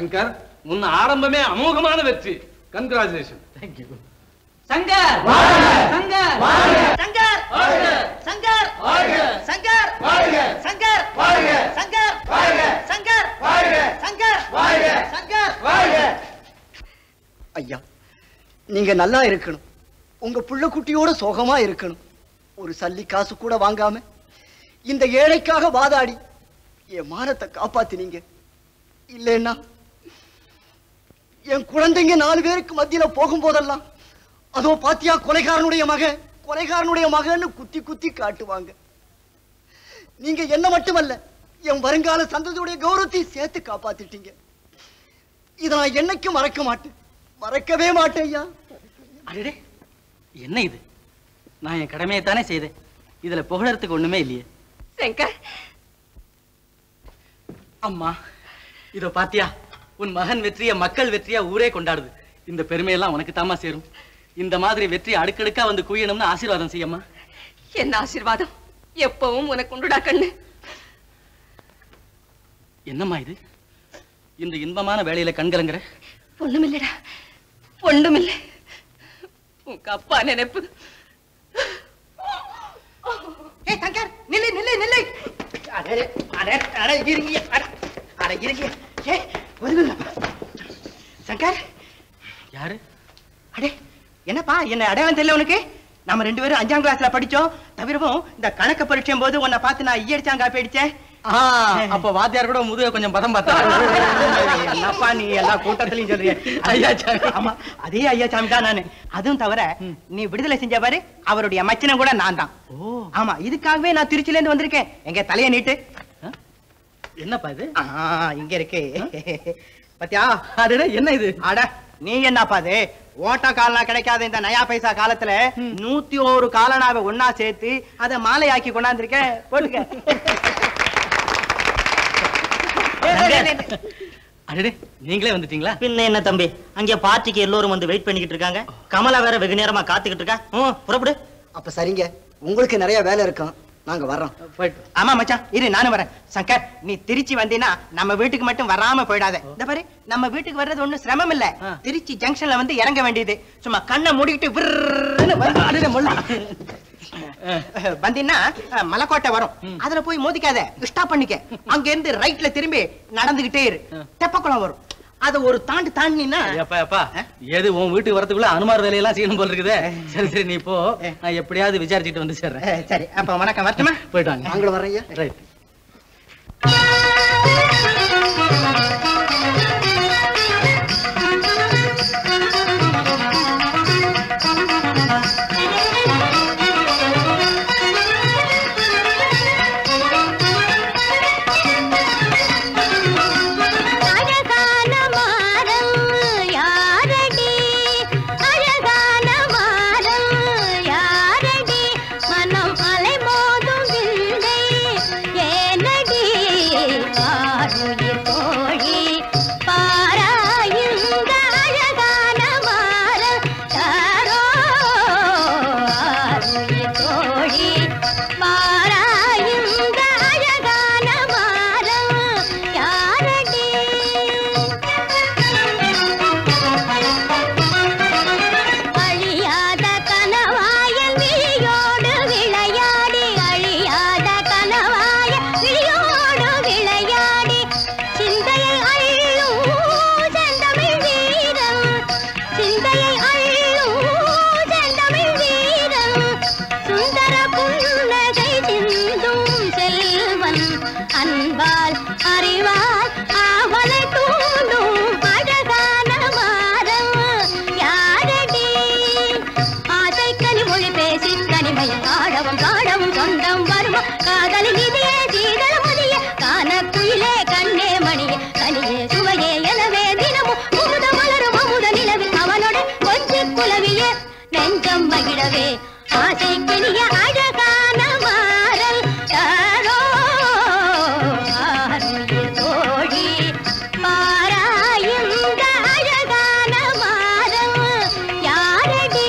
சங்கர் உன் ஆரம்பமே அமோகமான வெற்றி கங்க்ராச்சுலேஷன் தேங்க்யூ சங்கர் சங்கர் சங்கர் சங்கர் சங்கர் சங்கர் சங்கர் சங்கர் சங்கர் சங்கர் ஐயா நீங்க நல்லா இருக்கணும் உங்க புள்ள குட்டியோட சோகமா இருக்கணும் ஒரு சல்லி காசு கூட வாங்காம இந்த ஏழைக்காக வாதாடி என் மானத்தை காப்பாத்தினீங்க இல்லைன்னா என் குழந்தைங்க நாலு பேருக்கு மத்தியில போகும்போதெல்லாம் அதோ பாத்தியா கொலைகாரனுடைய மகன் கொலைகாரனுடைய மகன்னு குத்தி குத்தி காட்டுவாங்க நீங்க என்ன மட்டுமல்ல என் வருங்கால சந்ததியுடைய கௌரவத்தை சேர்த்து காப்பாத்திட்டீங்க இதை நான் என்னைக்கும் மறக்க மாட்டேன் மறக்கவே மாட்டேன் ஐயா அடடே என்ன இது நான் என் கடமையை தானே செய்தேன் இதுல புகழறதுக்கு ஒண்ணுமே இல்லையே சங்கர் அம்மா இதோ பாத்தியா உன் மகன் வெற்றிய மக்கள் வெற்றியா ஊரே கொண்டாடுது இந்த பெருமையெல்லாம் உனக்கு தாமா சேரும் இந்த மாதிரி வெற்றி அடுக்கடுக்கா வந்து குவியணும்னு ஆசீர்வாதம் செய்யம்மா என்ன ஆசீர்வாதம் எப்பவும் உனக்கு உண்டுடா கண்ணு என்னம்மா இது இந்த இன்பமான வேலையில கண்கலங்குற ஒண்ணுமில்லடா ஒண்ணுமில்லை உங்க அப்பா நினைப்பு ஏய் சங்கர் நில்லு நில்லு நில்லு அடே அடே அடே இருங்க அட அட இருங்க ஏய் ஒதுங்கப்பா சங்கர் யாரு அடே என்னப்பா என்ன அடையாளம் தெரியல உனக்கு நம்ம ரெண்டு பேரும் அஞ்சாம் கிளாஸ்ல படிச்சோம் தவிரவும் இந்த கணக்கு பரீட்சையும் போது உன்னை பார்த்து நான் ஈயடிச்சாங்க போயிடுச்சேன் ஆ, அப்ப வாத்தியார் கூட முதுக கொஞ்சம் பதம் பார்த்தா என்னப்பா நீ எல்லா கூட்டத்திலையும் சொல்றிய ஐயாச்சாமி ஆமா அதே ஐயாச்சாமி தான் நானு அதுவும் தவிர நீ விடுதலை செஞ்ச பாரு அவருடைய மச்சனம் கூட நான் தான் ஓ ஆமா இதுக்காகவே நான் திருச்சில இருந்து வந்திருக்கேன் எங்க தலைய நீட்டு என்னப்பா இது ஆ, இங்க இருக்கு பத்தியா அடடே என்ன இது அட நீ என்னப்பா அது ஓட்ட காலனா கிடைக்காத இந்த நயா பைசா காலத்துல நூத்தி ஒரு காலனாவை ஒன்னா சேர்த்து அதை மாலையாக்கி கொண்டாந்துருக்கேன் போட்டுக்க அடடே நீங்களே வந்துட்டீங்களா பின்ன என்ன தம்பி அங்க பார்ட்டிக்கு எல்லோரும் வந்து வெயிட் பண்ணிக்கிட்டு இருக்காங்க கமலா வேற வெகு நேரமா காத்துக்கிட்டு இருக்கா ம், புறப்படு அப்ப சரிங்க உங்களுக்கு நிறைய வேலை இருக்கும் நாங்க வர்றோம் போயிட்டு ஆமா மச்சான் இரு நானும் வரேன் சங்கர் நீ திருச்சி வந்தீன்னா நம்ம வீட்டுக்கு மட்டும் வராம போயிடாத இந்த பாரு நம்ம வீட்டுக்கு வர்றது ஒண்ணும் சிரமம் இல்ல ஆ. திருச்சி ஜங்ஷன்ல வந்து இறங்க வேண்டியது சும்மா கண்ணை மூடிக்கிட்டு விர்ருன்னு வந்து- அடடே, முள்ளு. அஹ், வந்தீன்னா அஹ், மலைக்கோட்டை வரும் அதுல போய் மோதிக்காத ஸ்டாப் பண்ணிக்க அங்க இருந்து ரைட்ல திரும்பி நடந்துகிட்டே இரு தெப்பக்குளம் வரும் அத ஒரு தாண்டு தாண்டினா அப்பா அப்பா எது உன் வீட்டுக்கு வரதுக்குள்ள அனுமார் வேலையெல்லாம் செய்யணும் போல இருக்குதே சரி சரி நீ போ நான் எப்படியாவது விசாரிச்சுட்டு வந்து சேர்றேன் அஹ், சரி அப்ப வணக்கம் வரட்டுமா போயிட்டு வாங்க நாங்களும் வர்றேன் ஐயா ரைட் அழகான மாறம் யாரடி அழகான மாறம் யாரடி மனம் அலைமோதும் விந்தை ஏனடி ஆருயிர் தோழி பாராயுங்க அழகான மாறம் யாரோ ஆருயிர் தோழி பாராயுங்க அழகான மாறம் யாரடி அழியாத கனவாயன் விழியோடு விளையாடி அழியாத கனவாயன் விழியோடு விளையாடி சிந்தையை அள்ளும் செந்தமிழ் வீரம் சிந்தையை அள்ளும் செந்தமிழ் வீரம் சுந்தர புன்னகை சிந்தும் செல்வன் அன்பால் அறிவால் அவனை தூண்டும் அழகான மாறம் யாரடி ஆசை கனி மொழி பேசி தனிமையில் ஆடவும் பாடவும் சொந்தம் வருமா காதலி நிதியே சீதள முதிய கான குயிலே கண்ணே மணியே கனியே சுவையே எனவே தினமும் முமுத மலரும் அமுத நிலவில் அவனோட கொஞ்சி குலவிய நெஞ்சம் மகிழவே ஆசை கிளிய அழகான மாறல் யாரோ ஆருயிர் தோழி பாராயுங்க அழகான மாறம் யாரடி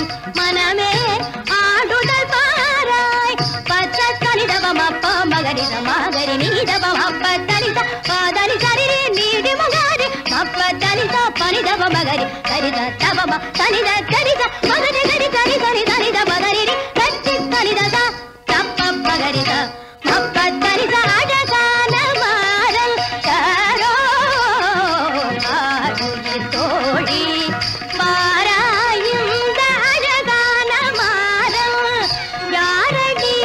மனமே ஆடுதல் பாராய் பச்ச கணிதவம் அப்ப மகரித மகரி நீதவம் அப்ப தனித பாதனி சரிரி நீடி மகாரி அப்ப தனித பனிதவ மகரி சரித தவம தனித கனித மகரி கரி தனி தனி தனித மகரி கச்சி தனிதத தப்ப மகரித அப்ப தனித அழகான மாறல் காரோ ஆடுயிர் தோழி பாராயுந்த அழகான மாறல் யாரடி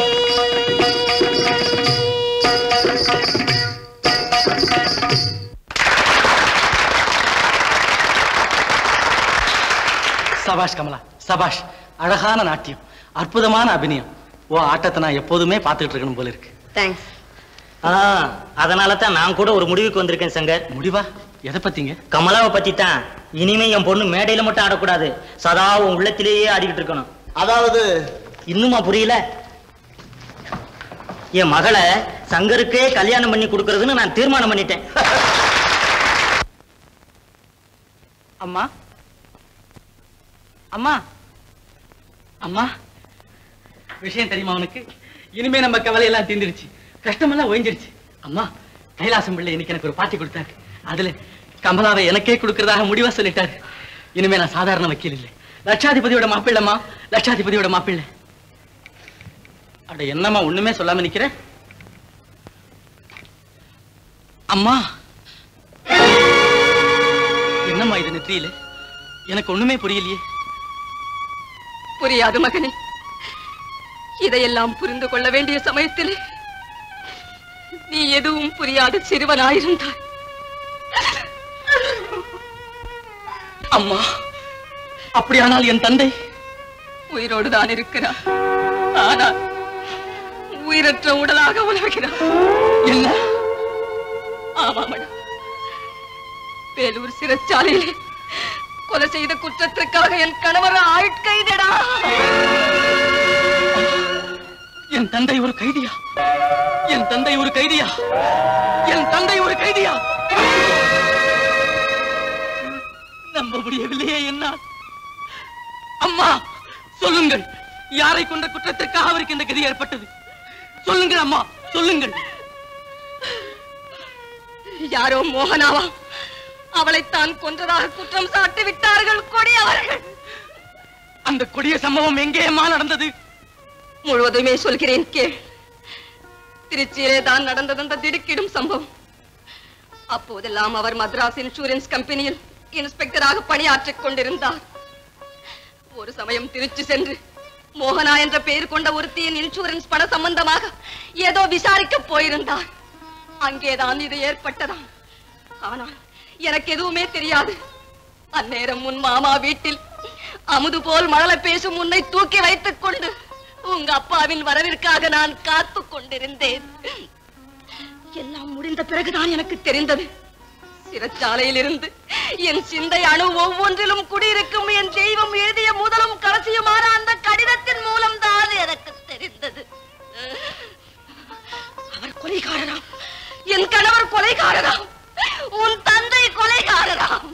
சபாஷ் கமலா சபாஷ் அழகான நாட்டியம் அற்புதமான அபிநயம் ஓ ஆட்டத்தை நான் எப்போதுமே பார்த்துட்டு இருக்கணும் போல இருக்கு தேங்க்ஸ் ஆ, அதனால தான் நான் கூட ஒரு முடிவுக்கு வந்திருக்கேன் சங்கர் முடிவா எதை பத்திங்க கமலாவை பத்தி தான் இனிமே என் பொண்ணு மேடையில மட்டும் ஆடக்கூடாது சதா உன் உள்ளத்திலேயே ஆடிக்கிட்டு இருக்கணும் அதாவது இன்னுமா புரியல என் மகளை சங்கருக்கே கல்யாணம் பண்ணி கொடுக்கறதுன்னு நான் தீர்மானம் பண்ணிட்டேன் அம்மா அம்மா அம்மா விஷயம் தெரியுமா உனக்கு இனிமே நம்ம கவலை எல்லாம் தீர்ந்துருச்சு கஷ்டமெல்லாம் ஓய்ஞ்சிருச்சு அம்மா கைலாசம் பிள்ளை இன்னைக்கு எனக்கு ஒரு பாட்டி கொடுத்தாரு அதுல கமலாவை எனக்கே கொடுக்கறதாக முடிவா சொல்லிட்டாரு இனிமே நான் சாதாரண வக்கீல் இல்லை லட்சாதிபதியோட மாப்பிள்ளம்மா லட்சாதிபதியோட மாப்பிள்ளை அட என்னம்மா ஒண்ணுமே சொல்லாம நிக்கிற அம்மா என்னம்மா இது நெற்றியில எனக்கு ஒண்ணுமே புரியலையே புரியாது மகனே இதையெல்லாம் புரிந்து கொள்ள வேண்டிய சமயத்தில் நீ எதுவும் புரியாத சிறுவனாயிருந்தாய் அம்மா அப்படியானால் என் தந்தை உயிரோடு தான் இருக்கிறார் ஆனால் உயிரற்ற உடலாக உலகிறார் என்ன ஆமாமடா வேலூர் சிறைச்சாலையிலே கொலை செய்த குற்றத்திற்காக என் கணவர் ஆட்கைதடா என் தந்தை ஒரு கைதியா என் தந்தை ஒரு கைதியா என் தந்தை ஒரு கைதியா நம்ப முடியவில்லையே என்னால் அம்மா சொல்லுங்கள் யாரை கொண்ட குற்றத்திற்காக அவருக்கு இந்த கதி ஏற்பட்டது சொல்லுங்கள் அம்மா சொல்லுங்கள் யாரோ மோகனாவா அவளைத்தான் கொன்றதாக குற்றம் சாட்டி விட்டார்கள் கொடியவர்கள் அந்த கொடிய சம்பவம் எங்கேயம்மா நடந்தது முழுவதுமே சொல்கிறேன் கேள் திருச்சியிலே தான் நடந்தது அந்த திடுக்கிடும் சம்பவம் அப்போதெல்லாம் அவர் மദ്രാஸ் இன்சூரன்ஸ் கம்பெனியில் இன்ஸ்பெக்டராக பணியாற்றிக் கொண்டிருந்தார் ஒரு சமயம் திருச்சி சென்று மோகனா என்ற பெயர் கொண்ட ஒருத்தியின் இன்சூரன்ஸ் பண சம்பந்தமாக ஏதோ விசாரிக்க போயிருந்தார் அங்கேதான் இது ஏற்பட்டதாம் ஆனால் எனக்கு எதுவுமே தெரியாது அந்நேரம் உன் மாமா வீட்டில் அமுது போல் மழலை பேசும் உன்னை தூக்கி வைத்துக் கொண்டு உங்க அப்பாவின் வரவிற்காக நான் காத்து கொண்டிருந்தேன் எல்லாம் முடிந்த பிறகுதான் எனக்கு தெரிந்தது சிறைச்சாலையிலிருந்து என் சிந்தை அணு ஒவ்வொன்றிலும் குடியிருக்கும் என் தெய்வம் எழுதிய முதலும் கடைசியுமான அந்த கடிதத்தின் மூலம் தான் எனக்கு தெரிந்தது அவர் கொலைகாரராம் என் கணவர் கொலைகாரராம் உன் தந்தை கொலைகாரராம்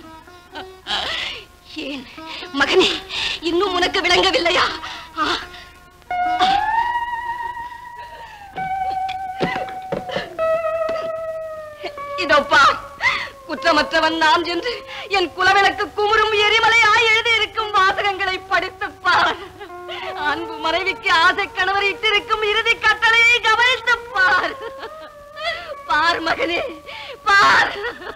ஏன் மகனே இன்னும் உனக்கு விளங்கவில்லையா ஆ, இதோ பார் குற்றமற்றவன் நான் என்று என் குலவிளக்கு குமுறும் எரிமலையாய் எழுதியிருக்கும் வாசகங்களை படித்துப் பார் அன்பு மனைவிக்கு ஆசை கணவர் இட்டிருக்கும் இறுதி கட்டளையை கவனித்துப் பார் பார் மகனே பார்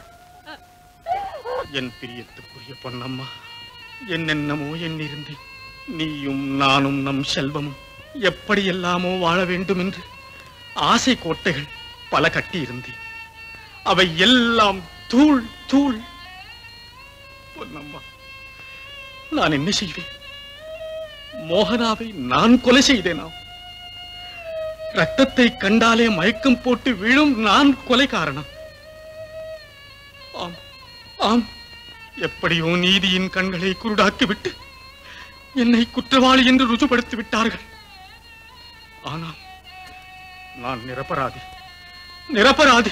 என் பிரியத்துக்குரிய பொன்னம்மா என்னென்னமோ எண்ணிருந்தேன் நீயும் நானும் நம் செல்வமும் எப்படியெல்லாமோ வாழ வேண்டும் என்று ஆசை கோட்டைகள் பல கட்டியிருந்தேன் அவை எல்லாம் தூள் தூள் பொன்னம்மா நான் என்ன செய்வேன் மோகனாவை நான் கொலை செய்தேனா ரத்தத்தை கண்டாலே மயக்கம் போட்டு விழும் நான் கொலை காரணம் ஆம் ஆம் எப்படியோ நீதியின் கண்களை குருடாக்கிவிட்டு என்னை குற்றவாளி என்று ருஜுபடுத்தி விட்டார்கள் ஆனால் நான் நிரபராதி நிரபராதி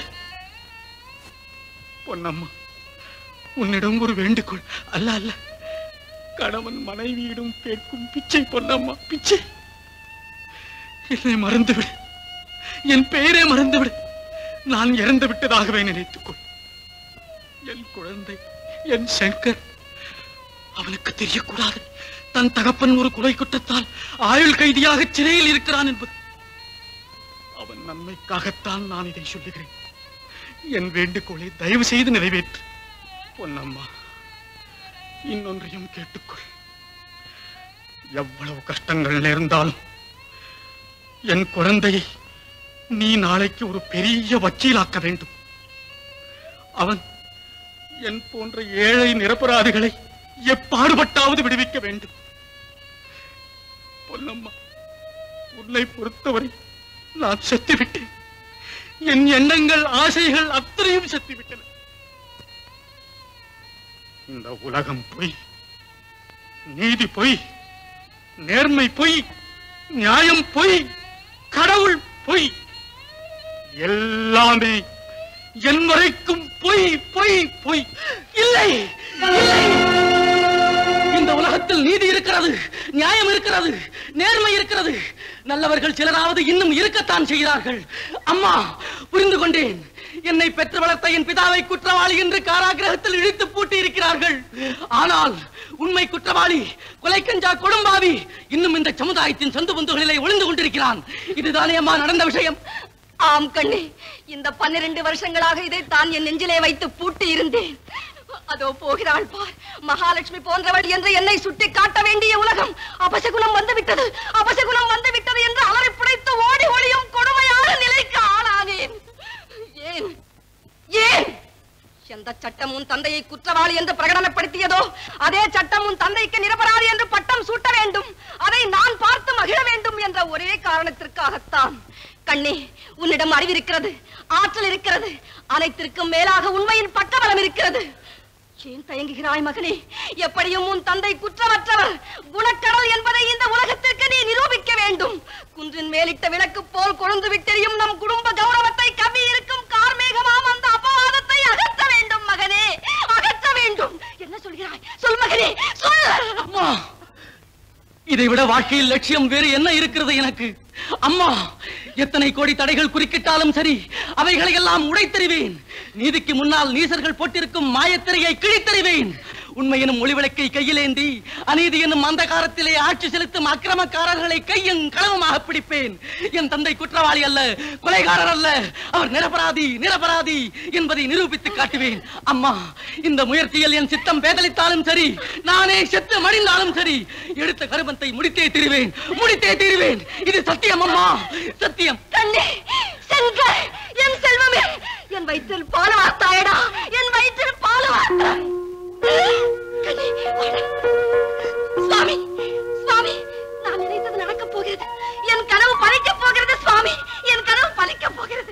பொன்னம்மா உன்னிடம் ஒரு வேண்டுகோள் அல்ல அல்ல கணவன் மனைவியிடம் கேட்கும் பிச்சை பொன்னம்மா பிச்சை என்னை மறந்துவிடு என் பெயரே மறந்துவிடு நான் இறந்து விட்டதாகவே நினைத்துக்கொள் என் குழந்தை என் சங்கர் அவனுக்கு தெரியக்கூடாது தன் தகப்பன் ஒரு கொலை குற்றத்தால் ஆயுள் கைதியாக சிறையில் இருக்கிறான் என்பது அவன் நன்மைக்காகத்தான் நான் இதை சொல்லுகிறேன் என் வேண்டுகோளை தயவு செய்து நிறைவேற்று பொன்னம்மா இன்னொன்றையும் கேட்டுக்கொள் எவ்வளவு கஷ்டங்கள் நேர்ந்தாலும் என் குழந்தையை நீ நாளைக்கு ஒரு பெரிய வக்கீலாக்க வேண்டும் அவன் என் போன்ற ஏழை நிரபராதிகளை எப்பாடுபட்டாவது விடுவிக்க வேண்டும் பொன்னம்மா உன்னை பொறுத்தவரை நான் செத்துவிட்டேன் என் எண்ணங்கள் ஆசைகள் அத்தனையும் செத்துவிட்டன இந்த உலகம் பொய் நீதி பொய் நேர்மை பொய் நியாயம் பொய் கடவுள் பொய் எல்லாமே என் வரைக்கும் பொய் பொய் பொய் இல்லை இல்லை இந்த உலகத்தில் நீதி இருக்கிறது நியாயம் இருக்கிறது நேர்மை இருக்கிறது நல்லவர்கள் சிலராவது இன்னும் இருக்கத்தான் செய்கிறார்கள் அம்மா புரிந்து கொண்டேன் என்னை பெற்று வளர்த்த என் பிதாவை குற்றவாளி என்று காராகிரகத்தில் இழுத்து பூட்டி இருக்கிறார்கள் ஆனால் உண்மை குற்றவாளி கொலைக்கஞ்சா கொடும்பாவி இன்னும் இந்த சமுதாயத்தின் சொந்த பந்துகளிலே ஒளிந்து கொண்டிருக்கிறான் இதுதானே அம்மா நடந்த விஷயம் ஆம் கண்ணே இந்த பன்னிரண்டு வருஷங்களாக இதை தான் என் நெஞ்சிலே வைத்து பூட்டி இருந்தேன் அதோ போகிறாள் பார் மகாலட்சுமி போன்றவள் என்று என்னை சுட்டி காட்ட வேண்டிய உலகம் அபசகுணம் வந்து விட்டது அபசகுணம் வந்து விட்டது என்று அலறி பிடித்து ஓடி ஒளியும் கொடுமையான நிலைக்கு ஆளானேன் ஏன் ஏன் எந்த சட்டம் உன் தந்தையை குற்றவாளி என்று பிரகடனப்படுத்தியதோ அதே சட்டம் உன் தந்தைக்கு நிரபராதி என்று பட்டம் சூட்ட வேண்டும் அதை நான் பார்த்து மகிழ வேண்டும் என்ற ஒரே காரணத்திற்காகத்தான் கண்ணே உன்னிடம் அறிவிருக்கிறது ஆற்றல் இருக்கிறது அனைத்திற்கும் மேலாக உண்மையின் பக்கபலம் இருக்கிறது ஏன் தயங்குகிறாய் மகனே எப்படியும் உன் தந்தை குற்றமற்றவர் குணக்கடல் என்பதை இந்த உலகத்திற்கு நீ நிரூபிக்க வேண்டும் குன்றின் மேலிட்ட விளக்கு போல் கொழுந்து விட்டெறியும் நம் குடும்ப கௌரவத்தை கவி இருக்கும் கார்மேகமாம் அந்த அபவாதத்தை அகற்ற வேண்டும் மகனே அகற்ற வேண்டும் என்ன சொல்கிறாய் சொல் மகனே சொல் அம்மா இதை விட வாழ்க்கையில் லட்சியம் வேறு என்ன இருக்கிறது எனக்கு அம்மா எத்தனை கோடி தடைகள் குறுக்கிட்டாலும் சரி அவைகளை எல்லாம் உடைத்தறிவேன் நீதிக்கு முன்னால் நீசர்கள் போட்டிருக்கும் மாயத்திரையை கிழித்தறிவேன் உண்மை எனும் ஒளிவிளக்கை கையிலேந்தி அநீதி என்னும் அந்தகாரத்திலே ஆட்சி செலுத்தும் அக்கிரமக்காரர்களை கையும் களவுமாக பிடிப்பேன் என் தந்தை குற்றவாளி அல்ல கொலைகாரர் அல்ல அவர் நிரபராதி நிரபராதி என்பதை நிரூபித்து காட்டுவேன் அம்மா இந்த முயற்சியில் என் சித்தம் பேதலித்தாலும் சரி நானே செத்து மடிந்தாலும் சரி எடுத்த கருமத்தை முடித்தே தீருவேன் முடித்தே தீருவேன் இது சத்தியம் அம்மா சத்தியம் கண்ணே செங்கல் என் செல்வமே என் வயிற்றில் பால் வார்த்தாயடா என் வயிற்றில் பால் வார்த்தாய் கண்ணே, வாடா. சுவாமி சுவாமி நான் நினைத்தது நடக்கப் போகிறது என் கனவு பலிக்கப் போகிறது சுவாமி என் கனவு பலிக்கப் போகிறது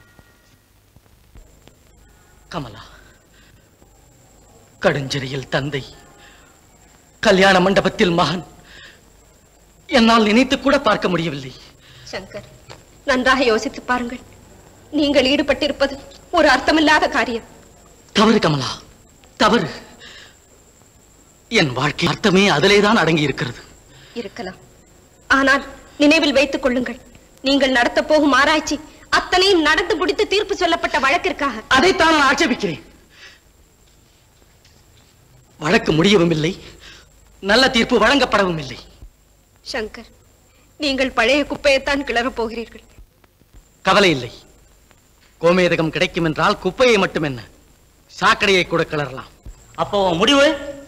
கமலா கடுஞ்சிறையில் தந்தை கல்யாண மண்டபத்தில் மகன் என்னால் நினைத்து கூட பார்க்க முடியவில்லை சங்கர் நன்றாக யோசித்து பாருங்கள் நீங்கள் ஈடுபட்டிருப்பது ஒரு அர்த்தமில்லாத காரியம் தவறு கமலா தவறு என் வாழ்க்கை அர்த்தமே அதிலேதான் அடங்கி இருக்கிறது இருக்கலாம் ஆனால் நினைவில் வைத்துக் கொள்ளுங்கள் நீங்கள் நடத்தப் போகும் ஆராய்ச்சி அத்தனையும் நடந்து முடித்து தீர்ப்பு சொல்லப்பட்ட வழக்கிற்காக அதைத்தான் நான் ஆட்சேபிக்கிறேன் வழக்கு முடியவும் இல்லை நல்ல தீர்ப்பு வழங்கப்படவும் இல்லை சங்கர் நீங்கள் பழைய குப்பையைத்தான் கிளறப் போகிறீர்கள் கவலை இல்லை கோமேதகம் கிடைக்கும் என்றால் குப்பையை மட்டும் என்ன சாக்கடையை கூட கிளறலாம் அப்போ உன் முடிவு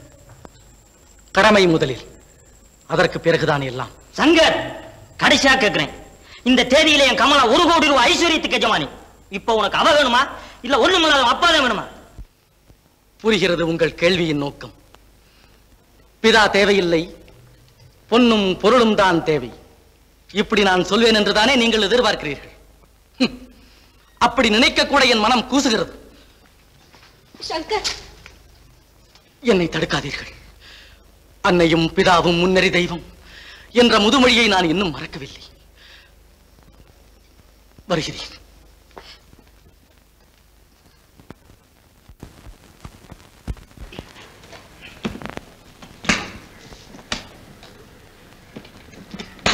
கடமை முதலில் அதற்கு பிறகுதான் எல்லாம் சங்கர் கடைசியா கேக்குறேன் இந்த தேதியில என் கமலா ஒரு கோடி ரூபாய் ஐஸ்வர்யத்துக்கு எஜமானி இப்போ உனக்கு அவ வேணுமா இல்ல ஒண்ணுமில்லாத அப்பாதான் வேணுமா புரிகிறது உங்கள் கேள்வியின் நோக்கம் பிதா தேவையில்லை பொன்னும் பொருளும் தான் தேவை இப்படி நான் சொல்வேன் என்றுதானே நீங்கள் எதிர்பார்க்கிறீர்கள் ஹம். அப்படி நினைக்க கூட என் மனம் கூசுகிறது சங்கர் என்னை தடுக்காதீர்கள் அன்னையும் பிதாவும் முன்னறி தெய்வம் என்ற முதுமொழியை நான் இன்னும் மறக்கவில்லை வருகிறேன்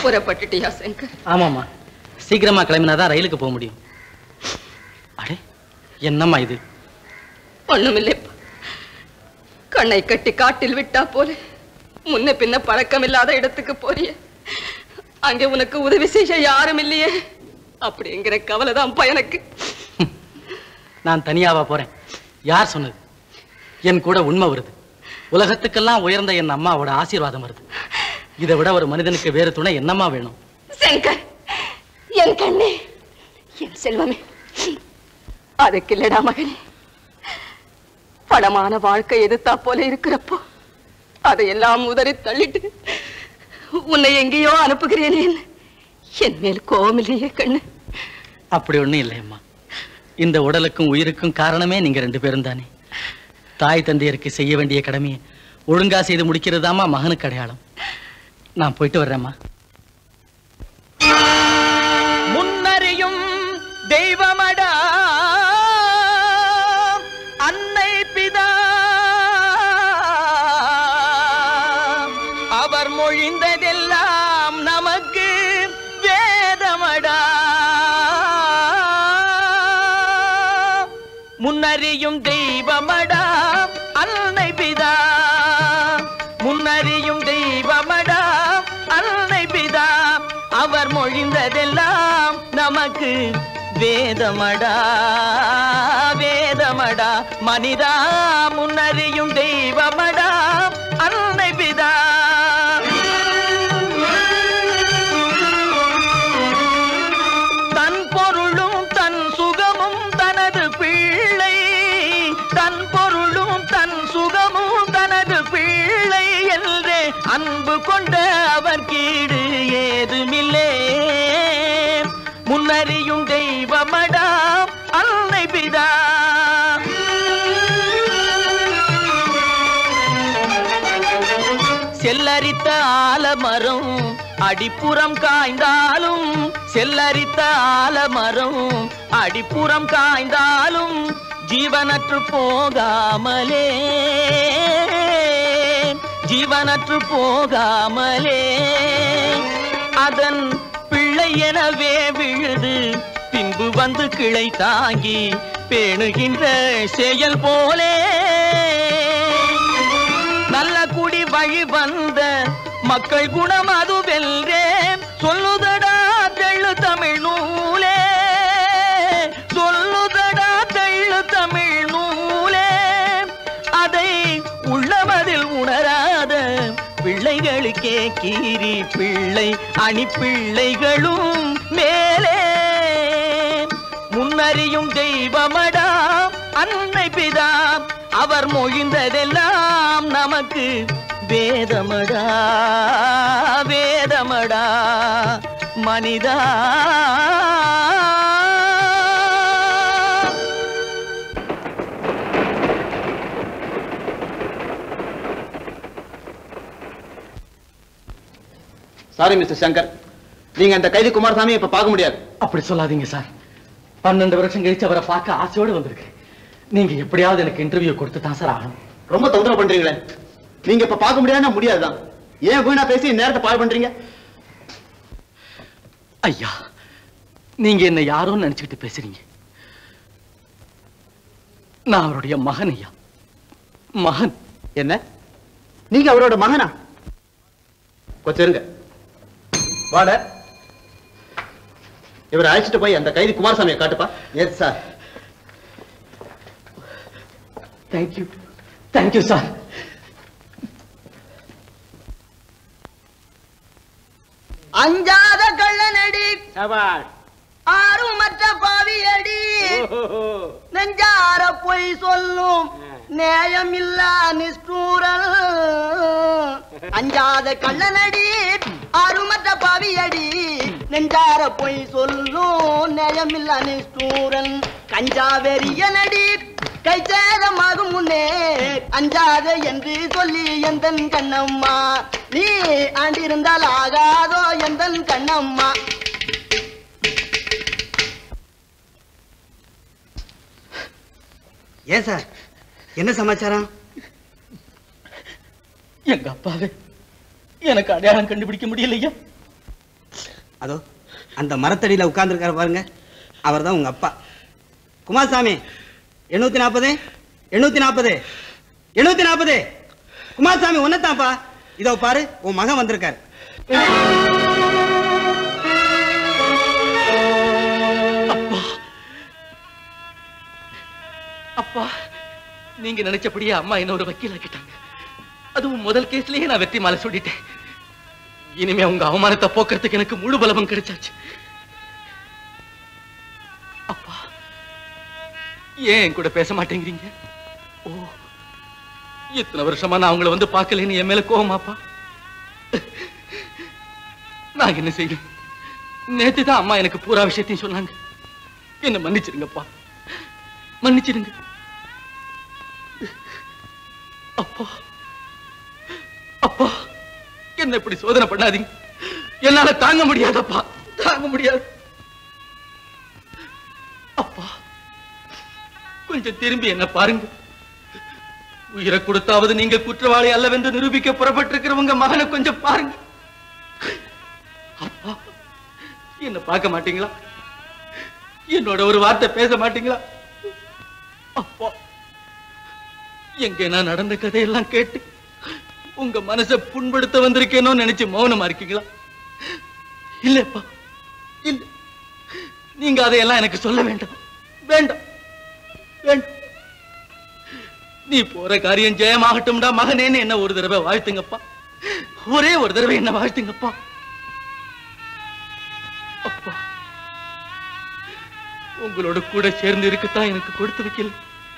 புறப்பட்டுட்டியா சங்கர் ஆமாம்மா சீக்கிரமா கிளம்பினாதான் ரயிலுக்கு போக முடியும் அடே என்னம்மா இது ஒண்ணுமில்லைப்பா கண்ணை கட்டி காட்டில் விட்டா போல முன்ன பின்ன பழக்கமில்லாத இடத்துக்கு போறிய அங்கே உனக்கு உதவி செய்ய யாரும் இல்லையே அப்படிங்கிற கவலைதான் எனக்கு நான் தனியாவா போறேன் யார் சொன்னது என் கூட உண்மை வருது உலகத்துக்கெல்லாம் உயர்ந்த என் அம்மாவோட ஆசீர்வாதம் வருது இதை விட ஒரு மனிதனுக்கு வேறு துணை என்னம்மா வேணும் சங்கர் என் கண்ணே என் செல்வமே அதுக்கு இல்லடா மகனே படமான வாழ்க்கை எதிர்த்தா போல இருக்கிறப்போ அதையெல்லாம் உதறி தள்ளிட்டு உன்னை எங்கேயோ அனுப்புகிறேனே என் மேல் கோபம் இல்லையே கண்ணு அப்படி ஒண்ணும் இல்லையம்மா இந்த உடலுக்கும் உயிருக்கும் காரணமே நீங்க ரெண்டு பேரும் தானே தாய் தந்தையருக்கு செய்ய வேண்டிய கடமையை ஒழுங்கா செய்து முடிக்கிறதாமா மகனுக்கு அடையாளம் நான் போயிட்டு வர்றேம்மா முன்னறியும் தெய்வமடா அன்னை பிதா அவர் மொழிந்ததெல்லாம் நமக்கு வேதமடா முன்னறியும் தெய்வமடா அன்னை பிதா முன்னறியும் தெய்வமடா அன்னை பிதா அவர் மொழிந்ததெல்லாம் நமக்கு வேதமடா வேதமடா மனிதா முன்னறியும் தெய்வமடா அன்னை பிதா தன் பொருளும் தன் சுகமும் தனது பிள்ளை தன் பொருளும் தன் சுகமும் தனது பிள்ளை என்றே அன்பு கொண்ட அவர் கீடு ஏதுமில்லே முன்னறியும் தெய்வமடா அன்னை பிதா செல்லரித்த ஆலமரம் அடிப்புறம் காய்ந்தாலும் செல்லரித்த ஆலமரம் அடிப்புறம் காய்ந்தாலும் ஜீவனற்று போகாமலே ஜீவனற்று போகாமலே அதன் பிள்ளை எனவே விழுது பின்பு வந்து கிளை தாங்கி பேணுகின்ற செயல் போலே நல்ல குடி வழி வந்த மக்கள் குணம் அது வெல்றே சொல்லுதடா தெள்ளு தமிழ் நூலே சொல்லுதடா தெள்ளு தமிழ் நூலே அதை உள்ளமதில் உணராத பிள்ளைகளுக்கே கீரி பிள்ளை அணி பிள்ளைகளும் மேலே முன்னறியும் தெய்வமடா அன்னை பிதா அவர் மொழிந்ததெல்லாம் நமக்கு வேதமடா வேதமடா மனிதா சாரி மிஸ்டர் சங்கர் நீங்க அந்த கைதி குமாரசாமி இப்ப பார்க்க முடியாது அப்படி சொல்லாதீங்க சார் பன்னெண்டு வருஷம் கழிச்சு அவரை பார்க்க ஆசையோடு வந்திருக்கேன் நீங்க எப்படியாவது எனக்கு இன்டர்வியூ கொடுத்து தான் சார் ஆகணும் ரொம்ப தொந்தரவு பண்றீங்களே நீங்க இப்ப பார்க்க முடியாதுன்னா முடியாதுதான் ஏன் வீணா பேசி நேரத்தை பாழ் பண்றீங்க ஐயா நீங்க என்ன யாரும் நினைச்சுக்கிட்டு பேசுறீங்க நான் அவருடைய மகன் ஐயா மகன் என்ன நீங்க அவரோட மகனா கொஞ்சம் இருங்க வாட இவரை அழைச்சிட்டு போய் அந்த கைதி குமாரசாமியை காட்டுப்பா yes sir thank you thank you sir அஞ்சாத கள்ளனடி ஆறும் மற்ற பாவியடி நெஞ்சார பொய் சொல்லும் நேயமில்லா நிஷ்டூரல் அஞ்சாத கள்ளனடி ஆறுமற்ற பாவியடி நெஞ்சார பொய் சொல்லும் நேயமில்லா நிஷ்டூரன் கஞ்சாவெறியனடி கை சேதமாகும் முன்னே அஞ்சாத என்று சொல்லி எந்தன் கண்ணம்மா நீ ஆண்டிருந்தால் ஆகாதோ எந்தன் கண்ணம்மா ஏன் சார் என்ன சமாச்சாரம் எங்க அப்பாவே எனக்கு அடையாளம் கண்டுபிடிக்க முடியலையா அதோ அந்த மரத்தடியில உட்கார்ந்துருக்காரு பாருங்க அவர் தான் உங்க அப்பா குமாரசாமி எண்ணூத்தி நாற்பது எண்ணூத்தி நாற்பது எண்ணூத்தி நாற்பது குமாரசாமி ஒன்னதான்ப்பா இதோ பாரு உன் மகன் வந்திருக்காரு அப்பா நீங்க நினைச்சபடியே அம்மா என்ன ஒரு வக்கீல் ஆக்கிட்டாங்க அதுவும் முதல் கேஸ்லயே நான் வெற்றி மாலை சொல்லிட்டேன் இனிமே உங்க அவமானத்தை போக்குறதுக்கு எனக்கு முழு பலமும் கிடைச்சாச்சு அப்பா ஏன் என் கூட பேச மாட்டேங்கிறீங்க ஓ இத்தனை வருஷமா நான் உங்களை வந்து பார்க்கலைன்னு என் மேல கோவமாப்பா நான் என்ன செய்யும் நேத்து தான் அம்மா எனக்கு பூரா விஷயத்தையும் சொன்னாங்க என்ன மன்னிச்சிருங்கப்பா மன்னிச்சிடுங்க அப்பா அப்பா என்ன இப்படி சோதனை பண்ணாதீங்க என்னால தாங்க முடியாதப்பா தாங்க முடியாது அப்பா கொஞ்சம் திரும்பி என்ன பாருங்க உயிரை கொடுத்தாவது நீங்க குற்றவாளி அல்லவென்று நிரூபிக்க புறப்பட்டிருக்கிற உங்க மகனை கொஞ்சம் பாருங்க அப்பா என்ன பார்க்க மாட்டீங்களா என்னோட ஒரு வார்த்தை பேச மாட்டீங்களா அப்பா எங்க நான் நடந்த கதையெல்லாம் கேட்டு உங்க மனசை புண்படுத்த வந்திருக்கேனோ நினைச்சு மௌனமா இருக்கீங்களா இல்லப்பா இல்ல நீங்க அதையெல்லாம் எனக்கு சொல்ல வேண்டாம் வேண்டாம் வேண்டாம் நீ போற காரியம் ஜெயமாகட்டும்டா மகனேன்னு என்ன ஒரு தடவை வாழ்த்துங்கப்பா ஒரே ஒரு தடவை என்ன வாழ்த்துங்கப்பா அப்பா உங்களோட கூட சேர்ந்து இருக்கத்தான் எனக்கு கொடுத்து வைக்கல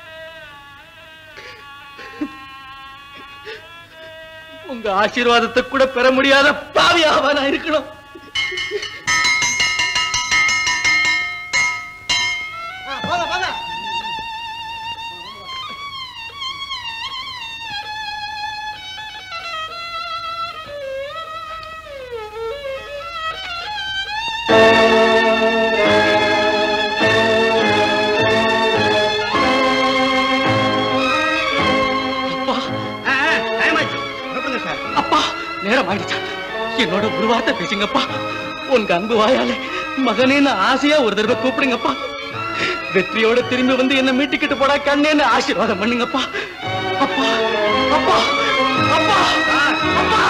உங்க ஆசீர்வாதத்தை கூட பெற முடியாத பாவியாவா நான் இருக்கணும் போங்க போங்க அப்பா நேரம் ஆயிடுச்சா என்னோட ஒரு வார்த்தை பேசுங்கப்பா உங்க அன்பு வாயாலே மகனேன்னு ஆசையா ஒரு தடவை கூப்பிடுங்கப்பா வெற்றியோட திரும்பி வந்து என்ன மீட்டுக்கிட்டு போடா கண்ணேன்னு ஆசீர்வாதம் பண்ணுங்கப்பா அப்பா அப்பா அப்பா அப்பா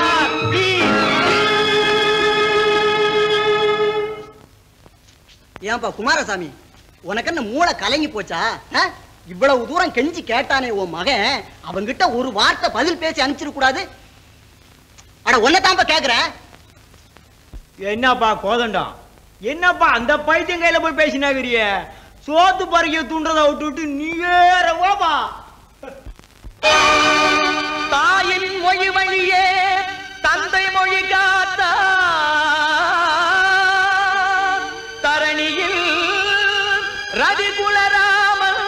ஏன்பா குமாரசாமி உனக்கு என்ன மூளை கலங்கி போச்சா ஆ? இவ்வளவு தூரம் கெஞ்சி கேட்டானே உன் மகன் அவன்கிட்ட ஒரு வார்த்தை பதில் பேசி அனுப்பிச்சிட கூடாது அட உன்னதான்ப்பா கேக்குறேன் என்னப்பா கோதண்டம் என்னப்பா அந்த பைத்தியம் கையில போய் பேசினாகிறிய சோத்து பறிக்க தூண்டுறத விட்டுட்டு நீ வேற வாப்பா தாயின் மொழி வழியே தந்தை மொழி காத்தா தரணியில் ரதிகுலராமன்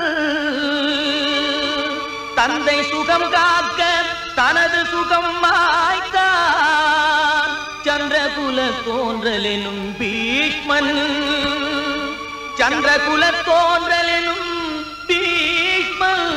தந்தை சுகம் காக்க தனது சுகம் மாய்த்தான் சந்திரகுல தோன்றலெனும் பீஷ்மன் சந்திரகுல தோன்றலெனும் பீஷ்மன்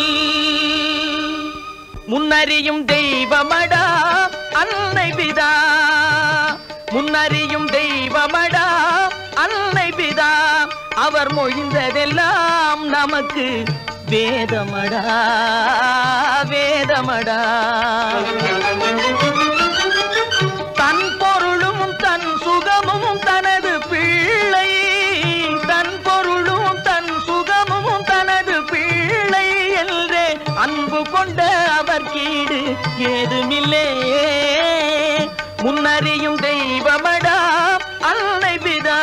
முன்னறியும் தெய்வமடா அன்னை பிதா முன்னறியும் தெய்வமடா அன்னை பிதா அவர் மொழிந்ததெல்லாம் நமக்கு வேதமடா வேதமடா தன் பொருளும் தன் சுகமும் தனது பிள்ளை தன் பொருளும் தன் சுகமும் தனது பிள்ளை என்றே அன்பு கொண்ட அவர் கீடு ஏதுமில்லையே முன்னறியும் தெய்வமடா அன்னை பிதா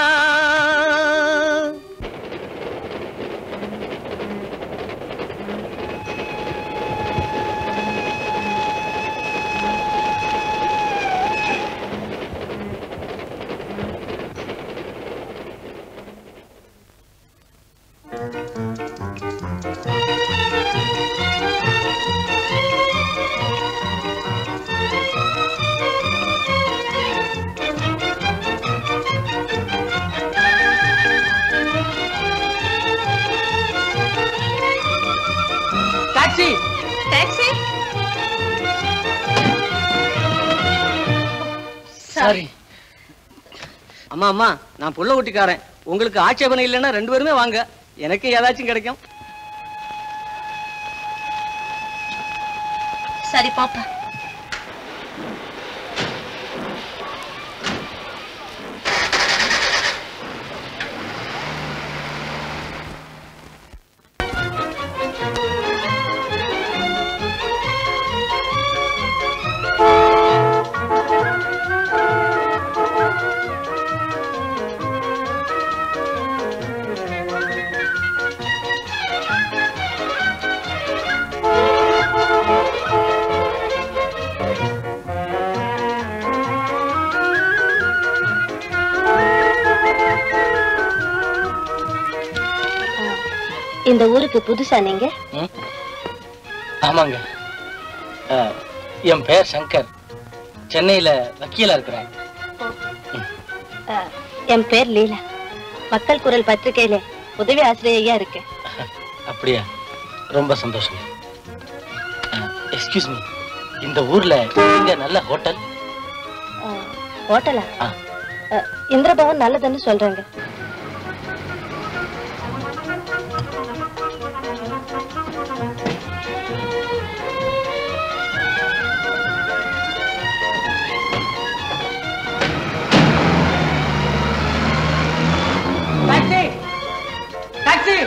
டாக்ஸி டாக்ஸி சாரி அம்மா அம்மா நான் புள்ள ஊட்டிக்காரன் உங்களுக்கு ஆட்சேபனை இல்லைன்னா ரெண்டு பேருமே வாங்க எனக்கு ஏதாச்சும் கிடைக்கும் சரி பாப்பா இந்த ஊருக்கு புதுசா நீங்க ஆமாங்க அஹ், என் பெயர் சங்கர் சென்னையில வக்கீலா இருக்கிறேன் அஹ், என் பேர் லீலா மக்கள் குரல் பத்திரிகையில உதவி ஆசிரியையா இருக்கேன் அப்படியா ரொம்ப சந்தோஷம் எக்ஸ்கியூஸ் மீ இந்த ஊர்ல எங்க நல்ல ஹோட்டல் அஹ், ஹோட்டலா ஆ. அஹ், இந்திரபவன் நல்லதுன்னு சொல்றாங்க டாக்ஸி டாக்ஸி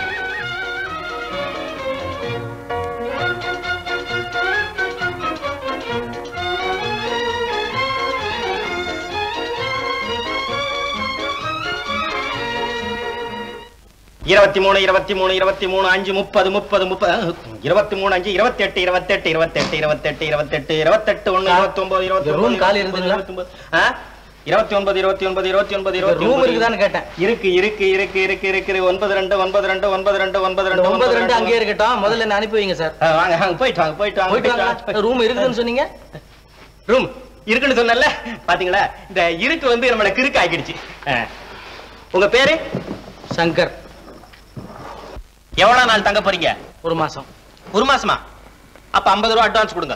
இருபத்தி மூணு இருபத்தி மூணு இருபத்தி மூணு அஞ்சு முப்பது முப்பது முப்பது இருபத்தி மூணு அஞ்சு இருபத்தி எட்டு இருபத்தி எட்டு இருபத்தி எட்டு இருபத்தி எட்டு இருபத்தி எட்டு இருபத்தெட்டு ஒண்ணு இருபத்தி ஒன்பது இருபத்தி room காலி இருந்துங்களா? இருபத்தி ஒன்பது இருபத்தி ஒன்பது இருபத்தி ஒன்பது இருபத்தி ரூம் இருக்குதான்னு கேட்டேன் இருக்கு இருக்கு இருக்கு இருக்கு இருக்கு ஒன்பது ரெண்டு ஒன்பது ரெண்டு ஒன்பது ரெண்டு ஒன்பது ரெண்டு ஒன்பது ரெண்டு அங்கேயே இருக்கட்டும் முதல்ல என்ன அனுப்பி வைங்க சார் ஆ, வாங்க வாங்க போயிட்டு வாங்க போயிட்டு வாங்க போயிட்டு வாங்க ரூம் இருக்குதுன்னு சொன்னீங்க ரூம் இருக்குன்னு சொன்னல பாத்தீங்களா இந்த இருக்கு வந்து நம்மள கிறுக்கு ஆக்கிடுச்சு ஆ. உங்க பேரு சங்கர் எவ்வளவு நாள் தங்க போறீங்க ஒரு மாசம் ஒரு மாசமா அப்ப 50 ரூபா அட்வான்ஸ் கொடுங்க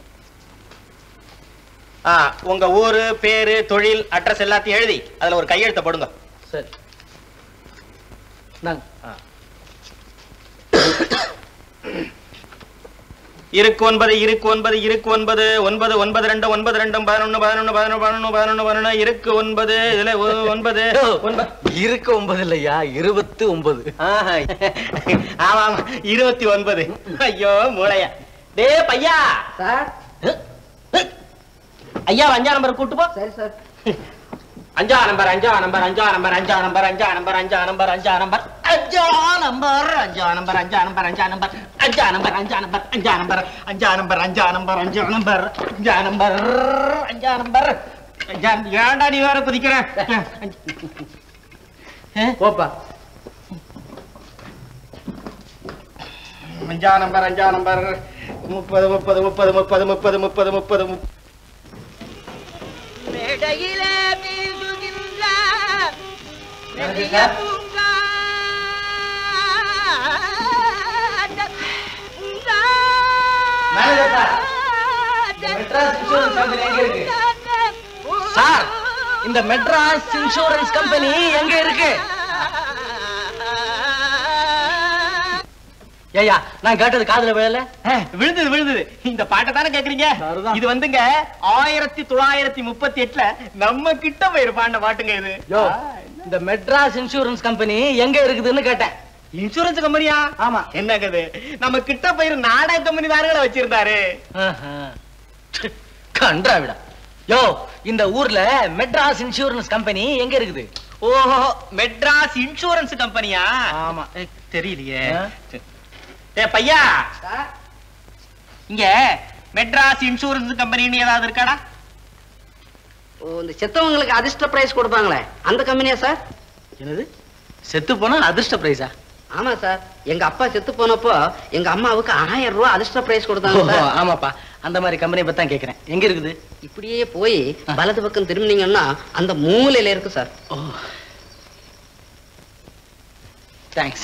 ஆ, உங்க ஊரு பேரு தொழில் அட்ரஸ் எல்லாத்தையும் எழுதி அதுல ஒரு கையெழுத்த போடுங்க சரி நாங்க இருக்கு ஒன்பது இருக்கு ஒன்பது இருக்கு ஒன்பது ஒன்பது ஒன்பது ரெண்டு ஒன்பது ரெண்டு பதினொன்னு பதினொன்னு பதினொன்னு பதினொன்னு பதினொன்னு பதினொன்னு இருக்கு ஒன்பது இதுல ஒ- ஒன்பது ஒன்பது இருக்கு ஒன்பது இல்லையா இருபத்து ஒன்பது ஆஹா. ஆமா ஆமா இருபத்தி ஒன்பது ஐயோ மூளையா டே பையா சார் ஐயா அஞ்சா நம்பர் கூட்டு போ சரி சார் அஞ்சா நம்பர் அஞ்சா நம்பர் அஞ்சா நம்பர் அஞ்சா நம்பர் அஞ்சா நம்பர் அஞ்சா நம்பர் அஞ்சா நம்பர் அஞ்சா நம்பர் அஞ்சா நம்பர் அஞ்சா நம்பர் அஞ்சா நம்பர் அஞ்சா நம்பர் அஞ்சா நம்பர் அஞ்சா நம்பர் அஞ்சா நம்பர் அஞ்சா நம்பர் அஞ்சா நம்பர் அஞ்சா நம்பர் அஞ்சா நம்பர் அஞ்சா ஏன்டா நீ வேற குதிக்கிற போப்பா அஞ்சா நம்பர் அஞ்சா நம்பர் முப்பது முப்பது முப்பது முப்பது முப்பது முப்பது முப்பது முப்பது மேடையிலே வீசுகின்ற மெல்லிய சார் இந்த மெட்ராஸ் இன்சூரன்ஸ் கம்பெனி எங்க இருக்கு ஏயா நான் கேட்டது காதுல விழல விழுந்தது விழுந்தது இந்த பாட்டை தானே கேக்குறீங்க சரிதான். இது வந்துங்க ஆயிரத்தி தொள்ளாயிரத்தி முப்பத்தி எட்டுல நம்ம கிட்ட போயிரு பாண்ட பாட்டுங்க இது யோ இந்த மெட்ராஸ் இன்சூரன்ஸ் கம்பெனி எங்க இருக்குதுன்னு கேட்டேன் இன்சூரன்ஸ் கம்பெனியா ஆமா என்னங்குது நம்ம கிட்ட போயிரு நாடக கம்பெனி தானுங்கள வச்சிருந்தாரு கன்றாவிடா யோ இந்த ஊர்ல மெட்ராஸ் இன்சூரன்ஸ் கம்பெனி எங்க இருக்குது ஓஹோ மெட்ராஸ் இன்சூரன்ஸ் கம்பெனியா ஆமா தெரியலையே ஆ? ஏ பையா இங்க மெட்ராஸ் இன்சூரன்ஸ் கம்பெனின்னு ஏதாவது இருக்காடா ஓ இந்த செத்தவங்களுக்கு அதிர்ஷ்ட பிரைஸ் கொடுப்பாங்களே அந்த கம்பெனியா சார் என்னது செத்து போனா அதிர்ஷ்ட பிரைஸா ஆமா சார் எங்க அப்பா செத்து போனப்போ எங்க அம்மாவுக்கு ஆயிரம் ரூபாய் அதிர்ஷ்ட பிரைஸ் கொடுத்தாங்க சார் ஆமாப்பா அந்த மாதிரி கம்பெனி பத்தி தான் கேக்குறேன் எங்க இருக்குது இப்படியே போய் வலது பக்கம் திரும்பினீங்கன்னா அந்த மூலையில இருக்கு சார் ஓ தேங்க்ஸ்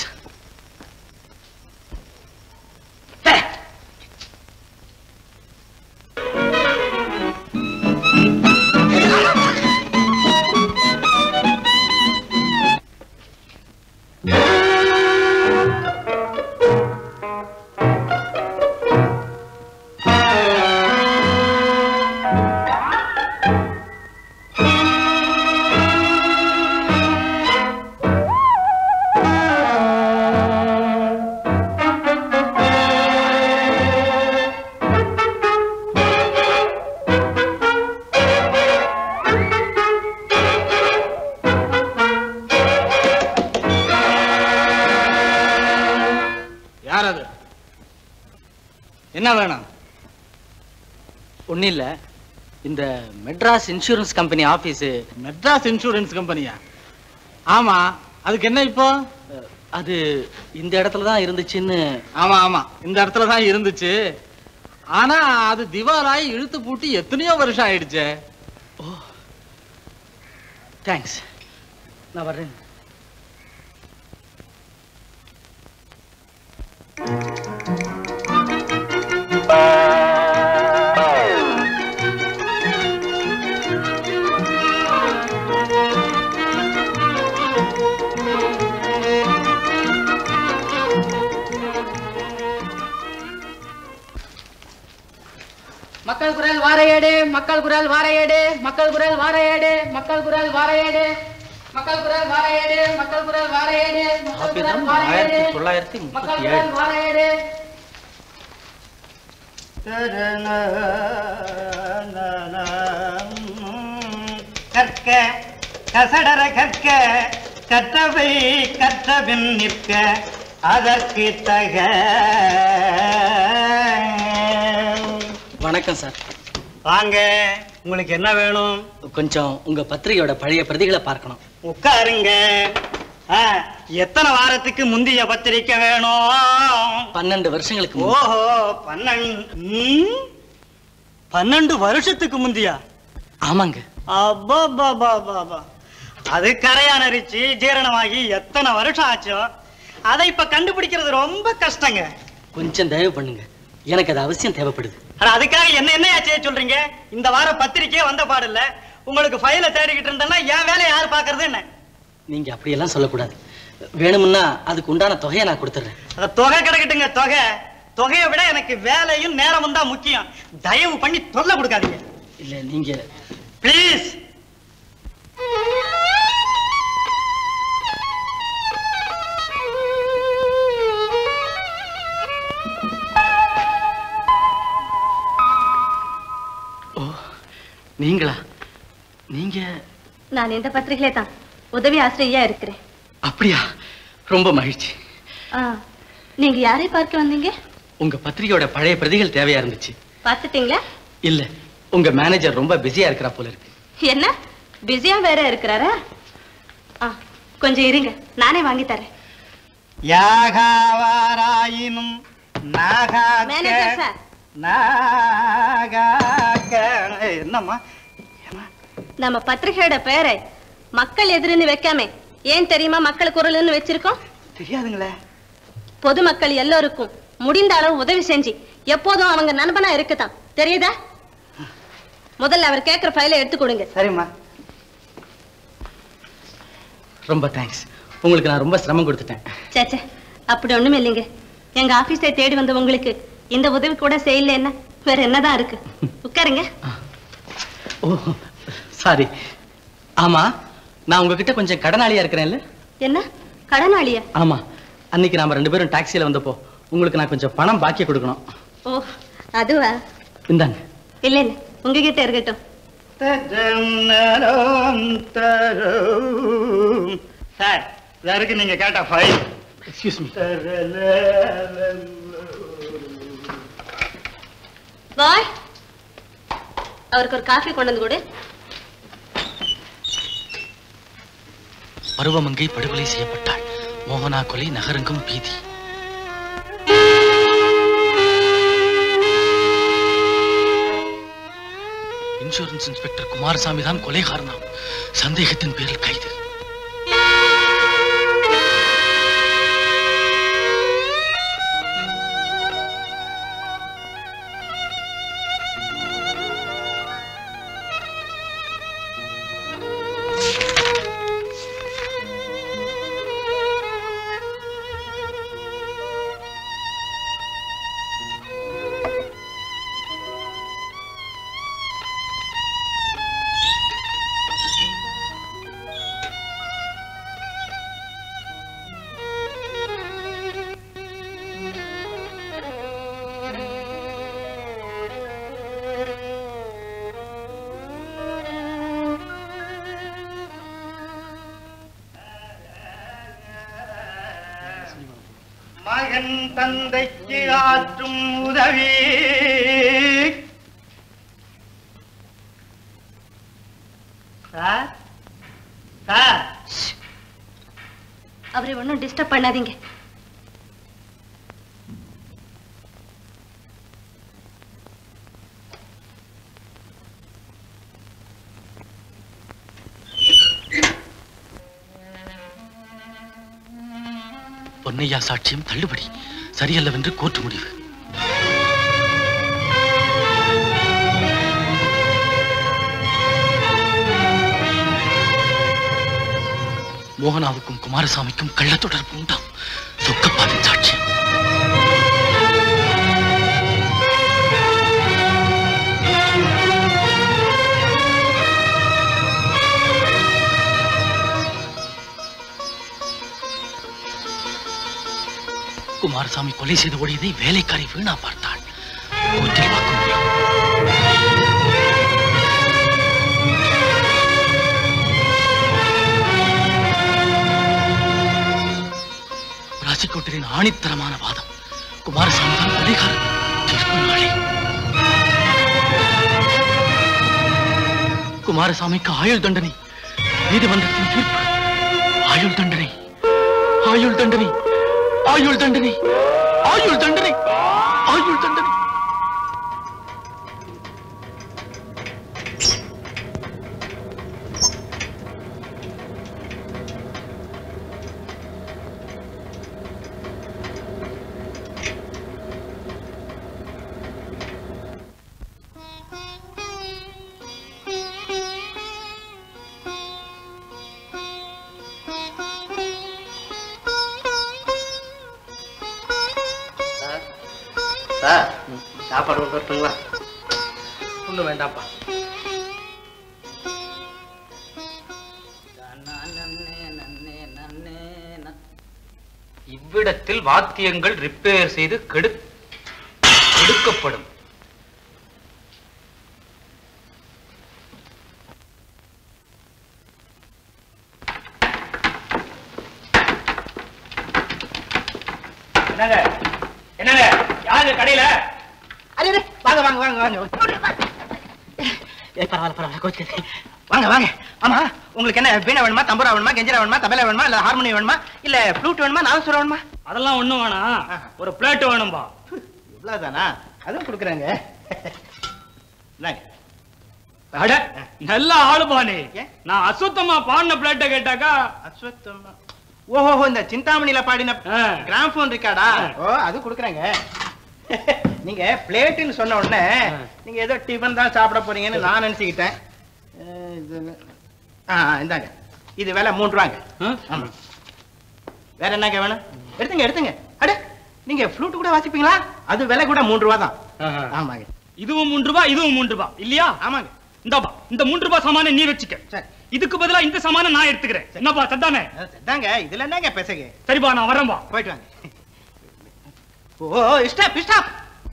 என்ன வேணும் ஒன்றும் இல்லை இந்த Madras insurance company office Madras insurance கம்பெனியா ஆமா அதுக்கு என்ன இப்போ அது இந்த இடத்துல தான் இருந்துச்சுன்னு ஆமா ஆமா இந்த இடத்துல தான் இருந்துச்சு ஆனா அது திவாலாயி இழுத்து பூட்டி எத்தனையோ வருஷம் ஆயிடுச்சே தேங்க்ஸ் நான் வர்றேன் மக்கள் குரல் வாரையேடு மக்கள் குரல் வாரையேடு மக்கள் குரல் வாரையேடு மக்கள் குரல் வாரையேடு மக்கள் குரல் வாரையேடு மக்கள் குரல் வாரையேடு மக்கள் குரல் ஆபிதம் வாரையேடு ஆயிரத்தி தொள்ளாயிரத்தி மக்கள் முப்பத்தி குரல் ஏழு வாரையேடு கற்க கசடர கற்க கற்றவை கற்றபின் நிற்க அதற்கு தக வணக்கம் சார் வாங்க உங்களுக்கு என்ன வேணும் கொஞ்சம் உங்க பத்திரிகையோட பழைய பிரதிகளை பார்க்கணும் உட்காருங்க ஆ, எத்தனை வாரத்துக்கு முந்தைய பத்திரிக்கை வேணும் பன்னெண்டு வருஷங்களுக்கு முன். ஓஹோ பன்னெண்டு ம்? பன்னெண்டு வருஷத்துக்கு முந்தியா ஆமாங்க அப்பா அது கரையானரிச்சு ஜீரணமாகி எத்தனை வருஷம் ஆச்சோ அதை இப்ப கண்டுபிடிக்கிறது ரொம்ப கஷ்டங்க கொஞ்சம் தயவு பண்ணுங்க எனக்கு அது அவசியம் தேவைப்படுது ஆனா அதுக்காக என்ன என்ன செய்ய சொல்றீங்க இந்த வாரம் பத்திரிக்கையே வந்த பாடில்ல உங்களுக்கு ஃபைல தேடிக்கிட்டு இருந்தேன்னா என் வேலையை யார் பாக்குறது என்ன நீங்க அப்படியெல்லாம் சொல்லக்கூடாது வேணும்னா அதுக்கு உண்டான தொகையை நான் கொடுத்துட்றேன் அந்த தொகை கிடக்கட்டுங்க தொகை தொகையை விட எனக்கு வேலையும் நேரமும் தான் முக்கியம் தயவு பண்ணி தொல்லை கொடுக்காதீங்க இல்ல நீங்க ப்ளீஸ் நீங்களா நீங்க நான் இந்த பத்திரிகையில தான் உதவி ஆசிரியா இருக்கிறேன் அப்படியா ரொம்ப மகிழ்ச்சி ஆ, நீங்க யாரை பார்க்க வந்தீங்க உங்க பத்திரிகையோட பழைய பிரதிகள் தேவையா இருந்துச்சு பார்த்துட்டீங்களா இல்ல உங்க மேனேஜர் ரொம்ப பிஸியா இருக்கிறா போல இருக்கு என்ன பிஸியா வேற இருக்கிறாரா ஆ, கொஞ்சம் இருங்க நானே வாங்கி தரேன் யாகாவாராயினும் மேனேஜர் நாகாக்க சார் நாகாக்க என்னம்மா நம்ம பத்திரிகையோட பேரை மக்கள் எதிரின்னு வைக்காம ஏன் தெரியுமா மக்கள் குரல்னு வச்சிருக்கோம் தெரியாதுங்களே பொதுமக்கள் எல்லோருக்கும் முடிந்த அளவு உதவி செஞ்சு எப்போதும் அவங்க நண்பனா இருக்குதான் தெரியுதா முதல்ல அவர் கேட்கிற ஃபைலை எடுத்து கொடுங்க சரிம்மா ரொம்ப தேங்க்ஸ் உங்களுக்கு நான் ரொம்ப சிரமம் கொடுத்துட்டேன் சேச்சே அப்படி ஒண்ணுமே இல்லைங்க எங்க ஆபீஸை தேடி வந்த உங்களுக்கு இந்த உதவி கூட செய்யல என்ன வேற என்னதான் இருக்கு உட்காருங்க ஓ சாரி ஆமா நான் உங்ககிட்ட கொஞ்சம் கடனாளியா இருக்கிறேன்ல என்ன கடனாளியா ஆமா அன்னைக்கு நாம ரெண்டு பேரும் டாக்ஸில வந்தப்போ உங்களுக்கு நான் கொஞ்சம் பணம் பாக்கி கொடுக்கணும் ஓ அதுவா இந்தாங்க இல்ல இல்ல உங்ககிட்ட இருக்கட்டும் சார் இதற்கு நீங்க கேட்ட ஃபைல் எக்ஸ்கியூஸ் மீ பாய் அவருக்கு ஒரு காஃபி கொண்டு வந்து கொடு பருவமங்கை படுகொலை செய்யப்பட்டாள் மோகனா கொலை நகரெங்கும் பீதி இன்சூரன்ஸ் இன்ஸ்பெக்டர் குமாரசாமி தான் கொலைகாரனாம் சந்தேகத்தின் பேரில் கைது மகன் தந்தைக்கு ஆற்றும் செய்யும் உதவி சார் சார் அவரை ஒன்றும் டிஸ்டர்ப் பண்ணாதீங்க பொன்னையா சாட்சியம் தள்ளுபடி சரியல்லவென்று கோர்ட்டு முடிவு மோகனாவுக்கும் குமாரசாமிக்கும் கள்ள தொடர்பு உண்டாம் சொக்கப்பாவின் சாட்சியம் குமாரசாமி கொலை செய்து ஓடியதை வேலைக்காரி வீணா பார்த்தாள் கோர்ட்டில் வாக்குமூலம் ராசிக்கோட்டரின் ஆணித்தரமான வாதம் குமாரசாமி தான் கொலைகாரன் தீர்ப்பு நாளை குமாரசாமிக்கு ஆயுள் தண்டனை நீதிமன்றத்தின் தீர்ப்பு ஆயுள் தண்டனை ஆயுள் தண்டனை ஆயுள் தண்டனை ஆயுள் தண்டனை ஆயுள் தண்டனை சார் சாப்பாடு கொண்டு வரட்டுங்களா ஒண்ணும் வேண்டாம்ப்பா இவ்விடத்தில் வாத்தியங்கள் ரிப்பேர் செய்து கெடு கெடுக்கப்படும் என்னங்க என்னங்க யாரு கடையில அரே அரே, வாங்க வாங்க வாங்க வாங்க ஏய், பரவாயில்ல பரவாயில்ல கோச்சுக்காதீங்க. வாங்க வாங்க ஆமா உங்களுக்கு என்ன வீணை வேணுமா தம்புரா வேணுமா கெஞ்சரா வேணுமா தபேலா வேணுமா இல்ல ஹார்மோனியம் வேணுமா இல்ல ஃப்ளூட் வேணுமா நாதஸ்வரம் வேணுமா அதெல்லாம் ஒண்ணும் வேணாம் ஒரு பிளேட் வேணும்பா இவ்வளவுதானா அதுவும் கொடுக்குறாங்க இந்தாங்க. அட நல்ல ஆளுபானே நான் அசுத்தமா பாடின பிளேட்டை கேட்டாக்கா அஸ்வத்தமா ஓஹோ இந்த சிந்தாமணியில பாடின கிராம்போன் இருக்காடா ஓ அது கொடுக்குறாங்க நீங்க பிளேட்டுன்னு சொன்ன உடனே நீங்க ஏதோ டிஃபன் தான் சாப்பிட போறீங்கன்னு நான் நினைச்சுக்கிட்டேன் அஹ், இது ஆ ஆ, இந்தாங்க இது விலை மூன்று ரூபாங்க ஆமா வேற என்னங்க வேணும் எடுத்துங்க எடுத்துங்க அட நீங்க ஃப்ளூட் கூட வாசிப்பீங்களா அது விலை கூட மூன்று ரூபா தான் ஆமாங்க இதுவும் மூன்று ரூபாய் இதுவும் மூன்று ரூபாய் இல்லையா ஆமாங்க இந்தாப்பா இந்த மூன்று ரூபாய் சாமான நீ வச்சுக்க இதுக்கு பதிலா இந்த சாமான நான் எடுத்துக்கிறேன் என்னப்பா சத்தானே இதாங்க இதுல என்னங்க பேசுங்க சரிப்பா நான் வரேன்பா போயிட்டு வாங்க ஓ ஸ்டாப் ஸ்டாப்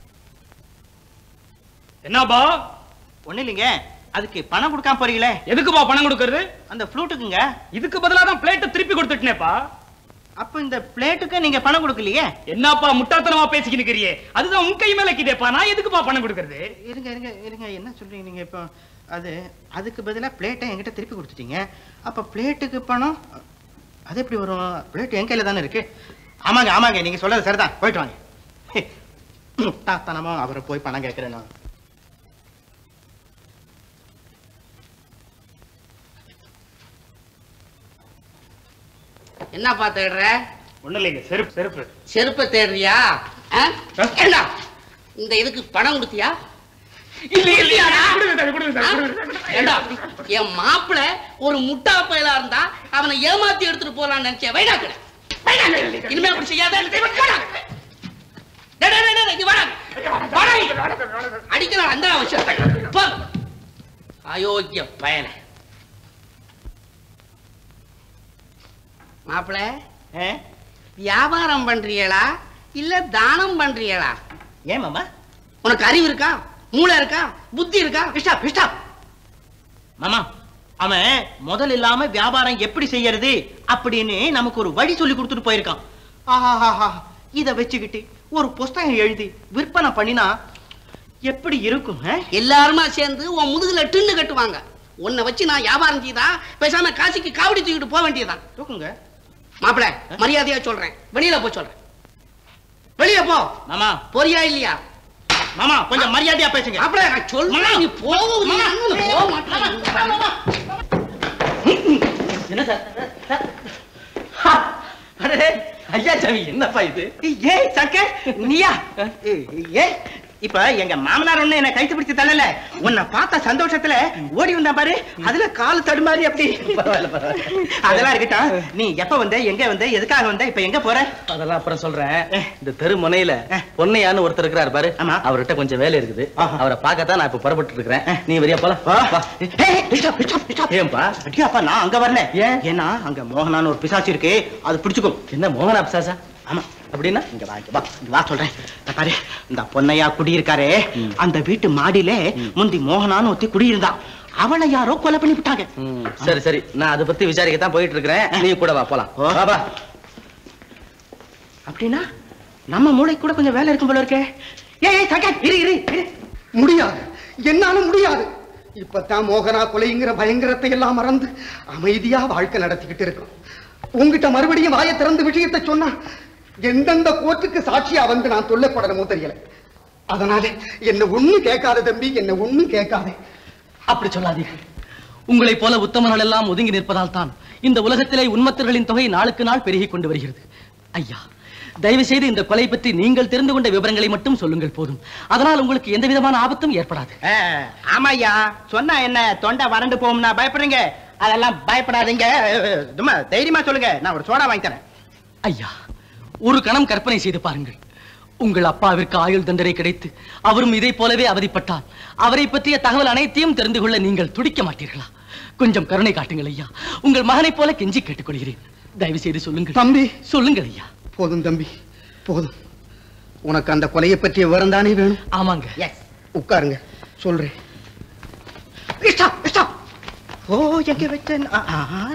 என்னப்பா ஒண்ணு இல்லைங்க அதுக்கு பணம் கொடுக்காம போறீங்களே எதுக்குப்பா பணம் கொடுக்கறது அந்த ஃப்ளூட்டுக்குங்க இதுக்கு பதிலா தான் பிளேட்டை திருப்பி கொடுத்துட்டேனேப்பா அப்ப இந்த பிளேட்டுக்கு நீங்க பணம் கொடுக்கலையே என்னப்பா முட்டாள்தனமா பேசிக்கிட்டு இருக்கிறியே அதுதான் உன் கை மேல கிதேப்பா நான் எதுக்குப்பா பணம் கொடுக்கறது இருங்க இருங்க இருங்க என்ன சொல்றீங்க நீங்க இப்போ அது அதுக்கு பதிலா பிளேட்டை என்கிட்ட திருப்பி கொடுத்துட்டீங்க அப்ப பிளேட்டுக்கு பணம் அது எப்படி வரும் பிளேட் என் கையில தானே இருக்கு ஆமாங்க ஆமாங்க நீங்க சொல்றது சரிதான் போயிட்டு வாங்க முட்டாத்தனமா அவரை போய் பணம் கேட்கிறேன் நான் என்னப்பா தேடுற ஒண்ணு இல்லைங்க செருப்பு செருப்பு செருப்பை தேடுறியா ஆ? ஏண்டா இந்த இதுக்கு பணம் கொடுத்தியா இல்ல இல்லையாடா? கொடுங்க ஏண்டா என் மாப்பிள ஒரு முட்டா பயலா இருந்தா அவனை ஏமாத்தி எடுத்துட்டு போலாம்னு நினைச்சேன் வைடா கடை வைடா கடை. இனிமே அப்படி செய்யாத வைடா. டேய், டேய், டேய், டேய், இங்க வாடா. வாடா இங்க. அடிக்கலாம் அந்த அவசியம் போ. அயோக்கிய பயல மாப்பிள வியாபாரம் பண்றீங்களா இல்ல தானம் பண்றீங்களா ஏன் மாமா உனக்கு அறிவு இருக்கா மூளை இருக்கா புத்தி இருக்கா ஸ்டாப் ஸ்டாப் மாமா அவன் முதல் இல்லாம வியாபாரம் எப்படி செய்யறது அப்படின்னு நமக்கு ஒரு வழி சொல்லி கொடுத்துட்டு போயிருக்கான் ஆஹாஹாஹா இத வச்சுக்கிட்டு ஒரு புஸ்தகம் எழுதி விற்பனை பண்ணினா எப்படி இருக்கும் ஆ? எல்லாருமா சேர்ந்து உன் முதுகுல டின்னு கட்டுவாங்க உன்னை வச்சு நான் வியாபாரம் செய்தா பேசாம காசிக்கு காவடி தூக்கிட்டு போக வேண்டியதுதான் தூக்குங்க மாப்பிள மரியாதையா சொல்றேன் வெளியில போ சொல்றேன் வெளிய போ மாமா போறியா இல்லையா மாமா கொஞ்சம் மரியாதையா பேசுங்க மாப்பிள நான் சொல்றேன் நீ போக போக மாட்டேன் என்ன சார் அடே ஐயா சாமி என்னப்பா இது ஏய் சங்கர் நீயா ஏ இப்ப எங்க மாமனார் ஒண்ணு என்ன கைத்து பிடிச்சு தள்ளல உன்னை பார்த்த சந்தோஷத்துல ஓடி வந்தா பாரு அதுல கால் தடுமாறி அப்படி பரவாயில்ல பரவாயில்ல அதெல்லாம் இருக்கட்டும் நீ எப்ப வந்த எங்க வந்த எதுக்காக வந்த இப்ப எங்க போற அதெல்லாம் அப்புறம் சொல்றேன் இந்த தெரு முனையில பொன்னையான்னு ஒருத்தர் இருக்கிறாரு பாரு ஆமா. அவர்கிட்ட கொஞ்சம் வேலை இருக்குது ஆஹா. அவரை பார்க்கத்தான் நான் இப்ப புறப்பட்டு இருக்கிறேன் நீ வரியா போலாம் வா. ஏய், stop, stop, stop. ஏன்பா அடியாப்பா நான் அங்க வரல ஏன்? ஏன்னா அங்க மோகனான்னு ஒரு பிசாசு இருக்கு அது பிடிச்சுக்கும் என்ன மோகனா பிசாசா ஆமா அப்படின்னா இங்க வா இங்க வா இங்க வா சொல்றேன் இந்த பாரு இந்த பொன்னையா குடியிருக்காரே அந்த வீட்டு மாடியில முந்தி மோகனான்னு ஒருத்தி குடியிருந்தான் அவளை யாரோ கொலை பண்ணி விட்டாங்க ம், சரி சரி நான் அதை பத்தி விசாரிக்கத்தான் போயிட்டு இருக்கிறேன் நீ கூட வா போலாம் ஓ. வா வா அப்படின்னா நம்ம மூளைக்கு கூட கொஞ்சம் வேலை இருக்கும் போல இருக்கே ஏய் ஏய் சங்கர் இரு இரு இரு முடியாது என்னால முடியாது இப்பதான் மோகனா கொலைங்கிற பயங்கரத்தை எல்லாம் மறந்து அமைதியா வாழ்க்கை நடத்திக்கிட்டு இருக்கோம் உங்ககிட்ட மறுபடியும் வாயை திறந்து விஷயத்தை சொன்னா எந்தெந்த கோர்ட்டுக்கு சாட்சியா வந்து நான் தொல்லைப்படணுமோ தெரியல அதனால என்ன ஒண்ணு கேட்காத தம்பி என்ன ஒண்ணும் கேட்காதே அப்படி சொல்லாதீர்கள் உங்களைப் போல உத்தமர்கள் எல்லாம் ஒதுங்கி நிற்பதால் தான் இந்த உலகத்திலே உண்மத்தர்களின் தொகை நாளுக்கு நாள் பெருகிக் கொண்டு வருகிறது ஐயா தயவு செய்து இந்த கொலை பற்றி நீங்கள் தெரிந்து கொண்ட விவரங்களை மட்டும் சொல்லுங்கள் போதும் அதனால் உங்களுக்கு எந்த விதமான ஆபத்தும் ஏற்படாது ஆ, ஆமாய்யா சொன்னா என்ன தொண்டை வறண்டு போகும்னா பயப்படுறீங்க அதெல்லாம் பயப்படாதீங்க சும்மா தைரியமா சொல்லுங்க நான் ஒரு சோடா வாங்கி தரேன் ஐயா ஒரு கணம் கற்பனை செய்து பாருங்கள் உங்கள் அப்பாவிற்கு ஆயுள் தண்டனை கிடைத்து அவரும் இதை போலவே அவதிப்பட்டால் அவரை பற்றிய தகவல் அனைத்தையும் தெரிந்து கொள்ள நீங்கள் துடிக்க மாட்டீர்களா கொஞ்சம் கருணை காட்டுங்கள் ஐயா உங்கள் மகனைப் போல கெஞ்சி கேட்டுக்கொள்கிறேன் தயவு செய்து சொல்லுங்கள் தம்பி சொல்லுங்கள் ஐயா போதும் தம்பி போதும் உனக்கு அந்த கொலையை பற்றிய விவரம் தானே வேணும் ஆமாங்க எஸ் உட்காருங்க சொல்றேன் ஸ்டாப் ஸ்டாப் ஓ எங்க வச்சேன் ஆ, ஆ, ஆ.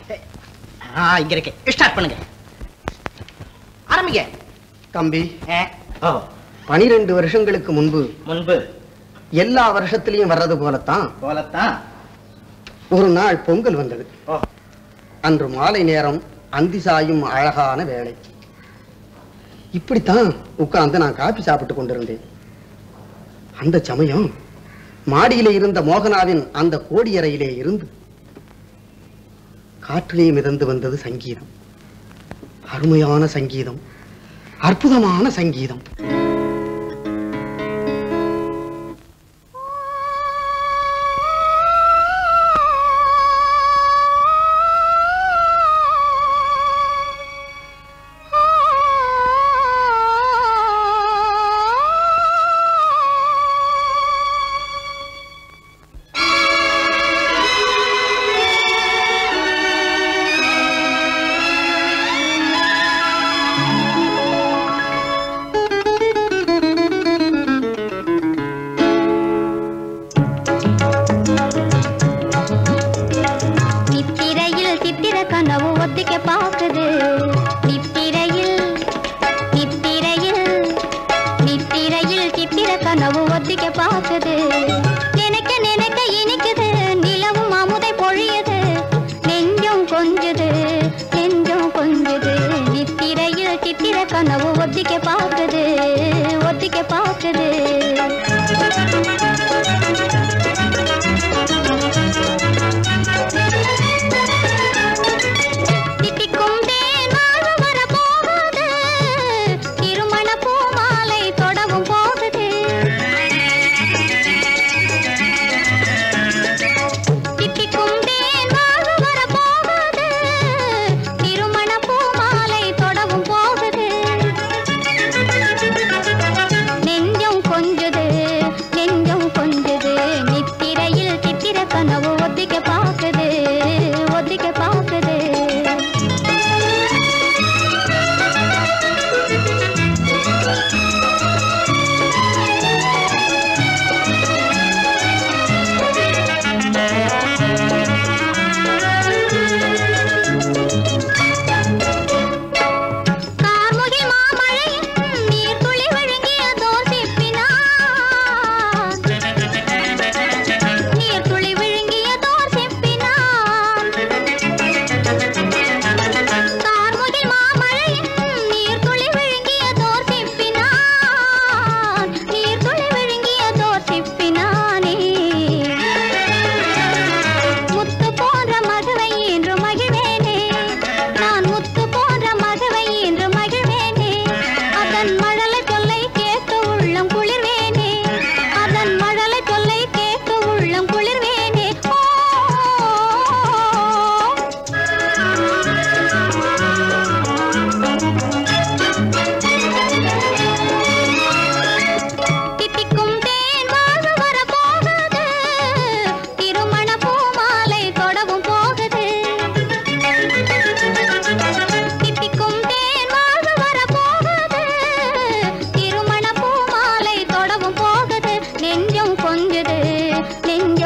ஆ இங்க இருக்கு ஸ்டார்ட் பண்ணுங்க ஆரம்பிங்க தம்பி ஆ, ஓ பனிரெண்டு வருஷங்களுக்கு முன்பு முன்பு எல்லா வருஷத்திலையும் வர்றது போலத்தான் போலத்தான் ஒரு நாள் பொங்கல் வந்தது ஓ. அன்று மாலை நேரம் அந்தி சாயும் அழகான வேளை இப்படித்தான் உட்கார்ந்து நான் காபி சாப்பிட்டு கொண்டிருந்தேன் அந்த சமயம் மாடியிலே இருந்த மோகனாவின் அந்த கோடியறையிலே இருந்து காற்றிலே மிதந்து வந்தது சங்கீதம் அருமையான சங்கீதம் அற்புதமான சங்கீதம் ஆ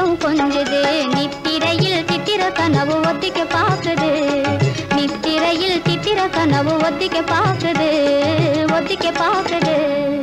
நித்தம் கொஞ்சுது நித்திரையில் சித்திர கனவு ஒத்திக்க பாக்குது நித்திரையில் சித்திர கனவு ஒத்திக்க பாக்குது ஒத்திக்க பாக்குது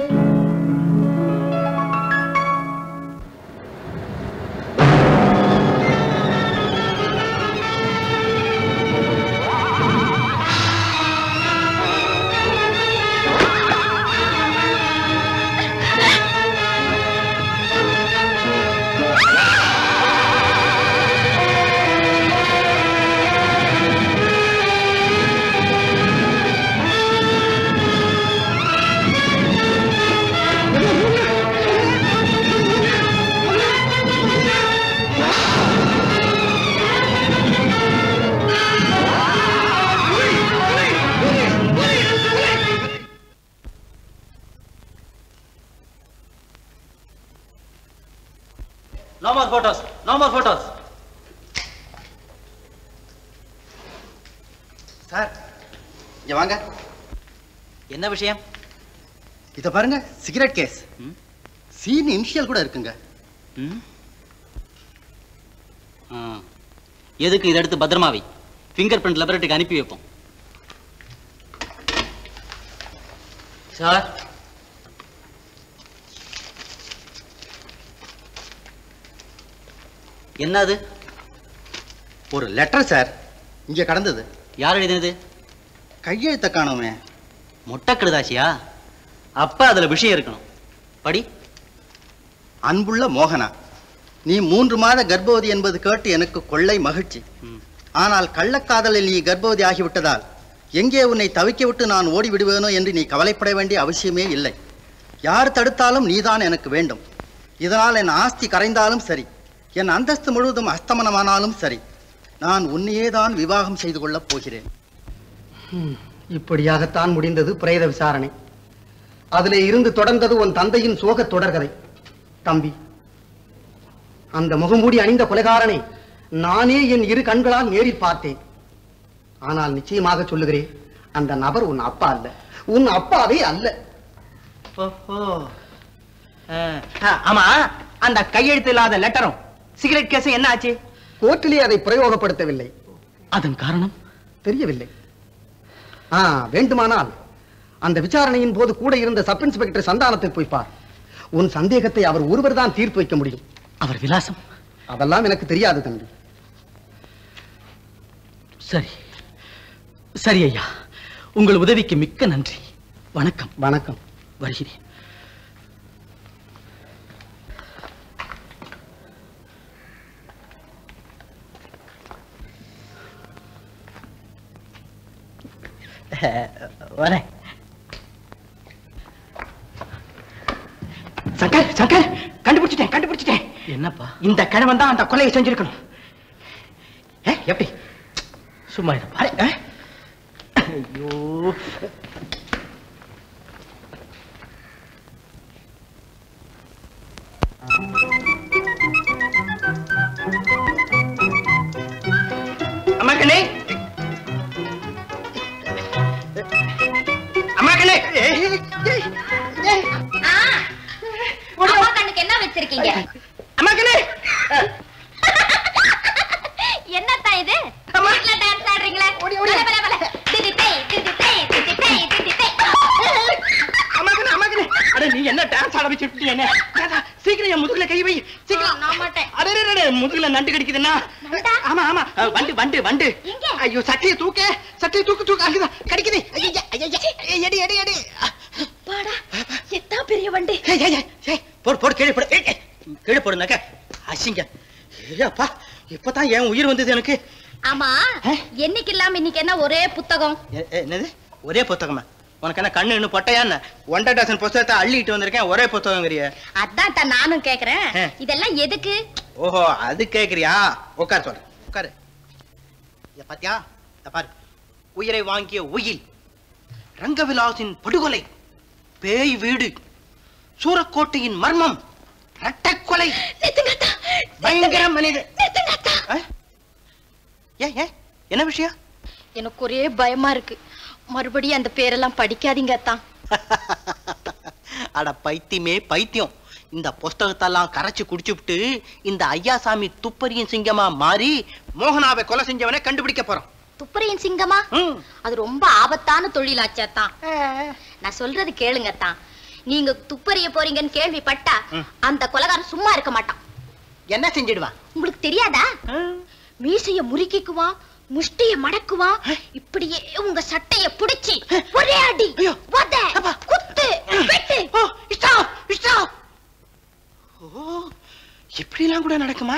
no more photos no more photos sir இங்க வாங்க என்ன விஷயம் இத பாருங்க சிகரெட் கேஸ் சீன் இனிஷியல் கூட இருக்குங்க ம்? ஆ. எதுக்கு இதை எடுத்து பத்திரமாவி ஃபிங்கர் பிரிண்ட் லெபரேட்டரிக்கு அனுப்பி வைப்போம் சார் என்னது ஒரு லெட்டர் சார் இங்க கடந்தது யார் எழுதினது கையெழுத்த காணோமே முட்டக்கிடுதாசியா அப்ப அதுல விஷயம் இருக்கணும் படி அன்புள்ள மோகனா நீ மூன்று மாத கர்ப்பவதி என்பது கேட்டு எனக்கு கொள்ளை மகிழ்ச்சி ஆனால் கள்ளக்காதலில் நீ கர்ப்பவதி ஆகிவிட்டதால் எங்கே உன்னை தவிக்க விட்டு நான் ஓடி விடுவேனோ என்று நீ கவலைப்பட வேண்டிய அவசியமே இல்லை யார் தடுத்தாலும் நீதான் எனக்கு வேண்டும் இதனால் என் ஆஸ்தி கரைந்தாலும் சரி என் அந்தஸ்து முழுவதும் அஸ்தமனமானாலும் சரி நான் உன்னையே தான் விவாகம் செய்து கொள்ளப் போகிறேன் இப்படியாகத்தான் முடிந்தது பிரேத விசாரணை அதிலே இருந்து தொடர்ந்தது உன் தந்தையின் சோகத் தொடர்கதை தம்பி அந்த முகமூடி அணிந்த கொலைகாரனை நானே என் இரு கண்களால் நேரில் பார்த்தேன் ஆனால் நிச்சயமாக சொல்லுகிறேன் அந்த நபர் உன் அப்பா அல்ல உன் அப்பாவே அல்ல ஓஹோ ஆமா அந்த கையெழுத்து இல்லாத லெட்டரும் சிகரெட் கேஸும் என்ன ஆச்சு கோர்ட்டிலே அதை பிரயோகப்படுத்தவில்லை அதன் காரணம் தெரியவில்லை ஆ வேண்டுமானால் அந்த விசாரணையின் போது கூட இருந்த சப் இன்ஸ்பெக்டர் சந்தானத்தை போய் பார் உன் சந்தேகத்தை அவர் ஒருவர் தான் தீர்த்து வைக்க முடியும் அவர் விலாசம் அதெல்லாம் எனக்கு தெரியாது தம்பி சரி சரி ஐயா உங்கள் உதவிக்கு மிக்க நன்றி வணக்கம் வணக்கம் வருகிறேன் வரேன் சங்கர் சங்கர் கண்டுபிடிச்சிட்டேன் கண்டுபிடிச்சிட்டேன் என்னப்பா இந்த கிழவன் தான் அந்த கொலையை செஞ்சிருக்கணும் ஏ, எப்படி சும்மா இருப்பா அரே, ஏ? ஐயோ அம்மா கண்ணே அம்மா கண்ணே அம்மா கண்ணுக்கு என்ன வச்சிருக்கீங்க அம்மா கண்ணே என்னத்தான் இது வீட்ல டான்ஸ் ஆடுறீங்களே பல, பல, பல. திதி தை, திதி தை, திதி தை, திதி தை. அம்மா கண்ணே அம்மா கண்ணே அட நீ என்ன டான்ஸ் ஆட வச்சுட்டு என்ன தாத்தா, சீக்கிரம் என் முதுகுல கை வை சீக்கிரம் நான் மாட்டேன் அடே அடே, அடே, முதுகுல நண்டு கடிக்குதுன்னா ஆமா ஆமா அஹ், வண்டு வண்டு வண்டு எங்க? ஐயோ சட்டையை தூக்க சட்டையை தூக்கு தூக்கு அங்கதான் கடிக்குது ஐயா ஐயா எடி எடி எடி பாடா எத்தா பெரிய வண்டி ஏய், ஏய், ஏய், ஏய், போடு போடு கீழே போடு ஏய், ஏய், கீழே போடுனாக்க அசிங்க ஏப்பா இப்பதான் என் உயிர் வந்தது எனக்கு ஆமா என்னைக்கு இல்லாம இன்னைக்கு என்ன ஒரே புத்தகம் ஏ- ஏ, என்னது ஒரே புத்தகமா உனக்கு என்ன கண்ணு இன்னும் பொட்டையான்னு ஒன்றரை டசன் புத்தகத்தை அள்ளிட்டு வந்திருக்கேன் ஒரே புத்தகங்கிறிய அதான் தான் நானும் கேக்குறேன் ஆ. இதெல்லாம் எதுக்கு ஓஹோ அது கேக்குறியா உட்கார் சொல்ற உட்காரு இத பாத்தியா இத பாரு உயிரை வாங்கிய உயில் ரங்கவிலாசின் படுகொலை பேய் வீடு சூரக்கோட்டையின் மர்மம் ரட்டக்கொலை பயங்கர மனித ஆ? ஏன் ஏன் என்ன விஷயம் எனக்கு ஒரே பயமா இருக்கு மறுபடியும் அந்த பேரெல்லாம் படிக்காதீங்க அத்தான் அட பைத்தியமே பைத்தியம் இந்த புஸ்தகத்தெல்லாம் கரைச்சு குடிச்சுப்புட்டு இந்த ஐயாசாமி துப்பறியும் சிங்கமா மாறி மோகனாவை கொலை செஞ்சவனை கண்டுபிடிக்க போறோம் துப்பறியின் சிங்கமா அது ரொம்ப ஆபத்தான தொழிலாச்சாத்தான் நான் சொல்றது கேளுங்கத்தான் நீங்க துப்பறிய போறீங்கன்னு கேள்விப்பட்டா அந்த கொலகாரன் சும்மா இருக்க மாட்டான் என்ன செஞ்சிடுவான் உங்களுக்கு தெரியாதா மீசைய முறுக்கிக்குவான் முஷ்டிய மடக்குவான் இப்படியே உங்க சட்டைய புடிச்சு ஒரே அடி உத, குத்து வெட்டு ஓ இப்படிலாம் கூட நடக்குமா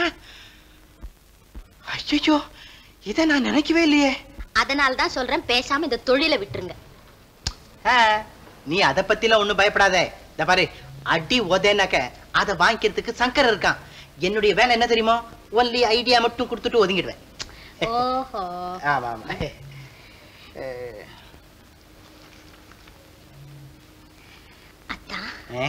ஐயோ இதை நான் நினைக்கவே இல்லையே அதனால தான் சொல்றேன் பேசாம இந்த தொழிலை விட்டுருங்க ஆ, நீ அத பத்திலாம் ஒண்ணும் பயப்படாத இந்த பாரு அடி உதேனாக்க அதை வாங்கிக்கிறதுக்கு சங்கர் இருக்கான் என்னுடைய வேலை என்ன தெரியுமா ஒன்லி ஐடியா மட்டும் கொடுத்துட்டு ஒதுங்கிடுவேன் ஓஹோ ஆமா ஆமா அஹ், ஏ?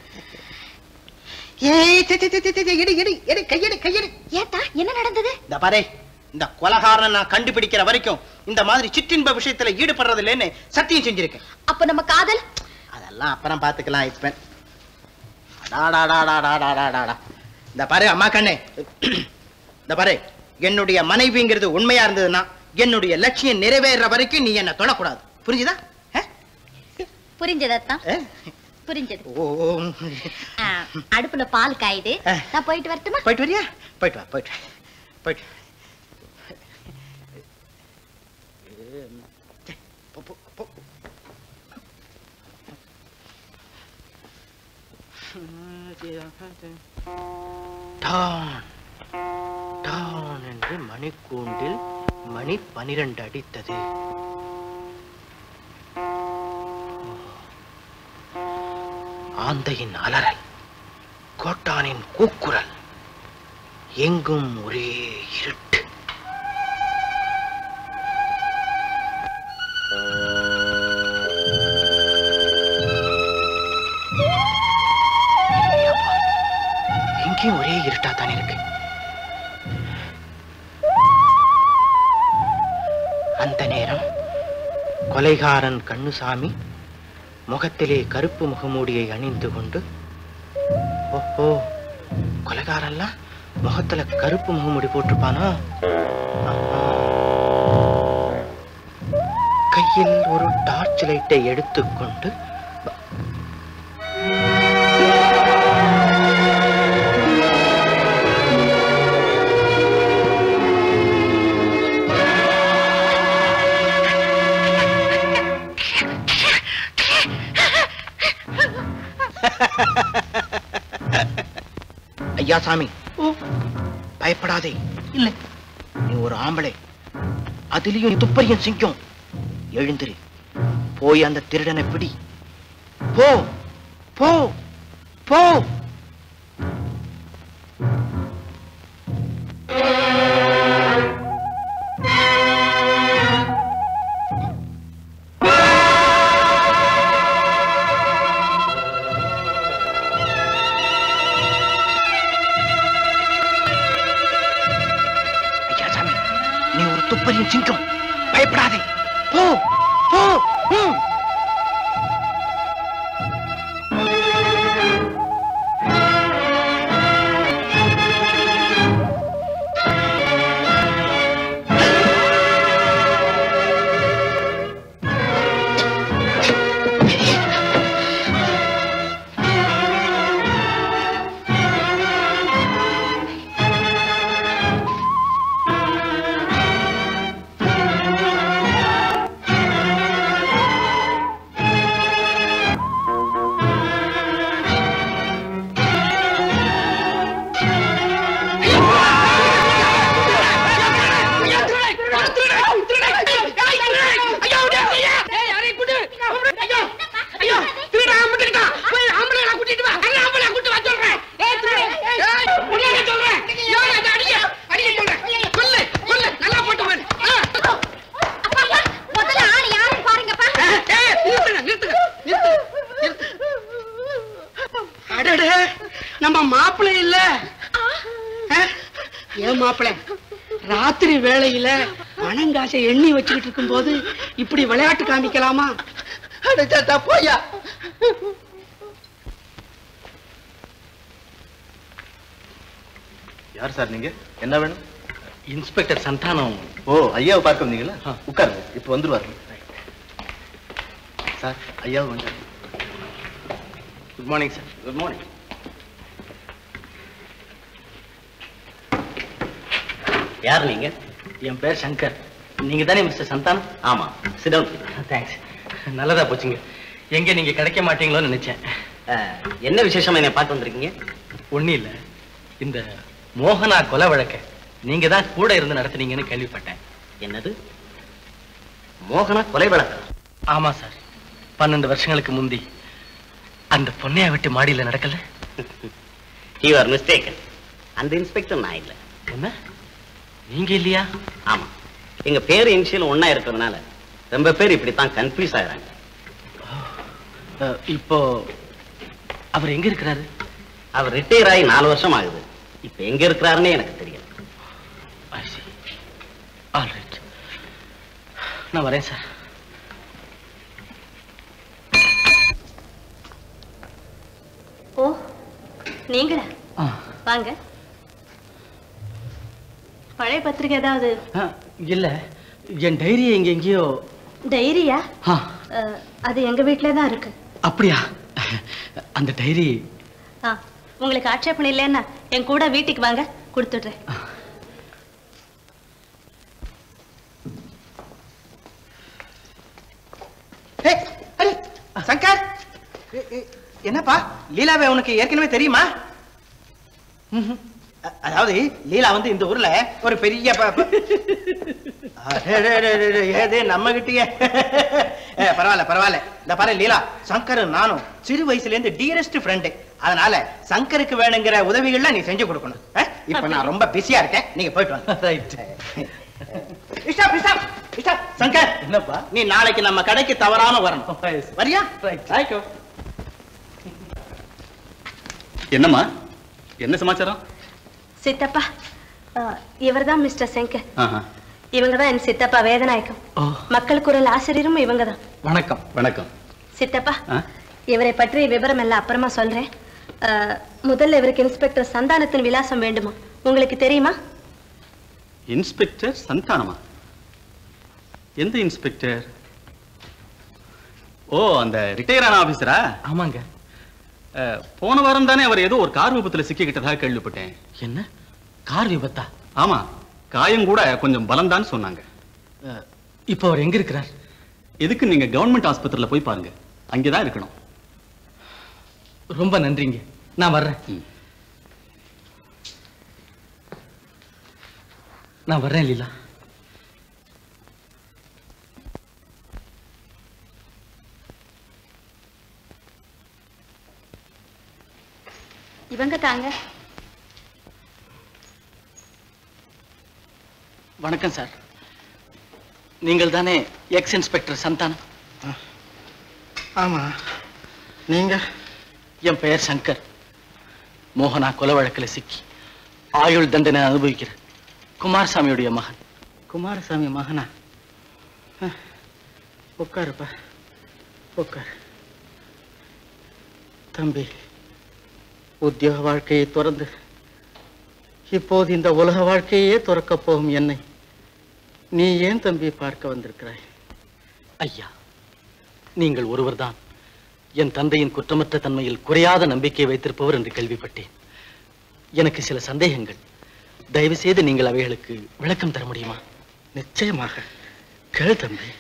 ஏய் சே, சே, சே, சே, சே, எடு எடு எடு கையெடு கையெடு ஏத்தா என்ன நடந்தது இந்த பாரு இந்த கொலகாரனை நான் கண்டுபிடிக்கிற வரைக்கும் இந்த மாதிரி சிற்றின்ப விஷயத்துல ஈடுபடுறது இல்லைன்னு சத்தியம் செஞ்சிருக்கேன் அப்ப நம்ம காதல் அதெல்லாம் அப்புறம் பாத்துக்கலாம் இப்ப அடாடாடாடாடாடாடாடா. இந்த பாரு அம்மா கண்ணே இந்த பாரு என்னுடைய மனைவிங்கிறது உண்மையா இருந்ததுன்னா என்னுடைய லட்சியம் நிறைவேற வரைக்கும் நீ என்ன தொடக்கூடாது புரிஞ்சுதா புரிஞ்சதத்தான் புரிஞ்சது ஓ ஆ, அடுப்புல பால் காயுது நான் போயிட்டு வரட்டுமா போயிட்டு வரியா போயிட்டு வா போயிட்டு வா. போயிட்டு வா. போ, போ, போ. டான் டான் என்று மணிக்கூண்டில் மணி பனிரெண்டு அடித்தது ஆந்தையின் அலறல் கோட்டானின் கூக்குரல் எங்கும் ஒரே இருட்டு எங்கேயும் ஒரே இருட்டா தான் இருக்கு அந்த நேரம் கொலைகாரன் கண்ணுசாமி முகத்திலே கருப்பு முகமூடியை அணிந்து கொண்டு ஓஹோ கொலைகாரன்லாம் முகத்துல கருப்பு முகமூடி போட்டிருப்பானோ ஆஹா. கையில் ஒரு டார்ச் லைட்டை எடுத்துக்கொண்டு ஐயா சாமி பயப்படாதே இல்ல நீ ஒரு ஆம்பளை அதுலயும் நீ துப்பறியும் சிங்கம் எழுந்திரு போய் அந்த திருடனை பிடி போ போ போ ஐயா சாமி நீ ஒரு துப்பறியும் சிங்கம் பயப்படாதே போ போ ம். முதல்ல ஆள் யாருன்னு பாருங்கப்பா அடடே நம்ம மாப்பிள்ளை இல்ல அஹ், ஏன் மாப்பிள்ளை ராத்திரி வேளையில பணங்காசை எண்ணி வச்சுக்கிட்டு இருக்கும்போது இப்படி விளையாட்டு காமிக்கலாமா போயா யார் சார் நீங்க என்ன வேணும் இன்ஸ்பெக்டர் சந்தானம் ஓ ஐயாவை பார்க்க வந்தீங்களா உட்காருங்க இப்போ வந்துருவாரு சார் ஐயாவை வந்து good morning sir good morning யார் நீங்க என் பேர் சங்கர் நீங்க தானே மிஸ்டர் சந்தானம் ஆமா சிடம் தேங்க்ஸ் நல்லதா போச்சுங்க எங்க நீங்க கிடைக்க மாட்டீங்களோன்னு நினைச்சேன் என்ன விசேஷமா என்னை பார்க்க வந்திருக்கீங்க ஒண்ணும் இல்ல இந்த மோகனா கொலை வழக்க நீங்க தான் கூட இருந்து நடத்துனீங்கன்னு கேள்விப்பட்டேன் என்னது மோகனா கொலை வழக்கு ஆமா சார் பன்னெண்டு வருஷங்களுக்கு முந்தி அந்த பொண்ணையா விட்டு மாடியில நடக்கல யூ ஆர் மிஸ்டேக்கன் அந்த இன்ஸ்பெக்டர் நான் இல்ல என்ன நீங்க இல்லையா ஆமா எங்க பேர் இனிஷியல் ஒண்ணா இருக்கிறதுனால ரொம்ப பேர் இப்படித்தான் கன்ஃபியூஸ் ஆகுறாங்க அஹ், இப்போ அவர் எங்க இருக்கிறாரு அவர் ரிட்டையர் ஆகி நாலு வருஷம் ஆகுது இப்ப எங்க இருக்கிறாருன்னே எனக்கு தெரியும் ஆல் ரைட் நான் வரேன் சார் ஓ நீங்களா ஆ. வாங்க பழைய பத்திரிக்கை ஏதாவது ஆ, இல்ல என் டைரியை எங்க எங்கேயோ டைரியா ஆ, அஹ், அது எங்க வீட்டிலே தான் இருக்கு அப்படியா அந்த டைரி ஆ உங்களுக்கு ஆட்சேபணம் இல்லைன்னா என் கூட வீட்டுக்கு வாங்க கொடுத்துடுறேன் ஏய், அரே, சங்கர் ஏ, ஏ, என்னப்பா லீலாவை உனக்கு ஏற்கனவே தெரியுமா ம்ஹும். அ- அதாவது லீலா வந்து இந்த ஊர்ல ஒரு பெரிய ப- ப- அடே, டே, டே, டே, டே, ஏது நம்ம கிட்டயே ஏ, பரவாயில்ல பரவாயில்ல இந்த பாரு லீலா சங்கர் நானும் சிறு வயசுல இருந்து டியரஸ்ட் ஃப்ரெண்டு அதனால சங்கருக்கு வேணுங்கிற உதவிகள்லாம் நீ செஞ்சு கொடுக்கணும் அ? இப்ப நான் ரொம்ப பிஸியா இருக்கேன் நீங்க போயிட்டு வாங்க ரைட் இஷ்டாப் இஷ்டாப் இஷ்டாப் சங்கர் என்னப்பா நீ நாளைக்கு நம்ம கடைக்கு தவறாம வரணும் வரியா ரைட் என்னம்மா என்ன சமாச்சாரம் சித்தப்பா இவர்தான் மிஸ்டர் சங்கர் ஆஹா. இவங்க தான் என் சித்தப்பா வேதநாயகம் ஓ மக்கள் குரல் ஆசிரியரும் இவங்க தான் வணக்கம் வணக்கம் சித்தப்பா ஆ? இவரை பற்றிய விவரம் எல்லாம் அப்புறமா சொல்றேன் ஆ, முதல்ல இவருக்கு இன்ஸ்பெக்டர் சந்தானத்தின் விலாசம் வேண்டுமா உங்களுக்கு தெரியுமா இன்ஸ்பெக்டர் சந்தானமா எந்த இன்ஸ்பெக்டர் ஓ அந்த ரிட்டையர் ஆன ஆபீசரா ஆமாங்க அஹ், போன வாரம் தானே அவர் ஏதோ ஒரு கார் விபத்துல சிக்கிக்கிட்டதாக கேள்விப்பட்டேன் என்ன கார் விபத்தா ஆமா காயம் கூட கொஞ்சம் பலம்தான் சொன்னாங்க அஹ், இப்போ அவர் எங்க இருக்கிறார் எதுக்கு நீங்க கவர்மெண்ட் ஆஸ்பத்திரியில போய் பாருங்க அங்கேதான் இருக்கணும் ரொம்ப நன்றிங்க நான் வர்றேன் ம். நான் வர்றேன் லீலா இவங்க தாங்க வணக்கம் சார் நீங்கள் தானே எக்ஸ் இன்ஸ்பெக்டர் சந்தானம் ஆமா நீங்க என் பெயர் சங்கர் மோகனா கொலை வழக்கில் சிக்கி ஆயுள் தண்டனை அனுபவிக்கிற குமாரசாமியுடைய மகன் குமாரசாமி மகனா அஹ், உட்காருப்பா உட்காரு தம்பி உத்தியோக வாழ்க்கையை துறந்து இப்போது இந்த உலக வாழ்க்கையே துறக்கப் போகும் என்னை நீ ஏன் தம்பி பார்க்க வந்திருக்கிறாய் ஐயா நீங்கள் ஒருவர்தான் என் தந்தையின் குற்றமற்ற தன்மையில் குறையாத நம்பிக்கை வைத்திருப்பவர் என்று கேள்விப்பட்டேன் எனக்கு சில சந்தேகங்கள் தயவு செய்து நீங்கள் அவைகளுக்கு விளக்கம் தர முடியுமா நிச்சயமாக கேள் தம்பி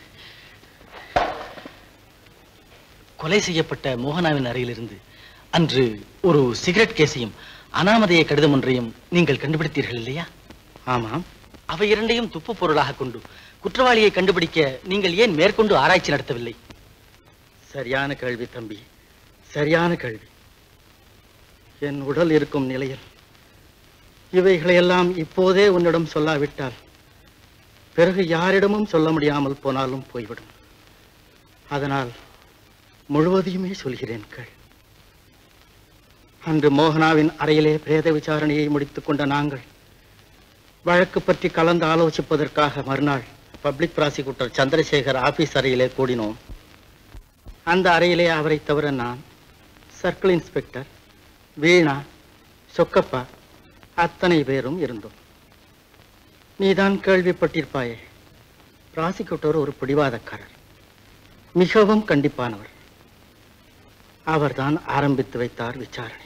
கொலை செய்யப்பட்ட மோகனாவின் அறையிலிருந்து அன்று ஒரு சிகரெட் கேஸையும் அனாமதேய கடிதம் ஒன்றையும் நீங்கள் கண்டுபிடித்தீர்கள் இல்லையா ஆமாம் அவை இரண்டையும் துப்பு பொருளாக கொண்டு குற்றவாளியை கண்டுபிடிக்க நீங்கள் ஏன் மேற்கொண்டு ஆராய்ச்சி நடத்தவில்லை சரியான கேள்வி தம்பி சரியான கேள்வி என் உடல் இருக்கும் நிலையில் இவைகளையெல்லாம் இப்போதே உன்னிடம் சொல்லாவிட்டால் பிறகு யாரிடமும் சொல்ல முடியாமல் போனாலும் போய்விடும் அதனால் முழுவதையுமே சொல்கிறேன் கேள் அன்று மோகனாவின் அறையிலே பிரேத விசாரணையை முடித்துக் கொண்ட நாங்கள் வழக்கு பற்றி கலந்து ஆலோசிப்பதற்காக மறுநாள் பப்ளிக் ப்ராசிக்யூட்டர் சந்திரசேகர் ஆபீஸ் அறையிலே கூடினோம் அந்த அறையிலே அவரை தவிர நான் சர்க்கிள் இன்ஸ்பெக்டர் வீணா சொக்கப்பா அத்தனை பேரும் இருந்தோம் நீதான் கேள்விப்பட்டிருப்பாயே பிராசிக்யூட்டர் ஒரு பிடிவாதக்காரர் மிகவும் கண்டிப்பானவர் அவர்தான் ஆரம்பித்து வைத்தார் விசாரணை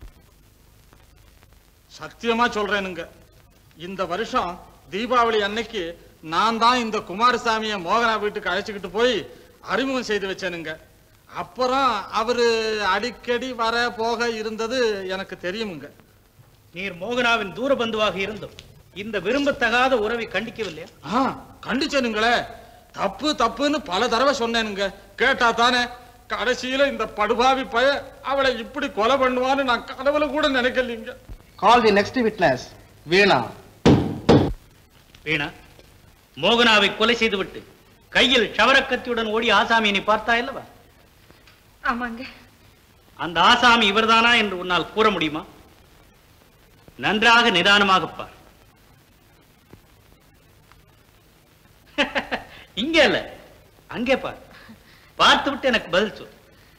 சத்தியமா சொல்றேனுங்க இந்த வருஷம் தீபாவளி அன்னைக்கு நான் தான் இந்த குமாரசாமியை மோகனா வீட்டுக்கு அழைச்சிக்கிட்டு போய் அறிமுகம் செய்து வச்சேனுங்க அப்புறம் அவரு அடிக்கடி வர போக இருந்தது எனக்கு தெரியுமுங்க நீர் மோகனாவின் தூர பந்துவாக இருந்தும் இந்த விரும்பத்தகாத உறவை கண்டிக்கவில்லையா ஆ கண்டிச்சேனுங்களே தப்பு தப்புன்னு பல தடவை சொன்னேனுங்க கேட்டா தானே கடைசியில இந்த படுபாவி பய அவளை இப்படி கொலை பண்ணுவான்னு நான் கனவுல கூட நினைக்கலீங்க கால் தி நெக்ஸ்ட் விட்னஸ் வீணா வீணா மோகனாவை கொலை செய்துவிட்டு கையில் சவரக்கத்தியுடன் ஓடி ஆசாமியை நீ பார்த்தாய் அல்லவா ஆமாங்க அந்த ஆசாமி இவர்தானா என்று உன்னால் கூற முடியுமா நன்றாக நிதானமாக பார் இங்கே இல்ல அங்கே பார் பார்த்து விட்டு எனக்கு பதில் சொல்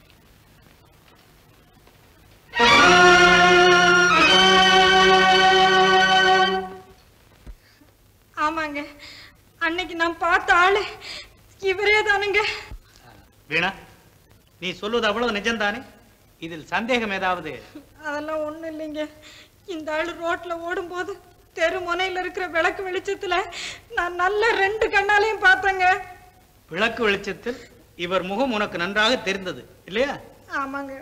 ஆமாங்க அன்னைக்கு நான் பார்த்த ஆளு இவரே தானுங்க வீணா நீ சொல்வது அவ்வளவு நிஜம்தானே இதில் சந்தேகம் ஏதாவது அதெல்லாம் ஒண்ணும் இல்லைங்க இந்த ஆளு ரோட்ல ஓடும்போது தெரு முனையில இருக்கிற விளக்கு வெளிச்சத்துல நான் நல்ல ரெண்டு கண்ணாலையும் பார்த்தேங்க விளக்கு வெளிச்சத்தில் இவர் முகம் உனக்கு நன்றாக தெரிந்தது இல்லையா ஆமாங்க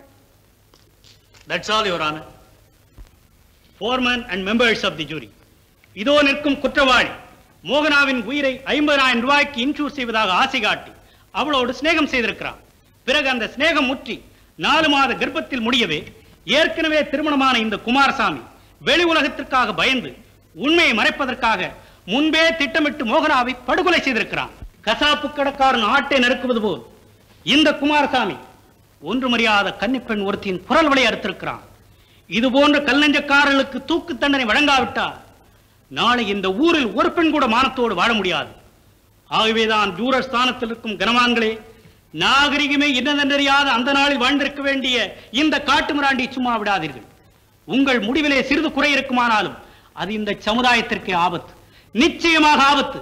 that's all your honour foreman and members of the jury இதோ நிற்கும் குற்றவாளி மோகனாவின் உயிரை ஐம்பதாயிரம் ரூபாய்க்கு இன்சூர் செய்வதாக ஆசை காட்டி அவளோடு சிநேகம் செய்திருக்கிறான் பிறகு அந்த சிநேகம் முற்றி நாலு மாத கர்ப்பத்தில் முடியவே ஏற்கனவே திருமணமான இந்த குமாரசாமி வெளி உலகத்திற்காக பயந்து உண்மையை மறைப்பதற்காக முன்பே திட்டமிட்டு மோகனாவை படுகொலை செய்திருக்கிறான் கசாப்பு கடைக்காரன் ஆட்டை நெருக்குவது போல் இந்த குமாரசாமி ஒன்றுமறியாத கன்னிப்பெண் ஒருத்தியின் குரல் வழி அறுத்திருக்கிறான் இது போன்ற கல்லஞ்சக்காரர்களுக்கு தூக்கு தண்டனை வழங்காவிட்டால் நாளை இந்த ஊரில் ஒரு பெண் கூட மானத்தோடு வாழ முடியாது ஆகவேதான் ஜூரர் ஸ்தானத்தில் இருக்கும் கனவான்களே நாகரிகமே என்னதென்றறியாத அந்த நாளில் வாழ்ந்திருக்க வேண்டிய இந்த காட்டு மிராண்டி சும்மா விடாதீர்கள் உங்கள் முடிவிலே சிறிது குறை இருக்குமானாலும் அது இந்த சமுதாயத்திற்கே ஆபத்து நிச்சயமாக ஆபத்து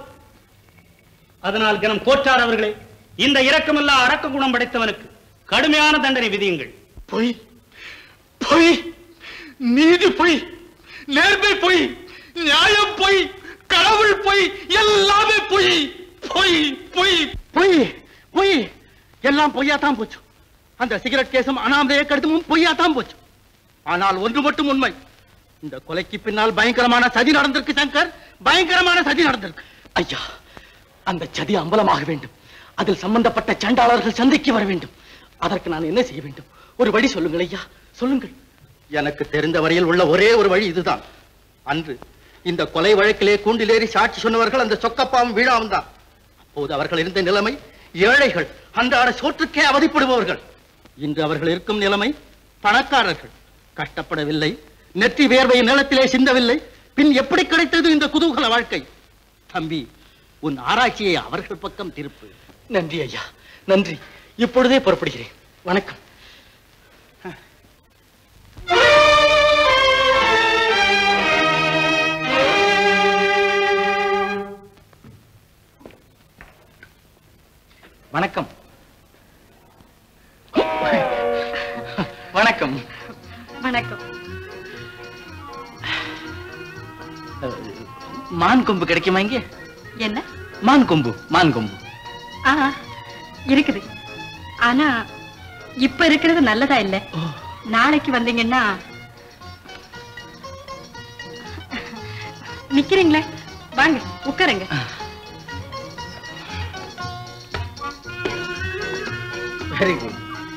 அதனால் கனம் கோச்சார் அவர்களே இந்த இரக்கமில்லா அரக்க குணம் படைத்தவனுக்கு கடுமையான தண்டனை விதியுங்கள் பொய் பொய் நீதி பொய் நேர்மை பொய் நியாயம் பொய் கடவுள் பொய் எல்லாமே பொய் பொய் பொய் பொய் பொய் எல்லாம் பொய்யாத்தான் போச்சு அந்த சிகரெட் கேசும் அனாமதேய கடிதமும் பொய்யாத்தான் போச்சு ஆனால் ஒன்று மட்டும் உண்மை இந்த கொலைக்கு பின்னால் பயங்கரமான சதி நடந்திருக்கு சங்கர் பயங்கரமான சதி நடந்திருக்கு ஐயா அந்த சதி அம்பலமாக வேண்டும் அதில் சம்பந்தப்பட்ட சண்டாளர்கள் சந்தைக்கு வர வேண்டும் அதற்கு நான் என்ன செய்ய வேண்டும் ஒரு வழி சொல்லுங்கள் ஐயா சொல்லுங்கள் எனக்கு தெரிந்த வரையில் உள்ள ஒரே ஒரு வழி இதுதான் அன்று இந்த கொலை வழக்கிலே கூண்டிலேறி சாட்சி சொன்னவர்கள் அந்த சொக்கப்பாவும் வீழாவும் தான் அப்போது அவர்கள் இருந்த நிலைமை ஏழைகள் அன்றாட சோற்றுக்கே அவதிப்படுபவர்கள் இன்று அவர்கள் இருக்கும் நிலைமை பணக்காரர்கள் கஷ்டப்படவில்லை நெற்றி வேர்வை நிலத்திலே சிந்தவில்லை பின் எப்படி கிடைத்தது இந்த குதூகல வாழ்க்கை தம்பி உன் ஆராய்ச்சியை அவர்கள் பக்கம் திருப்பு நன்றி ஐயா நன்றி இப்பொழுதே புறப்படுகிறேன் வணக்கம் வணக்கம் வணக்கம் வணக்கம் மான் கொம்பு கிடைக்குமா இங்கே என்ன மான் கொம்பு மான் கொம்பு ஆ இருக்குது ஆனா இப்ப இருக்கிறது நல்லதா இல்ல நாளைக்கு வந்தீங்கன்னா நிக்கிறீங்களே வாங்க உட்காருங்க வெரி குட்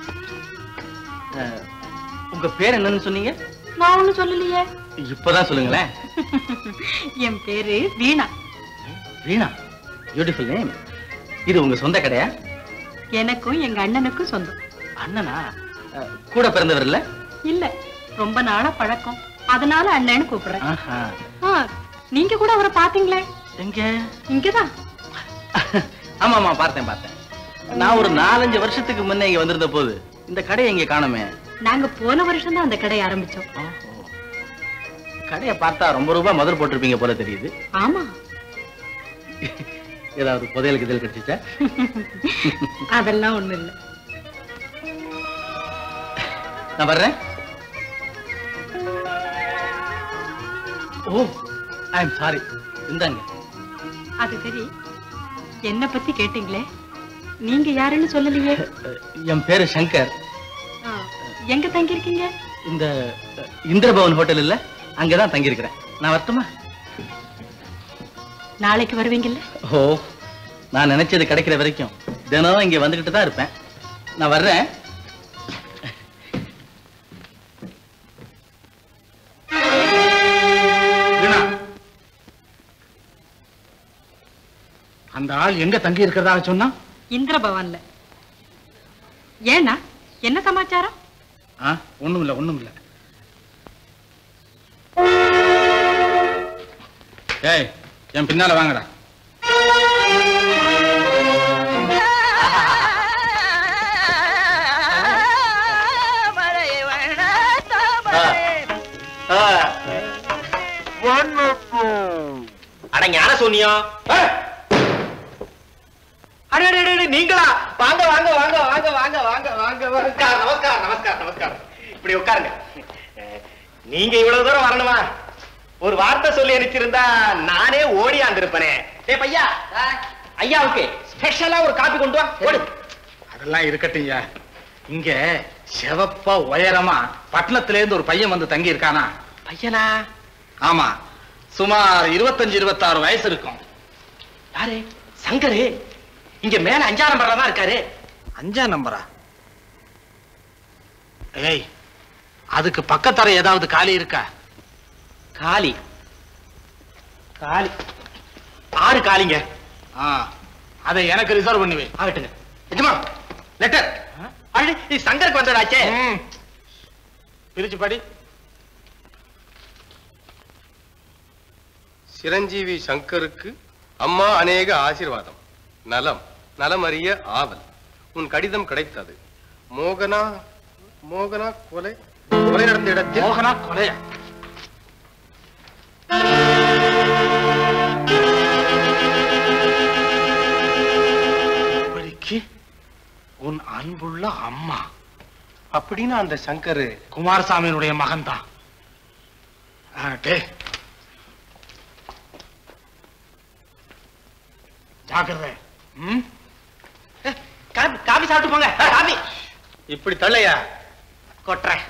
உங்க பேர் என்னன்னு சொன்னீங்க நான் ஒண்ணும் சொல்லலையே இப்பதான் சொல்லுங்களேன் என் பேரு வீணா வீணா பியூட்டிஃபுல் நேம் இது உங்க சொந்த கடையா எனக்கும் எங்க அண்ணனுக்கும் சொந்தம் அண்ணனா அஹ், கூட பிறந்தவர் இல்ல இல்ல ரொம்ப நாளா பழக்கம் அதனால அண்ணன்னு கூப்பிடுறேன் ஆஹா. ஆ, நீங்க கூட அவரை பாத்தீங்களே எங்க இங்கதான் ஆமா ஆமா பார்த்தேன் பார்த்தேன் நான் ஒரு நாலஞ்சு வருஷத்துக்கு முன்னே இங்க வந்திருந்த போது இந்த கடையை இங்க காணுமே நாங்க போன வருஷம் தான் அந்த கடை ஆரம்பிச்சோம் கடையை பார்த்தா ரொம்ப ரூபாய் முதல் போட்டிருப்பீங்க போல தெரியுது ஆமா ஏதாவது புதையல் கிதல் கிடைச்சிச்சா அதெல்லாம் ஒண்ணு இல்ல நான் வர்றேன் ஓ ஐ எம் சாரி இந்தாங்க அது சரி என்ன பத்தி கேட்டீங்களே நீங்க யாருன்னு சொல்லலையே என் பேரு சங்கர் ஆ, எங்க தங்கி இருக்கீங்க இந்த அஹ், இந்திரபவன் ஹோட்டல் இல்ல அங்கதான் தங்கியிருக்கிறேன் நான் வரட்டுமா நாளைக்கு வருவீங்கல்ல ஓ நான் நினைச்சது கிடைக்கிற வரைக்கும் தினம் இங்க வந்துகிட்டு தான் இருப்பேன் நான் வர்றேன் வீணா அந்த ஆள் எங்க தங்கி இருக்கிறதா சொன்னா இந்திர பவன்ல ஏன்னா என்ன சமாச்சாரம் ஆ, ஒண்ணும் இல்ல ஒண்ணும் இல்ல ஏய் என் பின்னால வாங்கடா அட ஞான சோனியம் நீங்களா வாங்க வாங்க வாங்க வாங்க வாங்க வாங்க வாங்க வாங்க நமஸ்காரம் நமஸ்காரம் நமஸ்காரம் இப்படி உட்காருங்க அஹ், நீங்க இவ்வளவு தூரம் வரணுமா ஒரு வார்த்தை சொல்லி அனுப்பிச்சிருந்தா நானே ஓடியாந்திருப்பனே டேய் பையா ஐயாவுக்கு ஸ்பெஷலா ஒரு காப்பி கொண்டு வா ஓடு அதெல்லாம் இருக்கட்டும்யா இங்க செவப்பா உயரமா பட்டணத்துல இருந்து ஒரு பையன் வந்து தங்கி இருக்கானா பையனா ஆமா சுமார் இருபத்தஞ்சு இருபத்தாறு வயசு இருக்கும் யாரு சங்கரு இங்க மேல அஞ்சாம் நம்பர்ல தான் இருக்காரு அஞ்சா நம்பரா ஏய் அதுக்கு பக்கத்தர ஏதாவது காலி இருக்கா காலி காலி ஆறு காலிங்க ஆ அதை எனக்கு ரிசர்வ் பண்ணி வை ஆகட்டுங்க எஜமா லெட்டர் அழு இது சங்கருக்கு வந்ததாச்சே பிரிச்சு படி சிரஞ்சீவி சங்கருக்கு அம்மா அநேக ஆசீர்வாதம் நலம் நலமறிய ஆவல் உன் கடிதம் கிடைத்தது மோகனா மோகனா கொலை கொலை நடந்த இடத்தில் மோகனா கொலையா இப்படிக்கு உன் அன்புள்ள அம்மா அப்படின்னு அந்த சங்கர் குமாரசாமியினுடைய மகன்தான் ஆ, டேய் ஜாக்கிரதை ம் காபி காபி சாப்பிட்டு போங்க காபி இப்படி தள்ளையா கொட்டுறேன்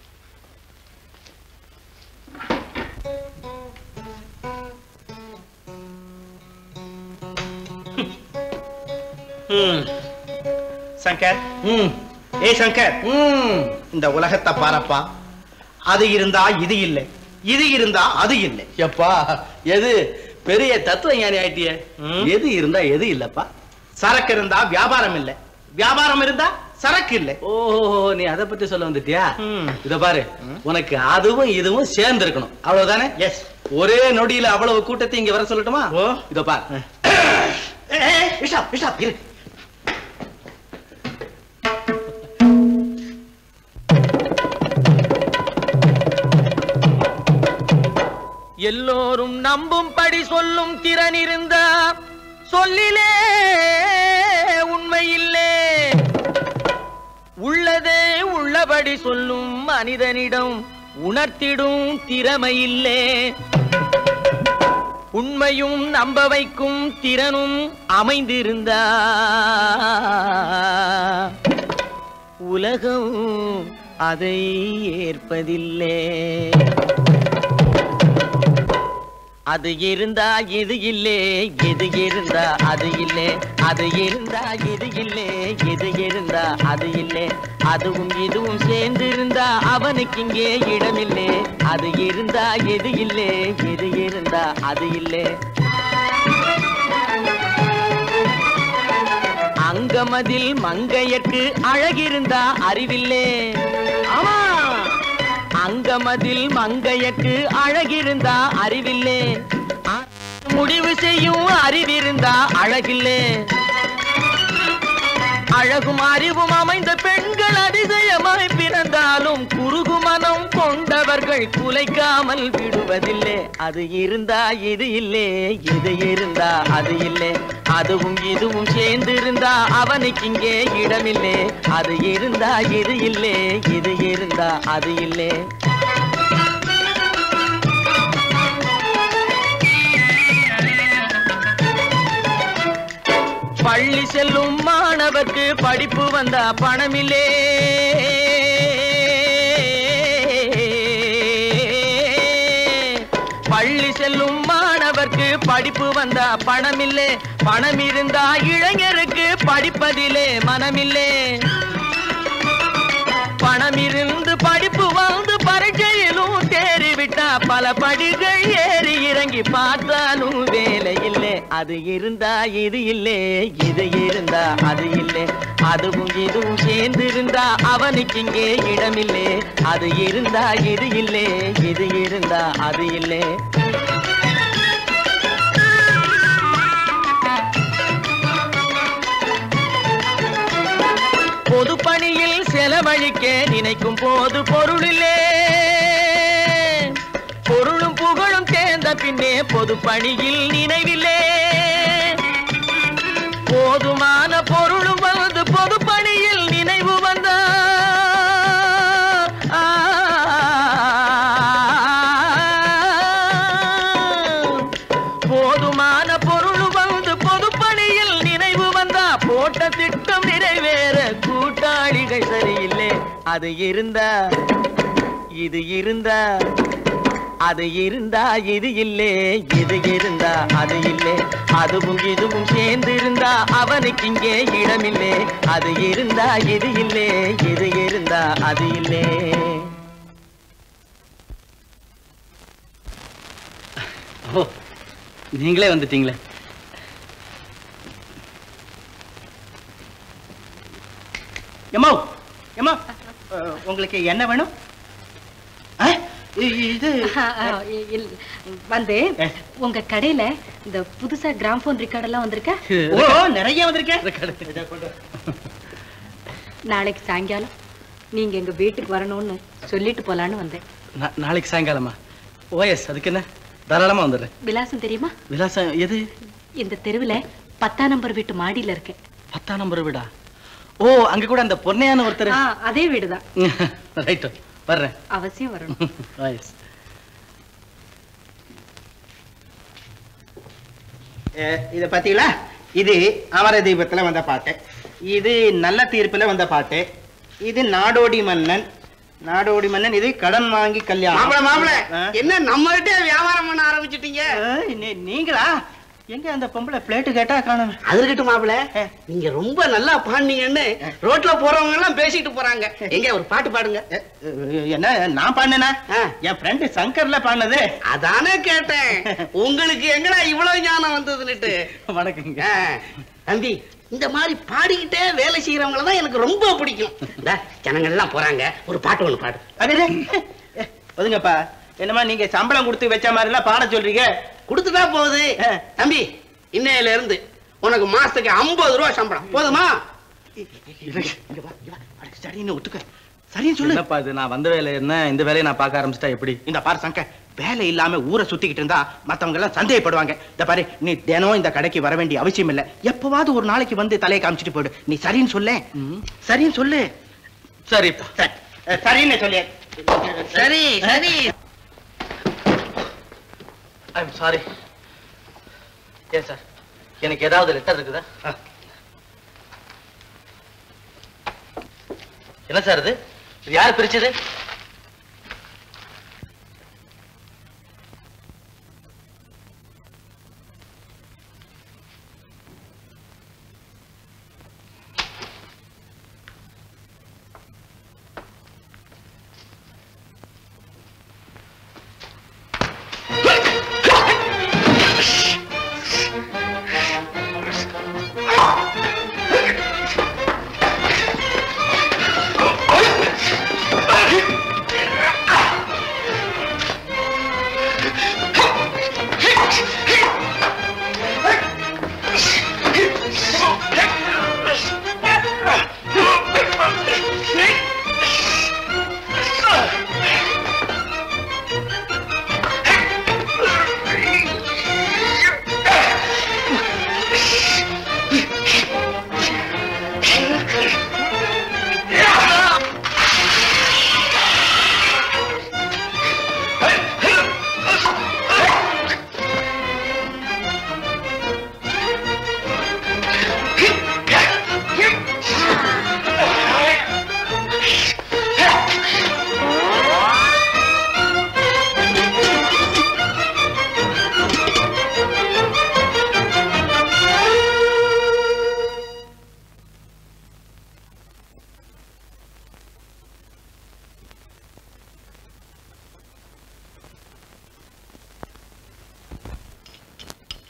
ம். சங்கர் ம் ஏய் சங்கர் ம் இந்த உலகத்தை பாரப்பா அது இருந்தா இது இல்லை இது இருந்தா அது இல்லை எப்பா எது பெரிய தத்துவ ஞானி ஆயிட்டிய எது இருந்தா எது இல்லப்பா சரக்கு இருந்தா வியாபாரம் இல்லை வியாபாரம் இருந்தா சரக்கு இல்லை ஓ நீ அதை பத்தி சொல்ல வந்துட்டியா இத பாரு உனக்கு அதுவும் இதுவும் சேர்ந்து இருக்கணும் அவ்வளவுதானே எஸ் ஒரே நொடியில அவ்வளவு கூட்டத்தை இங்க வர சொல்லட்டுமா ஓ. இத பார் விஷா விஷா இரு எல்லோரும் நம்பும்படி சொல்லும் திறன் இருந்தா சொல்லிலே உண்மையில்லே உள்ளதே உள்ளபடி சொல்லும் மனிதனிடம் உணர்த்திடும் திறமையில்லே உண்மையும் நம்ப வைக்கும் திறனும் அமைந்திருந்தா உலகம் அதை ஏற்பதில்லை அது இருந்தா இது இல்லே இது இருந்தா அது இல்லே அது இருந்தா இது இல்லே இது இருந்தா அது இல்லே அதுவும் இதுவும் சேர்ந்து இருந்தா அவனுக்கு இங்கே இடமில்லே அது இருந்தா எது இல்லே எது இருந்தா அது இல்லே அங்கமதில் மங்கையர்க்கு அழகிருந்தா அறிவில்லே ஆமா அங்கமதில் மங்கையர்க்கு அழகிருந்தா அறிவில்லே ஆ, முடிவு செய்யும் அறிவிருந்தா அழகில்லே அழகும் அறிவும் அமைந்த பெண்கள் அதிசயமாய் பிறந்தாலும் குறுகு மனம் கொ கொண்டவர்கள் குலைக்காமல் விடுவதில்லை அது இருந்தா இது இல்லே இது இருந்தா அது இல்லை அதுவும் இதுவும் சேர்ந்து இருந்தா அவனுக்கு இங்கே இடமில்லை அது இருந்தா இது இல்லே இது இருந்தா அது இல்லை பள்ளி செல்லும் மாணவர்க்கு படிப்பு வந்தா பணமில்லே பள்ளி செல்லும் மாணவர்க்கு படிப்பு வந்தா பணமில்லே பணம் இருந்தா இளைஞருக்கு படிப்பதிலே மனமில்லே பணம் இருந்து படிப்பு வந்து பரீட்சையிலும் தேறி விட்டா பல படிகள் ஏறி இறங்கி பார்த்தாலும் வேலை இல்லை அது இருந்தா இது இல்லை இது இருந்தா அது இல்லை அதுவும் இதுவும் சேர்ந்து இருந்தா அவனுக்கு இங்கே இடமில்லை அது இருந்தா இது இல்லை இது இருந்தா அது இல்லை பொது பணியில் செலவழிக்க நினைக்கும் போது பொருளிலே பொருளும் புகழும் சேர்ந்த பின்னே பொது பணியில் நினைவில்லே போதுமான பொருளும் வந்து பொது பணியில் நினைவு வந்தா போதுமான பொருள் வந்து பொது பணியில் நினைவு வந்தா போட்ட திட்டம் நிறைவேற கூட்டாளிகள் சரியில்லை அது இருந்தா இது இருந்தா அது இருந்தா இது இல்லே இது இருந்தா அது இல்லை அதுவும் இதுவும் சேர்ந்து இருந்தா அவனுக்கு இங்கே இடமில்லை அது இருந்தா இது இல்லே இது இருந்தா அது இல்லை ஓ நீங்களே வந்துட்டீங்களே எம்மா எம்மா அஹ், உங்களுக்கு என்ன வேணும் ஆ? இ- இது வந்து உங்க கடையில இந்த புதுசா கிராம்போன் ரெக்கார்ட் எல்லாம் வந்திருக்க ஓ நிறைய வந்திருக்கேன் நாளைக்கு சாயங்காலம் நீங்க எங்க வீட்டுக்கு வரணும்னு சொல்லிட்டு போலான்னு வந்தேன் நா- நாளைக்கு சாயங்காலமா ஓஎஸ் அதுக்கு என்ன தாராளமா வந்துடுறேன் விலாசம் தெரியுமா விலாசம் எது இந்த தெருவுல பத்தாம் நம்பர் வீட்டு மாடியில இருக்கேன் பத்தாம் நம்பர் வீடா ஓ அங்க கூட அந்த பொன்னையான ஒருத்தர் ஆ, அதே வீடுதான் ரைட் வர்றேன் அவசியம் வரணும் ஓஎஸ் அஹ், இத பாத்தீங்களா இது அமர தீபத்துல வந்த பாட்டு இது நல்ல தீர்ப்புல வந்த பாட்டு இது நாடோடி மன்னன் நாடோடி மன்னன் இது கடன் வாங்கி கல்யாணம் மாப்பிள மாப்பிள ஆ? என்ன நம்ம கிட்ட வியாபாரம் பண்ண ஆரம்பிச்சிட்டீங்க ஏய், நீ- நீங்களா எங்க அந்த பொம்பளை பிளேட்டு கேட்டா காணும் அது இருக்கட்டும் மாப்பிள நீங்க ரொம்ப நல்லா பாடுனீங்கன்னு ரோட்ல போறவங்க எல்லாம் பேசிட்டு போறாங்க எங்க ஒரு பாட்டு பாடுங்க என்ன நான் பாடினேனா என் ஃப்ரெண்டு சங்கர்ல பாடினது அதானே கேட்டேன் உங்களுக்கு எங்கடா இவ்வளவு ஞானம் வந்ததுன்னுட்டு வணக்கங்க தம்பி இந்த மாதிரி பாடிக்கிட்டே வேலை செய்யறவங்கள தான் எனக்கு ரொம்ப பிடிக்கும் இந்த ஜனங்கள் எல்லாம் போறாங்க ஒரு பாட்டு ஒண்ணு பாடு அதே ஒதுங்கப்பா என்னமா நீங்க சம்பளம் கொடுத்து வச்ச மாதிரி எல்லாம் பாட சொல்றீங்க கொடுத்துட்டா போகுது தம்பி இன்னையில இருந்து உனக்கு மாசத்துக்கு ஐம்பது ரூபா சம்பளம் போதுமா சரின்னு ஒத்துக்க சரின்னு சொல்லு என்னப்பா இது நான் வந்த வேலை என்ன இந்த வேலையை நான் பார்க்க ஆரம்பிச்சிட்டா எப்படி இந்த பாரு சங்கர் வேலை இல்லாம ஊரை சுத்திக்கிட்டு இருந்தா மத்தவங்க எல்லாம் சந்தேகப்படுவாங்க இந்த பாரு நீ தினம் இந்த கடைக்கு வர வேண்டிய அவசியம் இல்ல எப்பவாவது ஒரு நாளைக்கு வந்து தலையை காமிச்சிட்டு போயிடு நீ சரின்னு சொல்ல சரின்னு சொல்லு சரிப்பா சரி சரின்னு சொல்லு சரி சரி ஐம் சாரி ஏன் சார் எனக்கு ஏதாவது லெட்டர் இருக்குதா என்ன சார் இது இது யார் பிரிச்சது Ah!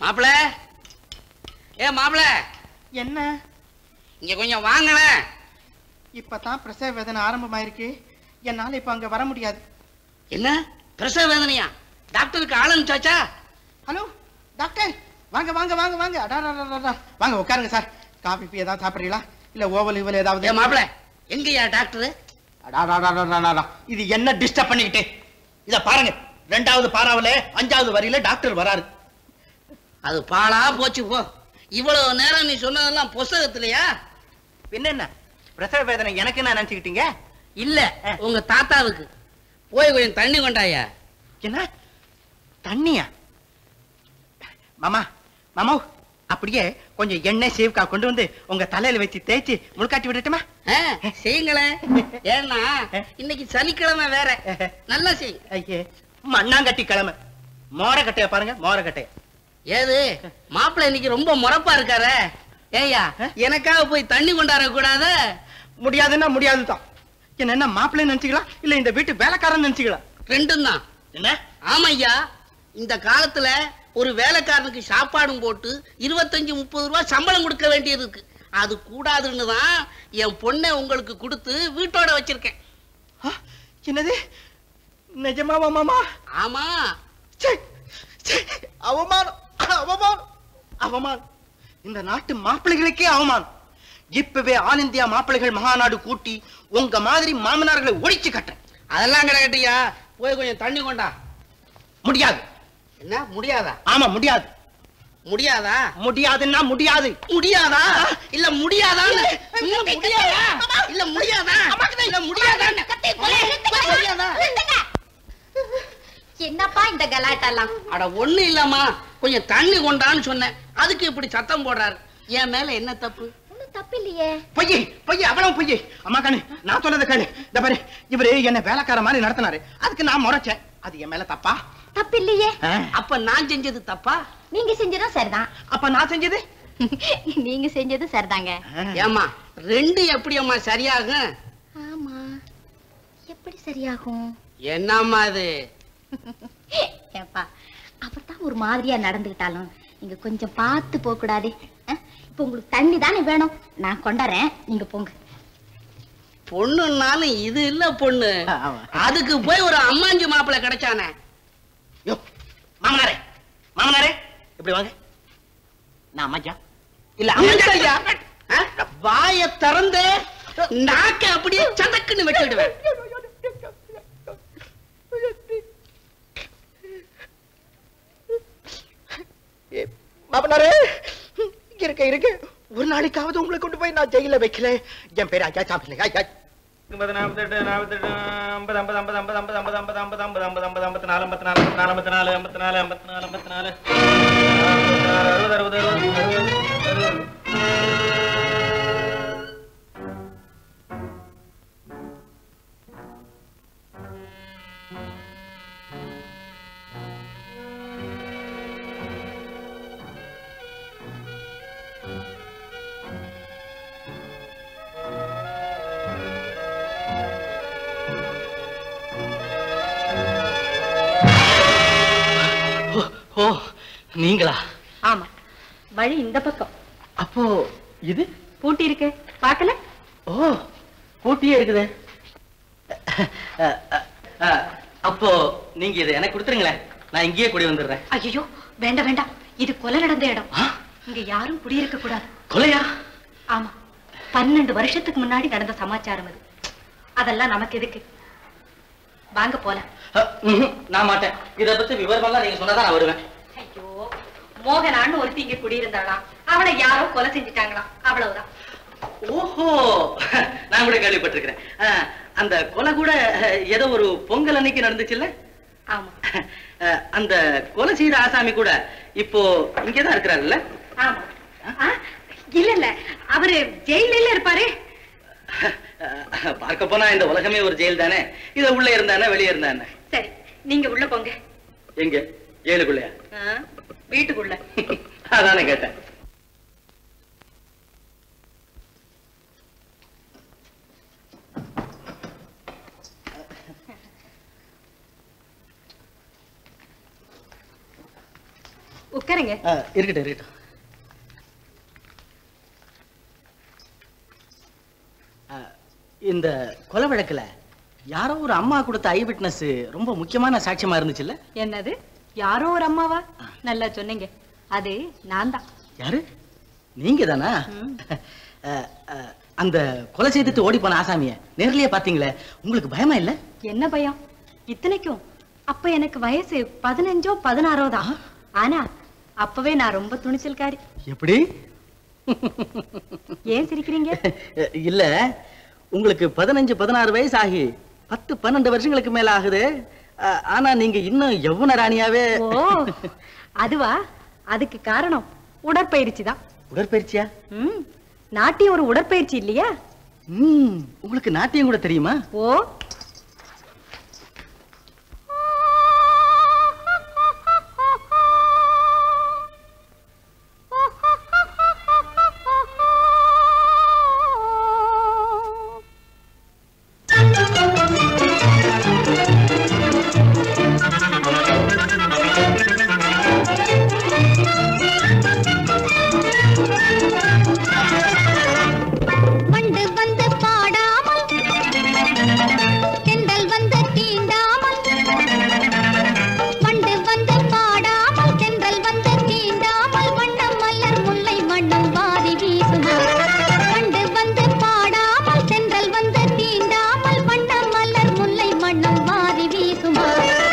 மாப்பிள ஏ மாப்பிள என்ன இங்க கொஞ்சம் வாங்களேன் இப்பதான் பிரசவ வேதனை ஆரம்பமாயிருக்கு என்னால இப்ப அங்க வர முடியாது என்ன பிரசவ வேதனையா டாக்டருக்கு ஆள் அனுப்பிச்சாச்சா ஹலோ டாக்டர் வாங்க வாங்க வாங்க வாங்க அடா, அடா, அடா, அடா. வாங்க உட்காருங்க சார் காபி பீ ஏதாவது சாப்பிடுறீங்களா இல்ல ஓவல் இவல் ஏதாவது ஏ மாப்பிள எங்கயா டாக்டர் அடா, அடா, அடா, அடா, அடா, அடா. இது என்ன டிஸ்டர்ப் பண்ணிக்கிட்டு இத பாருங்க ரெண்டாவது பாராவுல அஞ்சாவது வரியில டாக்டர் வராரு அது பாழா போச்சு போ இவ்வளவு நேரம் நீ சொன்னதெல்லாம் புஸ்தகத்திலயா பின்ன என்ன பிரசவ வேதனை எனக்கு என்ன நினைச்சுக்கிட்டீங்க இல்ல உங்க தாத்தாவுக்கு போய் கொஞ்சம் தண்ணி கொண்டாயா என்ன தண்ணியா மாமா மாமா அப்படியே கொஞ்சம் எண்ணெய் சீவுக்கா கொண்டு வந்து உங்க தலையில வச்சு தேய்ச்சி முழுக்காட்டி விடட்டுமா ஆ, செய்யுங்களேன் ஏன்னா இன்னைக்கு சனிக்கிழமை வேற நல்லா செய் ஐயே மண்ணாங்கட்டி கிழமை மோரக்கட்டைய பாருங்க மோரக்கட்டைய ஏது மாப்பிள்ளை இன்னைக்கு ரொம்ப முறப்பா இருக்காரே ஏய்யா எனக்காக போய் தண்ணி கொண்டாட கூடாது முடியாதுன்னா முடியாதுதான் என்ன என்ன மாப்பிள்ளை நினைச்சுக்கலாம் இல்ல இந்த வீட்டு வேலைக்காரன் நினைச்சுக்கலாம் ரெண்டும் தான் என்ன ஆமையா இந்த காலத்துல ஒரு வேலைக்காரனுக்கு சாப்பாடும் போட்டு இருபத்தஞ்சு முப்பது ரூபாய் சம்பளம் கொடுக்க வேண்டியது இருக்கு அது கூடாதுன்னு தான் என் பொண்ணை உங்களுக்கு கொடுத்து வீட்டோட வச்சிருக்கேன் என்னது நிஜமாவா மாமா ஆமா அவமானம் அவமானம் அவமானம் இந்த நாட்டு மாப்பிள்ளைகளுக்கே அவமானம் இப்பவே ஆல் இந்தியா மாப்பிள்ளைகள் மகாநாடு கூட்டி உங்க மாதிரி மாமனார்களை ஒழிச்சு கட்டேன் அதெல்லாம் கிடையாட்டியா போய் கொஞ்சம் தண்ணி கொண்டா முடியாது என்ன முடியாதா ஆமா முடியாது முடியாதா முடியாதுன்னா முடியாது முடியாதா இல்ல முடியாதா இல்ல முடியாதா இல்ல முடியாதா இல்ல முடியாதா முடியாதா என்னப்பா இந்த கலாட்டெல்லாம் அட ஒண்ணு இல்லம்மா கொஞ்சம் தண்ணி கொண்டான்னு சொன்னேன் அதுக்கு இப்படி சத்தம் போடுறாரு என் மேல என்ன தப்பு ஒண்ணும் தப்பு இல்லையே பொய் பொய் அவ்வளவு பொய் அம்மா கண்ணு நான் சொன்னது கேளு இந்த பாரு இவரு என்ன வேலைக்கார மாதிரி நடத்தினாரு அதுக்கு நான் முறைச்சேன் அது என் மேல தப்பா தப்பு இல்லையே அப்ப நான் செஞ்சது தப்பா நீங்க செஞ்சதும் சரிதான் அப்ப நான் செஞ்சது நீங்க செஞ்சது சரிதாங்க ஏம்மா ரெண்டு எப்படி அம்மா சரியாகும் ஆமா எப்படி சரியாகும் என்னம்மா இது ஏப்பா அவர் தான் ஒரு மாதிரியா நடந்துகிட்டாலும் நீங்க கொஞ்சம் பார்த்து போக கூடாது இப்ப உங்களுக்கு தண்ணி தானே வேணும் நான் கொண்டாறேன் நீங்க போங்க பொண்ணுன்னாலும் இது இல்ல பொண்ணு அதுக்கு போய் ஒரு அம்மாஞ்சி மாப்பிள்ளை கிடைச்சானே மாமனாரே மாமனாரே இப்படி வாங்க நான் அம்மாஜா இல்ல இல்லையா வாய திறந்து நாக்க அப்படியே சதக்குன்னு வச்சுடுவேன் மாமனாரே இருக்க இருக்க ஒரு நாளைக்காவது உங்களை கொண்டு போய் நான் ஜெயில வைக்கல என் பேர் ஐயா சாமி ஐயா ஐம்பது நாற்பத்தெட்டு நாற்பத்தெட்டு ஐம்பது ஐம்பது ஐம்பது ஐம்பது ஐம்பது ஐம்பது ஐம்பது ஐம்பது ஐம்பது ஐம்பது ஐம்பது ஐம்பத்தி நாலு ஐம்பத்தி நாலு ஐம்பத்தி நாலு ஐம்பத்தி நாலு ஐம்பத்தி நாலு ஐம்பத்தி நாலு ஐம்பத்தி நாலு அறுபது அறுபது அறுபது அறுபது ஓ நீங்களா ஆமா வழி இந்த பக்கம் அப்போ இது பூட்டி இருக்கு பாக்கல ஓ பூட்டியே இருக்குது அப்போ நீங்க இதை எனக்கு கொடுத்துருங்களேன் நான் இங்கேயே கூடி வந்துடுறேன் ஐயோ வேண்டாம் வேண்டாம் இது கொலை நடந்த இடம் இங்க யாரும் குடியிருக்க கூடாது கொலையா ஆமா பன்னெண்டு வருஷத்துக்கு முன்னாடி நடந்த சமாச்சாரம் அது அதெல்லாம் நமக்கு எதுக்கு வாங்க போலாம் நான் மாட்டேன் இத பத்தி விவரமெல்லாம் நீங்க சொன்னாதான் நான் வருவேன் ஐயோ மோகனான்னு ஒருத்தி இங்க குடியிருந்தாளாம் அவளை யாரோ கொலை செஞ்சுட்டாங்களாம் அவ்வளவுதான் ஓஹோ நான் கூட கேள்விப்பட்டிருக்கிறேன் அஹ், அந்த கொலை கூட அஹ், ஏதோ ஒரு பொங்கல் அன்னைக்கு நடந்துச்சுல்ல ஆமா அஹ், அந்த கொலை செய்த ஆசாமி கூட இப்போ இங்கதான் இருக்கிறாருல்ல ஆமா ஆ, இல்ல இல்ல அவரு ஜெயில இருப்பாரு அஹ், பார்க்க போனா இந்த உலகமே ஒரு ஜெயில் தானே இத உள்ள இருந்தானே வெளியே இருந்தானே சரி நீங்க உள்ள போங்க எங்க ஜெயிலுக்குள்ளயா ஆ, வீட்டுக்குள்ள அதானே கேட்டேன் உட்காருங்க ஆ, இருக்கட்டும் இருக்கட்டும் ஆ, இந்த கொலை வழக்குல யாரோ ஒரு அம்மா கொடுத்த ஐ விட்னஸ் ரொம்ப முக்கியமான சாட்சியமா இருந்துச்சுல்ல என்னது யாரோ ஒரு அம்மாவா நல்லா சொன்னீங்க அது நான் தான் யாரு நீங்க தானா அந்த கொலை செய்துட்டு ஓடி போன ஆசாமிய நேர்லயே பாத்தீங்களே உங்களுக்கு பயமா இல்ல என்ன பயம் இத்தனைக்கும் அப்ப எனக்கு வயசு பதினஞ்சோ பதினாறோ தான் ஆனா அப்பவே நான் ரொம்ப துணிச்சல்காரி எப்படி ஏன் சிரிக்கிறீங்க இல்ல உங்களுக்கு பதினஞ்சு பதினாறு வயசு ஆகி பத்து பன்னெண்டு வருஷங்களுக்கு மேல ஆகுது ஆ, ஆனா நீங்க இன்னும் யௌவன ராணியாவே ஓ அதுவா அதுக்கு காரணம் உடற்பயிற்சி தான் உடற்பயிற்சியா ம் நாட்டியம் ஒரு உடற்பயிற்சி இல்லையா ம் உங்களுக்கு நாட்டியம் கூட தெரியுமா ஓ வண்டு வந்து பாடாமல் தென்றல் வந்து தீண்டாமல் வண்டு வந்து பாடாமல் தென்றல் வந்து தீண்டாமல் வண்ணம் மலர் முல்லை மண்ணும் வாரி வீசுமா வண்டு வந்து பாடாமல் தென்றல் வந்து தீண்டாமல் வண்ணம் மலர் முல்லை மண்ணும் வாரி வீசுமா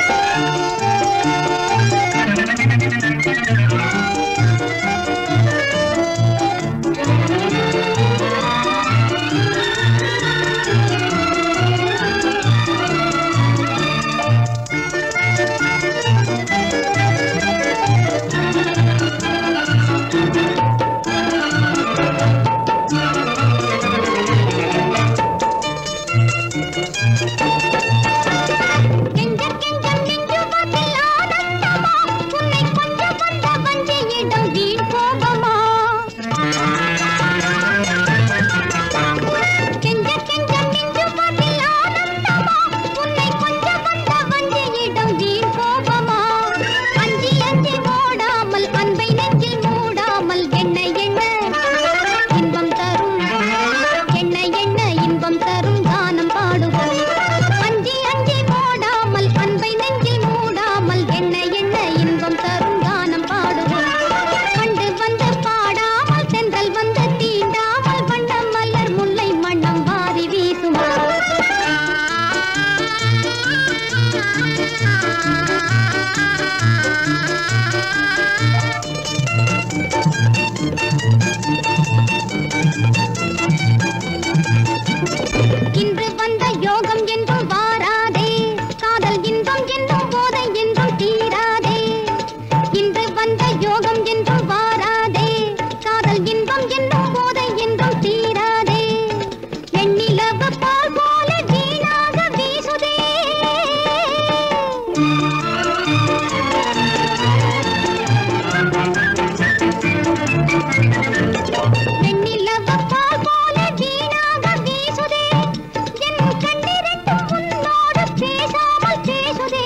கெஞ்ச கெஞ்சம் நெஞ்சுவதில் ஆனந்தமா உன்னை கொஞ்ச வந்த வஞ்சியிடம் வீண் கோபமா கெஞ்ச கெஞ்சம் நெஞ்சுவதில் ஆனந்தமா உன்னை கொஞ்ச வந்த வஞ்சியிடம் வீண் கோபமா அஞ்சி அஞ்சி ஓடாமல் அன்பை நெஞ்சில் மூடாமல் எண்ண எண்ண இன்பம் தரும் எண்ண எண்ண இன்பம் தரும் கானம் பாடுவோம் அஞ்சி அஞ்சி ஓடாமல் அன்பை நெஞ்சில் மூடாமல் எண்ண எண்ண இன்பம் தரும் கானம் பாடுவோம் கண்டு வந்து பாடாமல் தென்றல் வந்து தீண்டாமல் வண்ணம் மலர் முல்லை மண்ணம் வாரி வீசுமா இன்று வந்த யோகம் என்றும் வாராதே காதல் இன்பம் என்றும் போதை என்றும் தீராதே இன்று வந்த யோகம் என்றும் வாராதே காதல் இன்பம் என்றும் போதை என்றும் தீராதே வெண்ணிலவு பால் போல வீணாக வீசுதே வெண்ணிலவு பால் போல வீணாக வீசுதே என் கண்ணிரண்டும் உன்னோடு பேசாமல் பேசுதே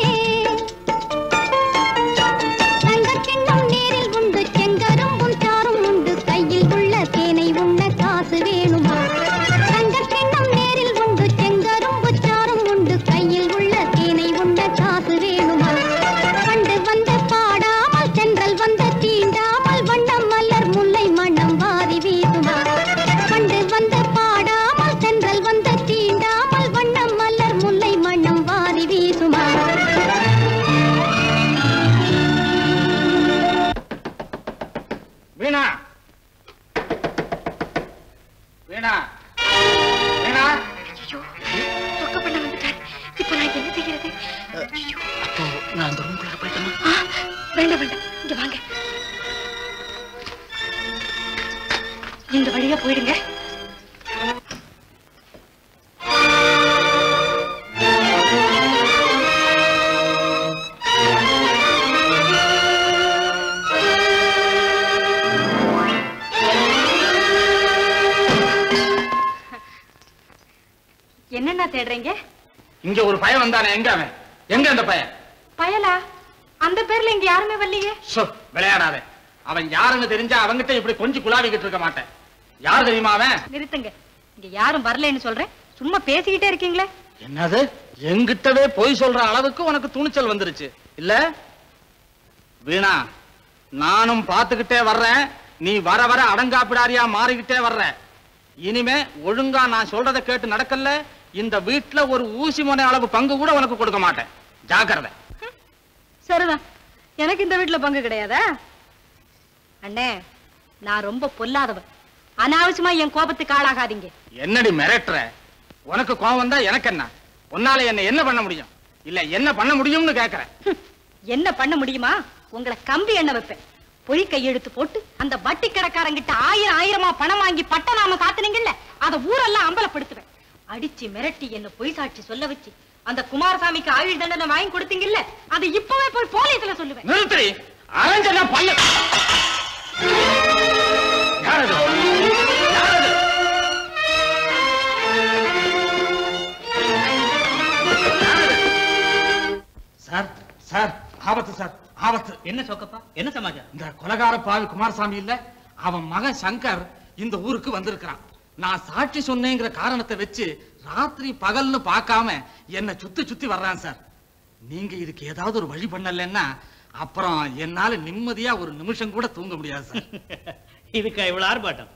தங்கக் கிண்ணம் நேரில் உண்டு செங்கரும்பும் சாரும் உண்டு கையில் உள்ள தேனை உண்ண காசு வேணுமா தங்கக் கிண்ணம் நேரில் உண்டு செங்கரும்பு சாரும் உண்டு கையில் உள்ள தேனை உண்ண காசு வேணுமா கண்டு வந்து பாடாமல் சென்றல் வந்து தீண்டாமல் வண்ணம் மலர் முல்லை மண்ணம் வாரி வீசுமா கண்டு வந்து பாடாமல் சென்றல் வந்து தீண்டாமல் வண்ணம் மலர் முல்லை மண்ணம் வாரி வீசுமா வீணா வீணா வீணா தொக்க பண்ண வந்துட்டார் இப்ப நான் என்ன செய்யறது அப்போ நான் அந்த ரூம்குள்ள போயிட்டேன்னா ஆ, வேண்டாம் வேண்டாம் இங்க வாங்க இந்த வழியா போயிடுங்க என்னென்ன தேடுறீங்க இங்க ஒரு பையன் வந்தானே எங்க அவன் எங்க அந்த பையன் பயலா அந்த பேர்ல இங்க யாருமே வரலையே சோ விளையாடாத அவன் யாருன்னு தெரிஞ்சா அவங்கிட்ட இப்படி கொஞ்சம் குலாவிக்கிட்டு இருக்க மாட்டேன் யார் தெரியுமா அவன் நிறுத்துங்க இங்க யாரும் வரலைன்னு சொல்றேன் சும்மா பேசிக்கிட்டே இருக்கீங்களே என்னது எங்கிட்டவே பொய் சொல்ற அளவுக்கு உனக்கு துணிச்சல் வந்துருச்சு இல்ல வீணா நானும் பார்த்துக்கிட்டே வர்றேன் நீ வர வர அடங்காப்பிடாரியா மாறிக்கிட்டே வர்ற இனிமே ஒழுங்கா நான் சொல்றதை கேட்டு நடக்கல இந்த வீட்டுல ஒரு ஊசி முனை அளவு பங்கு கூட உனக்கு கொடுக்க மாட்டேன் ஜாக்கிரதை சரிதான் எனக்கு இந்த வீட்டுல பங்கு கிடையாதா அண்ணே நான் ரொம்ப பொல்லாதவன் அனாவசியமா என் கோபத்துக்கு ஆளாகாதீங்க என்னடி மிரட்டுற உனக்கு கோவம் வந்தா எனக்கு என்ன உன்னால என்ன என்ன பண்ண முடியும் இல்ல என்ன பண்ண முடியும்னு கேக்குறேன் என்ன பண்ண முடியுமா உங்களை கம்பி எண்ண வைப்பேன் பொய் கையெழுத்து போட்டு அந்த வட்டி கடைக்காரங்கிட்ட ஆயிரம் ஆயிரமா பணம் வாங்கி பட்ட நாம காத்துனீங்கல்ல அத ஊரெல்லாம் அம்பலப்படுத்துவேன் அடிச்சு மிரட்டி என்ன பொய் சாட்சி சொல்ல வச்சு அந்த குமாரசாமிக்கு ஆயுள் தண்டனை வாங்கி கொடுத்தீங்கல்ல அதை இப்பவே போய் போலீஸ்ல சொல்லுவேன் நிறுத்தி அரைஞ்சனா பல்ல யாரது யாரது சார் சார் ஆபத்து சார் ஆபத்து என்ன சொக்கப்பா என்ன சமாச்சாரம் இந்த கொலகார பாவி குமாரசாமி இல்ல அவன் மகன் சங்கர் இந்த ஊருக்கு வந்திருக்கிறான் நான் சாட்சி சொன்னேங்கிற காரணத்தை வச்சு ராத்திரி பகல்னு பார்க்காம என்ன சுத்தி சுத்தி வர்றான் சார் நீங்க இதுக்கு ஏதாவது ஒரு வழி பண்ணலன்னா அப்புறம் என்னால நிம்மதியா ஒரு நிமிஷம் கூட தூங்க முடியாது சார் இதுக்கு இவ்வளவு ஆர்ப்பாட்டம்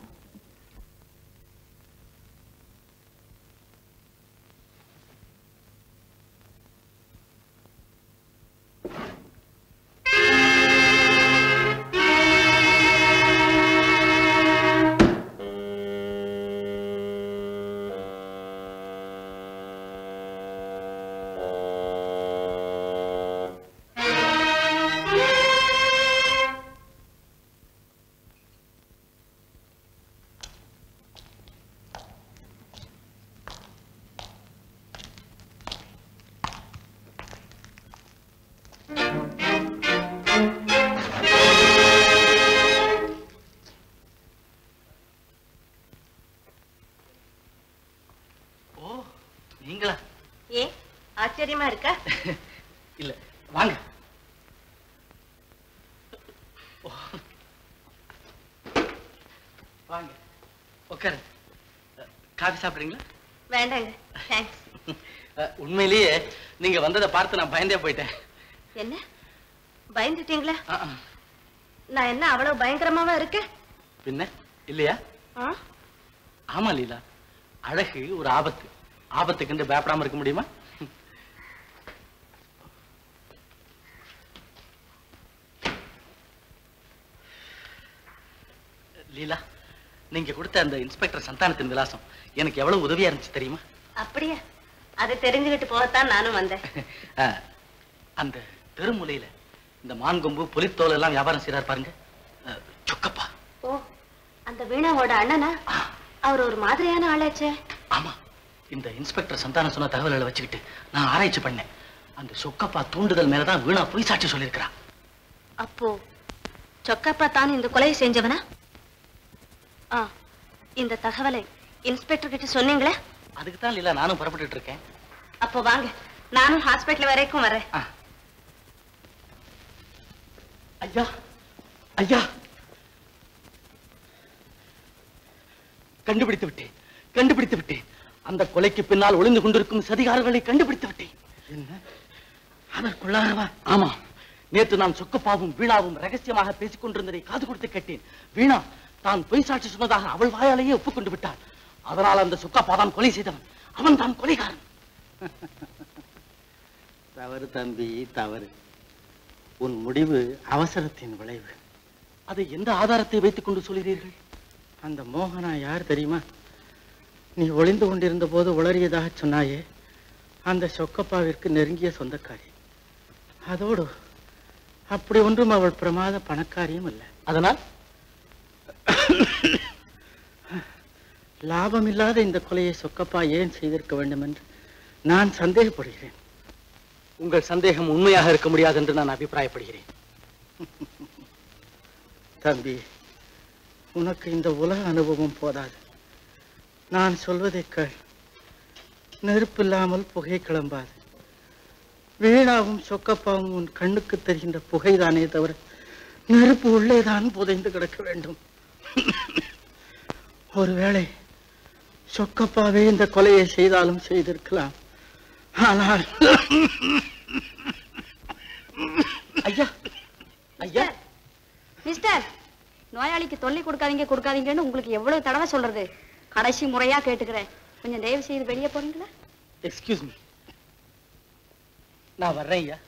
ஓ நீங்களா ஏ ஆச்சரியமா இருக்கா இல்ல வாங்க ஓ. வாங்க உட்காரு காஃபி சாப்பிடுறீங்களா வேண்டாங்க தேங்க்ஸ் அஹ், உண்மையிலேயே நீங்க வந்ததை பார்த்து நான் பயந்தே போயிட்டேன் என்ன பயந்துட்டீங்களா அஹ், அஹ். நான் என்ன அவ்வளவு பயங்கரமாவா இருக்கேன் பின்ன இல்லையா ஆ? ஆமா லீலா அழகு ஒரு ஆபத்து ஆபத்துக்கு கண்டு பயப்படாம இருக்க முடியுமா லீலா நீங்க கொடுத்த அந்த இன்ஸ்பெக்டர் சந்தானத்தின் விலாசம் எனக்கு எவ்வளவு உதவியா இருந்துச்சு தெரியுமா அப்படியா அதை தெரிஞ்சுக்கிட்டு போகத்தான் நானும் வந்தேன் அஹ், அந்த தெருமுலையில இந்த மான்கொம்பு புலித்தோல் எல்லாம் வியாபாரம் செய்யறாரு பாருங்க அஹ், சொக்கப்பா ஓ அந்த வீணாவோட அண்ணனா அவர் ஒரு மாதிரியான ஆளாச்சே ஆமா இந்த இன்ஸ்பெக்டர் சந்தானம் சொன்ன தகவல்களை வச்சுக்கிட்டு நான் ஆராய்ச்சி பண்ணேன் அந்த சொக்கப்பா தூண்டுதல் மேலதான் வீணா பொய் சாட்சி சொல்லியிருக்கிறா அப்போ சொக்கப்பா தான் இந்த கொலையை செஞ்சவனா ஆ இந்த தகவலை இன்ஸ்பெக்டர் கிட்ட சொன்னீங்களே அதுக்கு தான் லீலா நானும் புறப்பட்டுட்டு இருக்கேன் அப்போ வாங்க நானும் ஹாஸ்பிட்டல் வரைக்கும் வரேன் ஐயா ஐயா கண்டுபிடித்து விட்டேன் கண்டுபிடித்து விட்டேன் அந்த கொலைக்கு பின்னால் ஒளிந்து கொண்டிருக்கும் சதிகாரர்களை கண்டுபிடித்து விட்டேன் என்ன அதற்குள்ளாரவா ஆமா நேற்று நான் சொக்கப்பாவும் வீணாவும் ரகசியமாக பேசிக் கொண்டிருந்ததை காது கொடுத்து கேட்டேன் வீணா தான் பொய் சாட்சி சொன்னதாக அவள் வாயாலேயே ஒப்புக்கொண்டு விட்டாள் அதனால் அந்த சொக்கப்பா தான் கொலை செய்தவன் அவன் தான் கொலைகாரன் தவறு தம்பி தவறு உன் முடிவு அவசரத்தின் விளைவு அதை எந்த ஆதாரத்தை வைத்துக் கொண்டு சொல்கிறீர்கள் அந்த மோகனா யார் தெரியுமா நீ ஒளிந்து கொண்டிருந்த போது உளறியதாக சொன்னாயே அந்த சொக்கப்பாவிற்கு நெருங்கிய சொந்தக்காரி அதோடு அப்படி ஒன்றும் அவள் பிரமாத பணக்காரியும் இல்லை அதனால் லாபமில்லாத இந்த கொலையை சொக்கப்பா ஏன் செய்திருக்க வேண்டும் என்று நான் சந்தேகப்படுகிறேன் உங்கள் சந்தேகம் உண்மையாக இருக்க முடியாது என்று நான் அபிப்பிராயப்படுகிறேன் தம்பி உனக்கு இந்த உலக அனுபவம் போதாது நான் சொல்வதை கேள் நெருப்பில்லாமல் புகை கிளம்பாது வீணாவும் சொக்கப்பாவும் உன் கண்ணுக்கு தெரிகின்ற புகைதானே தவிர நெருப்பு உள்ளேதான் புதைந்து கிடக்க வேண்டும் ஒருவேளை சொக்கப்பாவே இந்த கொலையை செய்தாலும் செய்திருக்கலாம் ஆனால் ஐயா ஐயா மிஸ்டர் நோயாளிக்கு தொல்லை கொடுக்காதீங்க கொடுக்காதீங்கன்னு உங்களுக்கு எவ்வளவு தடவை சொல்றது கடைசி முறையா கேட்டுக்கிறேன் கொஞ்சம் தயவு செய்து வெளியே போறீங்களா எக்ஸ்கியூஸ் மீ நான் வர்றேன் ஐயா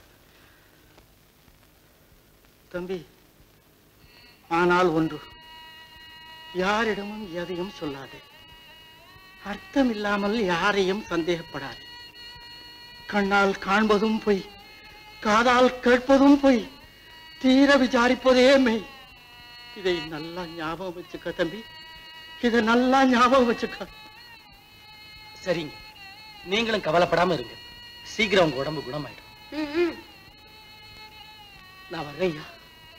தம்பி ஆனால் ஒன்று யாரிடமும் எதையும் சொல்லாதே அர்த்தம் இல்லாமல் யாரையும் சந்தேகப்படாதே கண்ணால் காண்பதும் பொய் காதால் கேட்பதும் பொய் தீர விசாரிப்பதே மெய் இதை நல்லா ஞாபகம் வச்சுக்க தம்பி இதை நல்லா ஞாபகம் வச்சுக்க சரிங்க நீங்களும் கவலைப்படாம இருங்க சீக்கிரம் உங்க உடம்பு குணமாயிடும் நான் வர்றேன் ஐயா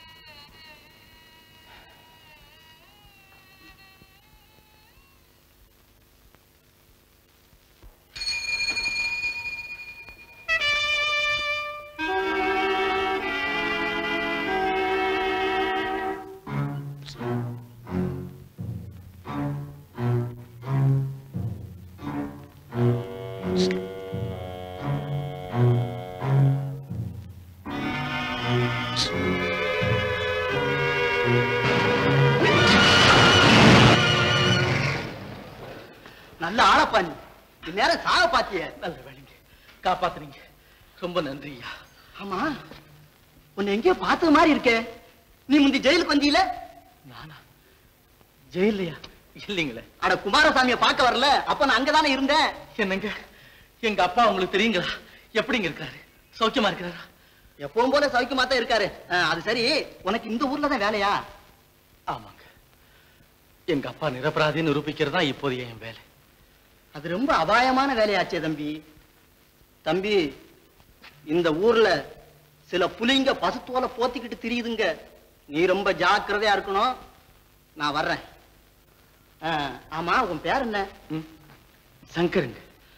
நல்ல ஆளப்பா நீ இந்நேரம் சாக பாத்திய நல்ல வேலைங்க காப்பாத்துனீங்க ரொம்ப நன்றி ஐயா ஆமா உன்னை எங்கேயோ பார்த்தது மாதிரி இருக்கே நீ முந்தி ஜெயிலுக்கு வந்தீல நானா ஜெயிலையா இல்லைங்களே அட குமாரசாமியை பார்க்க வரல அப்ப நான் அங்கதானே இருந்தேன் என்னங்க எங்க அப்பா உங்களுக்கு தெரியுங்களா எப்படிங்க இருக்காரு சௌக்கியமா இருக்கிறாரா எப்பவும் போல சௌக்கியமா தான் இருக்காரு அஹ், அது சரி உனக்கு இந்த ஊர்ல தான் வேலையா ஆமாங்க எங்க அப்பா நிரபராதின்னு நிரூபிக்கிறது தான் இப்போதைய என் வேலை அது ரொம்ப அபாயமான வேலையாச்சே தம்பி தம்பி இந்த ஊர்ல சில புலிங்க பசுத்தோலை போத்திக்கிட்டு திரியுதுங்க நீ ரொம்ப ஜாக்கிரதையா இருக்கணும் நான் வர்றேன் அஹ், ஆமா உன் பேர் என்ன சங்கருங்க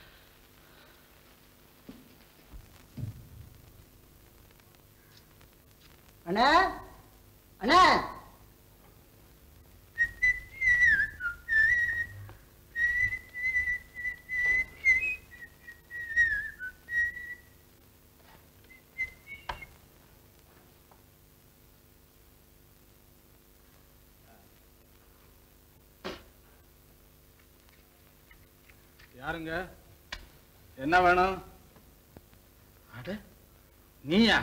அண்ணா அண்ணா யாருங்க என்ன வேணும் அட நீயா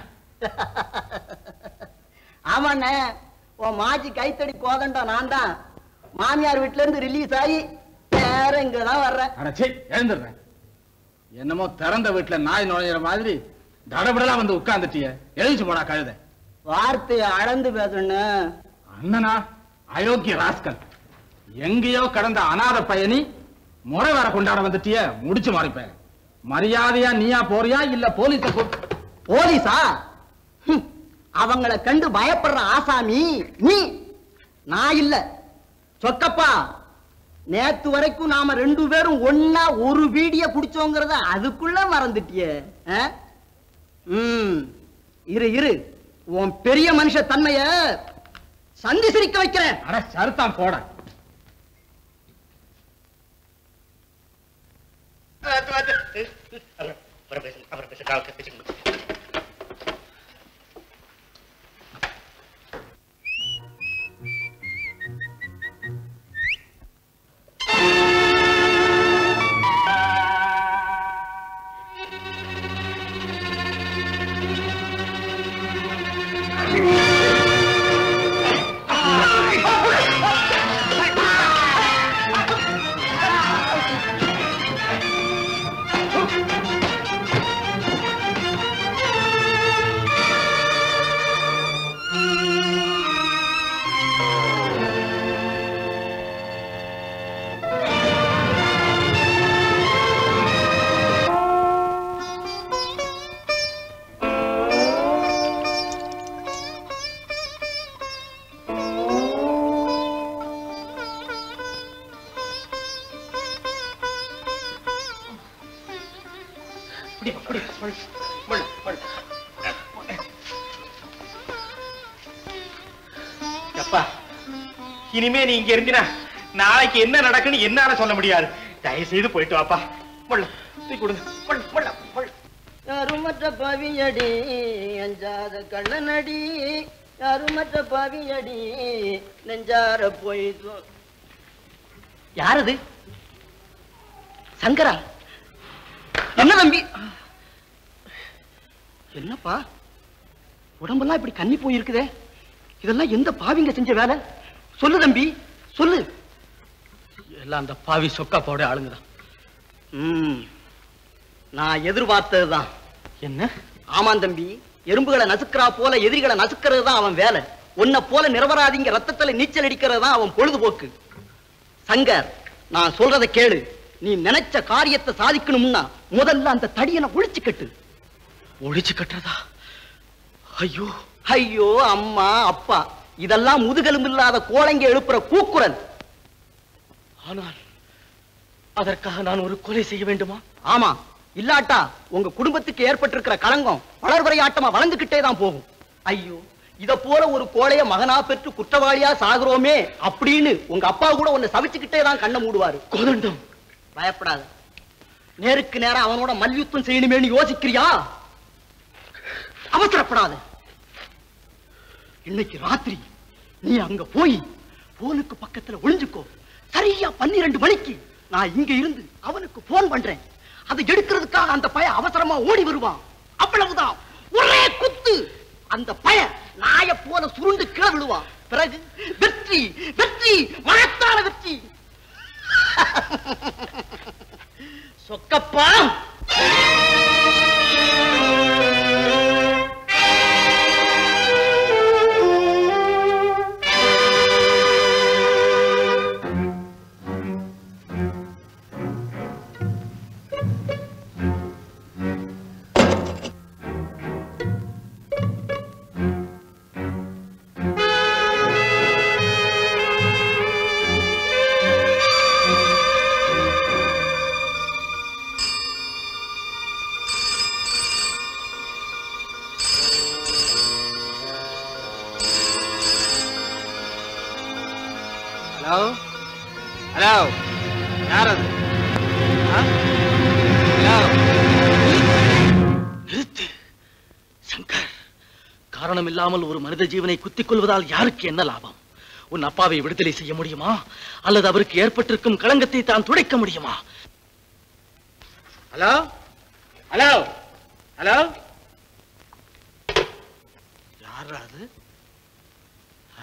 ஆமாண்ணே உன் மாச்சி கைத்தடி கோதண்டம் நான் தான் மாமியார் வீட்டுல இருந்து ரிலீஸ் ஆகி நேர இங்க தான் வர்றேன் அடச்சே எழுந்துடுறேன் என்னமோ திறந்த வீட்டுல நாய் நுழையிற மாதிரி தடபடலா வந்து உட்கார்ந்துட்டிய எழுதிச்சு போடா கழுத வார்த்தையை அளந்து பேசணும் அண்ணனா அயோக்கிய ராஸ்கல் எங்கேயோ கடந்த அனாதை பயணி முறை வர கொண்டாட வந்துட்டிய முடிச்சு மாறிப்பேன் மரியாதையா நீயா போறியா இல்ல போலீஸ போலீஸா ஹம், அவங்கள கண்டு பயப்படுற ஆசாமி நீ நான் இல்ல சொக்கப்பா நேத்து வரைக்கும் நாம ரெண்டு பேரும் ஒன்னா ஒரு வீடிய புடிச்சோங்கிறத அதுக்குள்ள மறந்துட்டியே ஆ? ம் இரு இரு உன் பெரிய மனுஷ தன்மைய சந்தி சிரிக்க வைக்கிறேன் அட சருத்தான் போட அப்பா இனிமே நீ இங்க இருந்தினா நாளைக்கு என்ன நடக்குன்னு என்னால சொல்ல முடியாது தயவு செய்து போயிட்டு வாப்பா முள்ள தூக்கி கொடுங்க முள்ள முள்ள முள்ள யாருமற்ற பாவியடி அஞ்சாத கள்ளனடி யாருமற்ற பாவியடி நெஞ்சார போய் யார் அது சங்கரா என்ன தம்பி என்னப்பா உடம்பெல்லாம் இப்படி கண்ணி போயிருக்குதே இதெல்லாம் எந்த பாவிங்க செஞ்ச வேலை சொல்லு தம்பி சொல்லு எல்லாம் அந்த பாவி சொக்கா போட ஆளுங்கதான் ம் நான் எதிர்பார்த்ததுதான் என்ன ஆமாம் தம்பி எறும்புகளை நசுக்கிறா போல எதிரிகளை நசுக்கிறது தான் அவன் வேலை உன்னை போல நிரபராதிங்க ரத்தத்துல நீச்சல் அடிக்கிறது தான் அவன் பொழுதுபோக்கு சங்கர் நான் சொல்றத கேளு நீ நினைச்ச காரியத்தை சாதிக்கணும்னா முதல்ல அந்த தடியனை ஒழிச்சு கட்டு ஒழிச்சு கட்டுறதா ஐயோ ஐயோ அம்மா அப்பா இதெல்லாம் முதுகெலும்பு இல்லாத கோழைங்க எழுப்புற கூக்குரல் ஆனால் அதற்காக நான் ஒரு கொலை செய்ய வேண்டுமா ஆமா இல்லாட்டா உங்க குடும்பத்துக்கு ஏற்பட்டிருக்கிற களங்கம் வளர்வரையாட்டமா வளர்ந்துகிட்டே தான் போகும் ஐயோ இத போல ஒரு கோழைய மகனா பெற்று குற்றவாளியா சாகுறோமே அப்படின்னு உங்க அப்பா கூட உன்னை சவிச்சுக்கிட்டே தான் கண்ணை மூடுவாரு கோதண்டம் பயப்படாத நேருக்கு நேரா அவனோட மல்யுத்தம் செய்யணுமேன்னு யோசிக்கிறியா அவசரப்படாத இன்னைக்கு ராத்திரி நீ அங்க போய் போனுக்கு பக்கத்துல ஒளிஞ்சுக்கோ சரியா பன்னிரண்டு மணிக்கு நான் இங்க இருந்து அவனுக்கு போன் பண்றேன் அதை எடுக்கிறதுக்காக அந்த பையன் அவசரமா ஓடி வருவான் அவ்வளவுதான் ஒரே குத்து அந்த பையன் நாய போல சுருண்டு கீழே விழுவான் பிறகு வெற்றி வெற்றி மகத்தான வெற்றி சொக்கப்பா ஹலோ ஹலோ யார் அது ஆ? ஹலோ நிறுத்து சங்கர் காரணம் இல்லாமல் ஒரு மனித ஜீவனை குத்திக் கொள்வதால் யாருக்கு என்ன லாபம் உன் அப்பாவை விடுதலை செய்ய முடியுமா அல்லது அவருக்கு ஏற்பட்டிருக்கும் களங்கத்தை தான் துடைக்க முடியுமா ஹலோ ஹலோ ஹலோ யார் அது ஆ?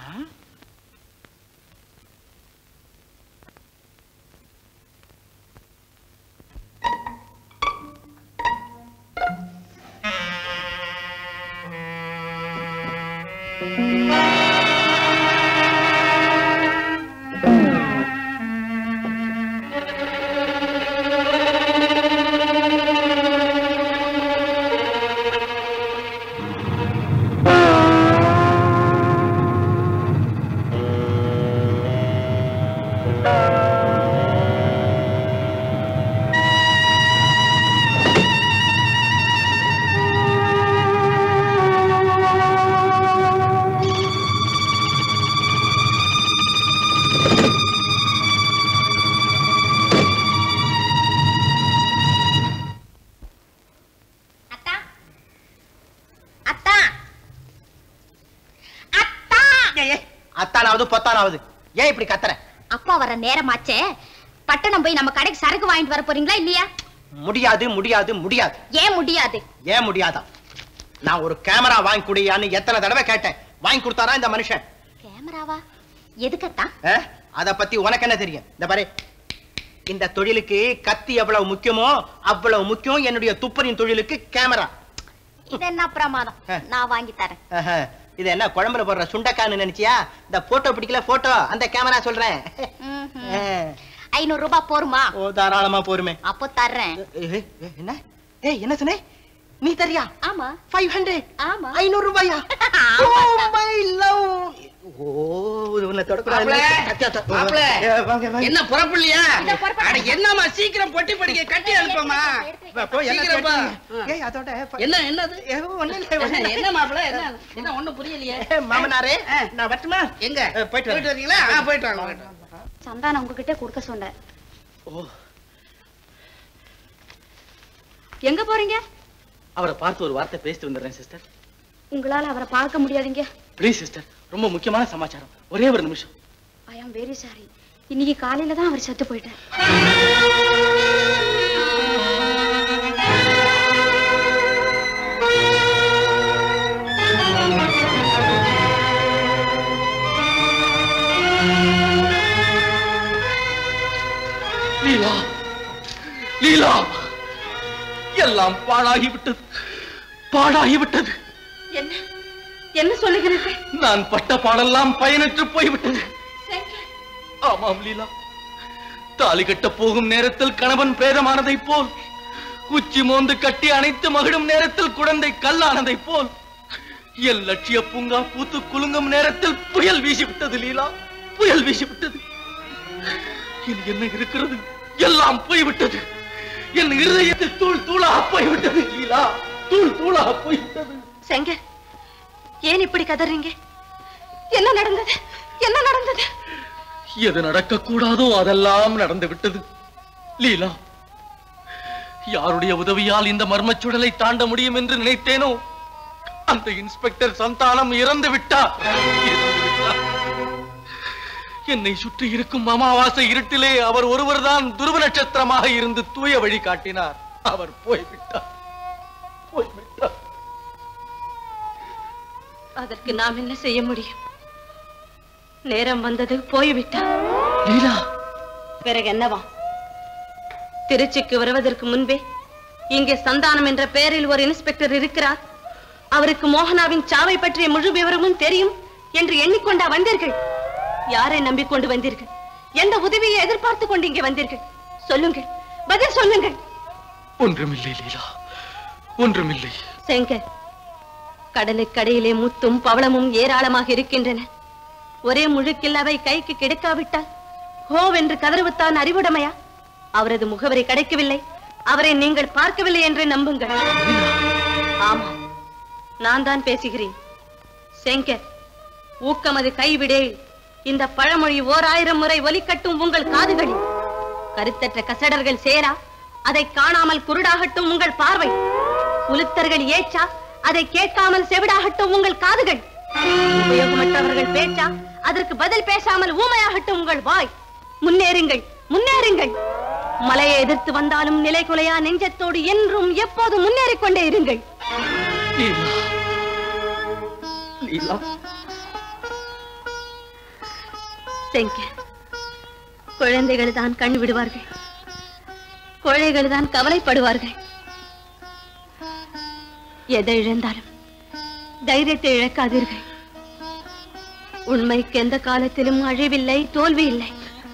அத்தானாவது பொத்தானாவது ஏன் இப்படி கத்துற அப்பா வர நேரமாச்சே பட்டணம் போய் நம்ம கடைக்கு சரக்கு வாங்கிட்டு வர போறீங்களா இல்லையா முடியாது முடியாது முடியாது ஏன் முடியாது ஏன் முடியாதா நான் ஒரு கேமரா வாங்கி குடியான்னு எத்தனை தடவை கேட்டேன் வாங்கி கொடுத்தாரா இந்த மனுஷன் கேமராவா எதுக்கத்தான் அஹ், அத பத்தி உனக்கு என்ன தெரியும் இந்த பாரு இந்த தொழிலுக்கு கத்தி எவ்வளவு முக்கியமோ அவ்வளவு முக்கியம் என்னுடைய துப்பறியும் தொழிலுக்கு கேமரா இது என்ன பிரமாதம் நான் வாங்கி தரேன் ஆஹா, இது என்ன குழம்புல போடுற சுண்டக்கான்னு நினைச்சியா இந்த போட்டோ பிடிக்கல போட்டோ அந்த கேமரா சொல்றேன் ம்ஹும். ஐநூறு ரூபாய் போருமா ஓ தாராளமா போருமே அப்போ தர்றேன் ஏய், ஏய், என்ன ஏய் என்ன சொன்னே நீ தரியா ஆமா ஃபைவ் ஹண்ட்ரட் ஆமா ஐநூறு ரூபாயா ஓ மை லவ் ஓ உன்னை மாப்பிள, மாப்பிள, என்ன புறப்பில்லையா அட என்னம்மா சீக்கிரம் பொட்டி படிக்க கட்டி அனுப்பமா சீக்கிரம் பா. என்ன என்னது என்ன மாப்பிள என்ன என்ன ஒண்ணும் புரியலையே மாமனாரே நான் வரட்டுமா எங்க போயிட்டு வரேன். போயிட்டு வரீங்களா ஆ, போயிட்டு வாங்க போயிட்டு வாங்க. சந்தானம் உங்ககிட்ட கொடுக்க சொன்னேன் ஓ எங்க போறீங்க அவரை பார்த்து ஒரு வார்த்தை பேசிட்டு வந்துடுறேன் சிஸ்டர் உங்களால அவரை பார்க்க முடியாதுங்க ப்ளீஸ் சிஸ்டர் ரொம்ப முக்கியமான சமாச்சாரம் ஒரே ஒரு நிமிஷம் ஐ ஆம் வெரி சாரி இன்னைக்கு காலையில தான் அவர் செத்து போயிட்டார் லீலா லீலா எல்லாம் பாழாகிவிட்டது பாழாகிவிட்டது என்ன என்ன சொல்லுகிறீர்கள் நான் பட்ட பாடெல்லாம் பயனற்று போய்விட்டது சங்கர், ஆமாம் லீலா தாலி கட்ட போகும் நேரத்தில் கணவன் பிரேதமானதைப் போல் உச்சி மோந்து கட்டி அணைத்து மகிழும் நேரத்தில் குழந்தை கல்லானதைப் போல் என் லட்சிய பூங்கா பூத்து குலுங்கும் நேரத்தில் புயல் வீசிவிட்டது லீலா புயல் வீசிவிட்டது இனி என்ன இருக்கிறது எல்லாம் போய்விட்டது என் இருதயத்தில் தூள் தூளாக போய்விட்டது லீலா தூள் தூளாக போய்விட்டது சங்கர் ஏன் இப்படி கதறீங்க என்ன நடந்தது என்ன நடந்தது எது நடக்கக்கூடாதோ அதெல்லாம் நடந்து விட்டது லீலா யாருடைய உதவியால் இந்த மர்மச்சுடலை தாண்ட முடியும் என்று நினைத்தேனோ அந்த இன்ஸ்பெக்டர் சந்தானம் இறந்து விட்டார் இறந்து விட்டார். என்னை சுற்றி இருக்கும் அமாவாசை இருட்டிலே அவர் ஒருவர்தான் துருவ நட்சத்திரமாக இருந்து தூய வழி காட்டினார் அவர் போய்விட்டார் போய்விட்டார் அதற்கு நாம் என்ன செய்ய முடியும் நேரம் வந்தது போய்விட்டார் லீலா பிறகு என்னவா திருச்சிக்கு வருவதற்கு முன்பே இங்கே சந்தானம் என்ற பெயரில் ஒரு இன்ஸ்பெக்டர் இருக்கிறார் அவருக்கு மோகனாவின் சாவை பற்றிய முழு விவரமும் தெரியும் என்று எண்ணிக்கொண்டா வந்தீர்கள் யாரை நம்பிக்கொண்டு வந்தீர்கள் எந்த உதவியை எதிர்பார்த்து கொண்டு இங்கே வந்தீர்கள் சொல்லுங்கள் பதில் சொல்லுங்கள் ஒன்றுமில்லை லீலா ஒன்றுமில்லை செங்கர் கடலுக்கடையிலே முத்தும் பவளமும் ஏராளமாக இருக்கின்றன ஒரே முழுக்கில் அவை கைக்கு கிடைக்காவிட்டால் ஹோவென்று கதறுவித்தான் அறிவுடைமையா அவரது முகவரி கிடைக்கவில்லை அவரை நீங்கள் பார்க்கவில்லை என்று நம்புங்கள் ஆமா நான் தான் பேசுகிறேன் செங்கர் ஊக்கமது கைவிடே இந்த பழமொழி ஓர் ஆயிரம் முறை ஒலிக்கட்டும் உங்கள் காதுகளில் கருத்தற்ற கசடர்கள் சேரா அதை காணாமல் குருடாகட்டும் உங்கள் பார்வை உலுத்தர்கள் ஏச்சா அதை கேட்காமல் செவிடாகட்டும் உங்கள் காதுகள் உபயோகமற்றவர்கள் பேச்சா அதற்கு பதில் பேசாமல் ஊமையாகட்டும் உங்கள் வாய் முன்னேறுங்கள் முன்னேறுங்கள் மலையை எதிர்த்து வந்தாலும் நிலை குலையா நெஞ்சத்தோடு என்றும் எப்போதும் முன்னேறிக் கொண்டே இருங்கள் லீலா லீலா செங்கர் குழந்தைகள் தான் கண் விடுவார்கள் கோழைகள் தான் கவலைப்படுவார்கள் எதை இழந்தாலும் தைரியத்தை இழக்காதீர்கள் உண்மைக்கு எந்த காலத்திலும் அழிவில்லை தோல்வி இல்லை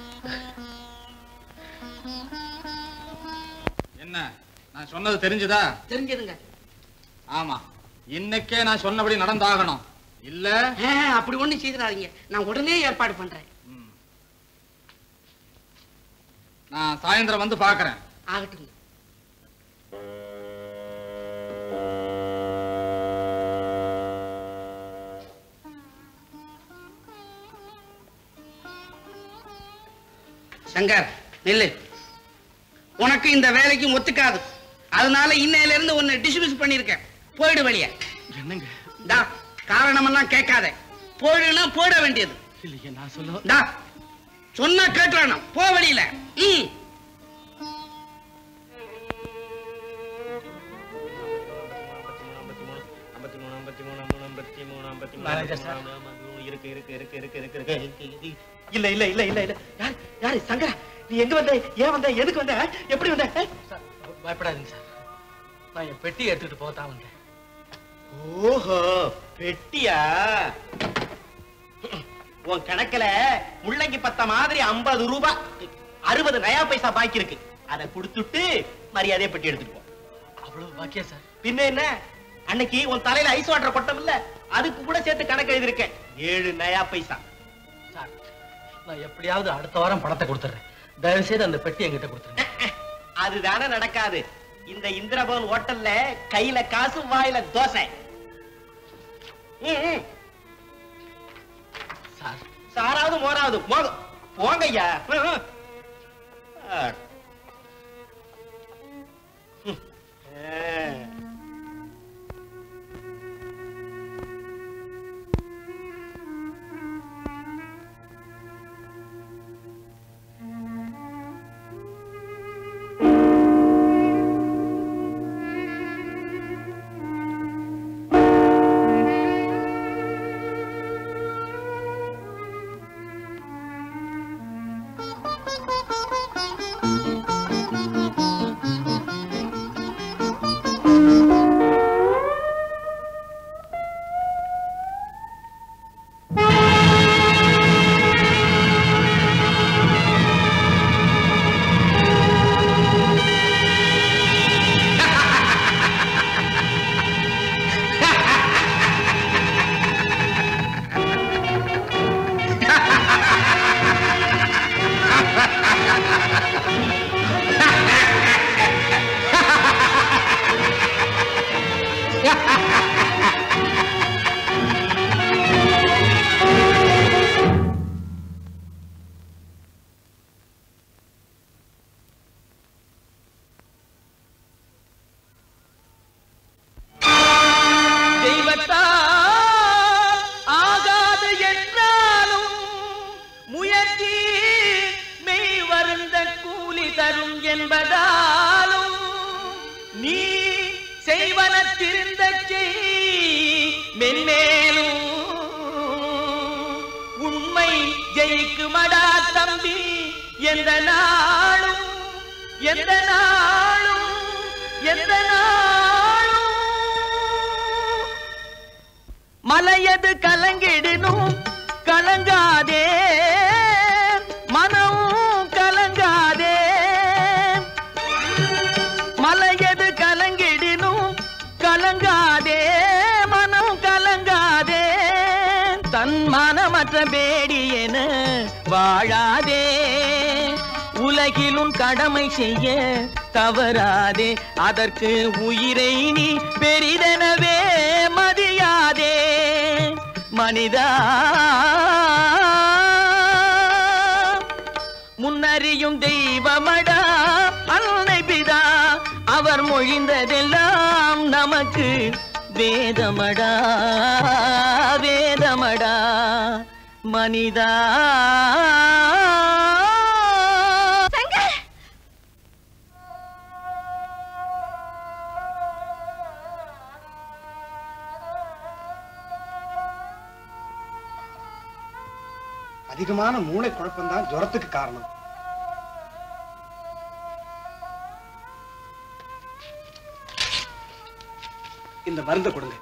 என்ன நான் சொன்னது தெரிஞ்சுதா தெரிஞ்சதுங்க ஆமா இன்னைக்கே நான் சொன்னபடி நடந்தாகணும் இல்ல ஆ, அப்படி ஒண்ணும் செய்திடாதீங்க நான் உடனே ஏற்பாடு பண்றேன் நான் சாயந்தரம் வந்து பாக்குறேன் ஆகட்டும் சங்கர் நில்லு உனக்கு இந்த வேலைக்கு ஒத்துக்காது அதனால இன்னையில இருந்து உன்னை டிஸ்மிஸ் பண்ணிருக்கேன் போயிடு வெளிய என்னங்க டா காரணமெல்லாம் கேட்காத போயிடுனா போயிட வேண்டியது இல்லையே நான் சொல்ல டா சொன்னா கேட்டுறானும் போ வெளியில ம் மேனேஜர் சார் இருக்கு இருக்கு இருக்கு இருக்கு இருக்கு இருக்கு இல்ல இல்ல இல்ல இல்ல இல்ல யார் யாரு சங்கரா நீ எங்க வந்த ஏன் வந்த எதுக்கு வந்த எப்படி வந்த பயப்படாதீங்க சார் நான் என் பெட்டி எடுத்துட்டு போகத்தான் வந்தேன் ஓஹோ பெட்டியா உன் கணக்குல முள்ளங்கி பத்த மாதிரி ஐம்பது ரூபாய் அறுபது நயா பைசா பாக்கி இருக்கு அதை கொடுத்துட்டு மரியாதையை பெட்டி எடுத்துட்டு போ அவ்வளவு பாக்கியா சார் பின்ன என்ன அன்னைக்கு உன் தலையில ஐஸ் வாட்டர் கொட்டம் இல்ல அதுக்கு கூட சேர்த்து கணக்கு எழுதிருக்கேன் ஏழு நயா பைசா சார் நான் எப்படியாவது அடுத்த வாரம் பணத்தை கொடுத்துறேன் தயவு செய்து அந்த பெட்டி என்கிட்ட கொடுத்துருங்க அதுதானே நடக்காது இந்த இந்திரபவன் ஹோட்டல்ல கையில காசு வாயில தோசை ம், ம். சாராவது மோராவது போங்க போங்க ஐயா ம், ம். ஆ. ம். ஆ. தெய்வத்தால் ஆகாது என்றாலும் முயற்சி மெய் வருந்த கூலி தரும் என்பதாலும் நீ செய்வன திருந்த செய் மென்மேலும் உண்மை ஜெயிக்குமடா தம்பி எந்த நாளும் எந்த நாளும் எந்த நாளும் மலையது கலங்கிடனும் கலங்காதே மனம் கலங்காதே மலையது கலங்கிடனும் கலங்காதே மனம் கலங்காதே தன் மனமற்ற பேடி என வாழாதே உலகிலும் கடமை செய்ய தவறாதே அதற்கு உயிரை நீ பெரிதெனவே மதியாதே மனிதா முன்னறியும் தெய்வமடா அன்னை பிதா அவர் மொழிந்ததெல்லாம் நமக்கு வேதமடா வேதமடா மனிதா அதிகமான மூளை குழப்பம்தான் ஜுரத்துக்கு காரணம் இந்த மருந்தை கொடுங்க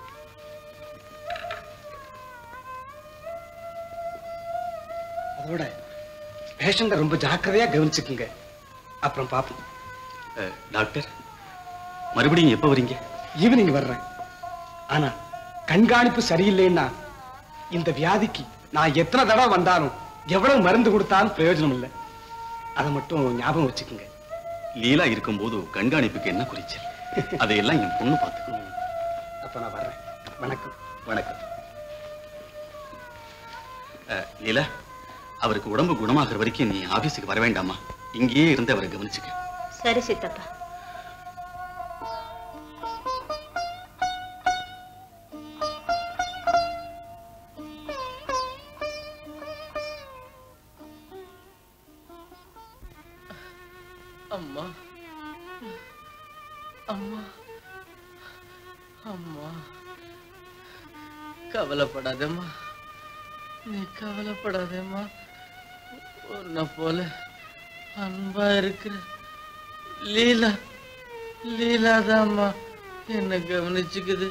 அதோட பேஷண்ட ரொம்ப ஜாக்கிரதையா கவனிச்சுக்குங்க அப்புறம் பாப்போம் டாக்டர் மறுபடியும் எப்போ வரீங்க ஈவினிங் வர்றேன் ஆனா கண்காணிப்பு சரியில்லைன்னா இந்த வியாதிக்கு நான் எத்தனை தடவை வந்தாலும் எவ்வளவு மருந்து கொடுத்தாலும் பிரயோஜனம் இல்லை அதை மட்டும் ஞாபகம் வச்சுக்கோங்க லீலா இருக்கும்போது கண்காணிப்புக்கு என்ன குறைச்சல் அதையெல்லாம் என் பொண்ணு பார்த்துக்கணும் அப்ப நான் வர்றேன் வணக்கம் வணக்கம் அஹ், லீலா அவருக்கு உடம்பு குணமாகிற வரைக்கும் நீ ஆபீஸுக்கு வர வேண்டாமா இங்கேயே இருந்து அவரை கவனிச்சுக்க சரி சித்தப்பா அம்மா அம்மா அம்மா கவலைப்படாதேம்மா நீ கவலைப்படாதேம்மா உன்னை போல அன்பா இருக்கிற லீலா லீலாதாம்மா என்ன கவனிச்சுக்குது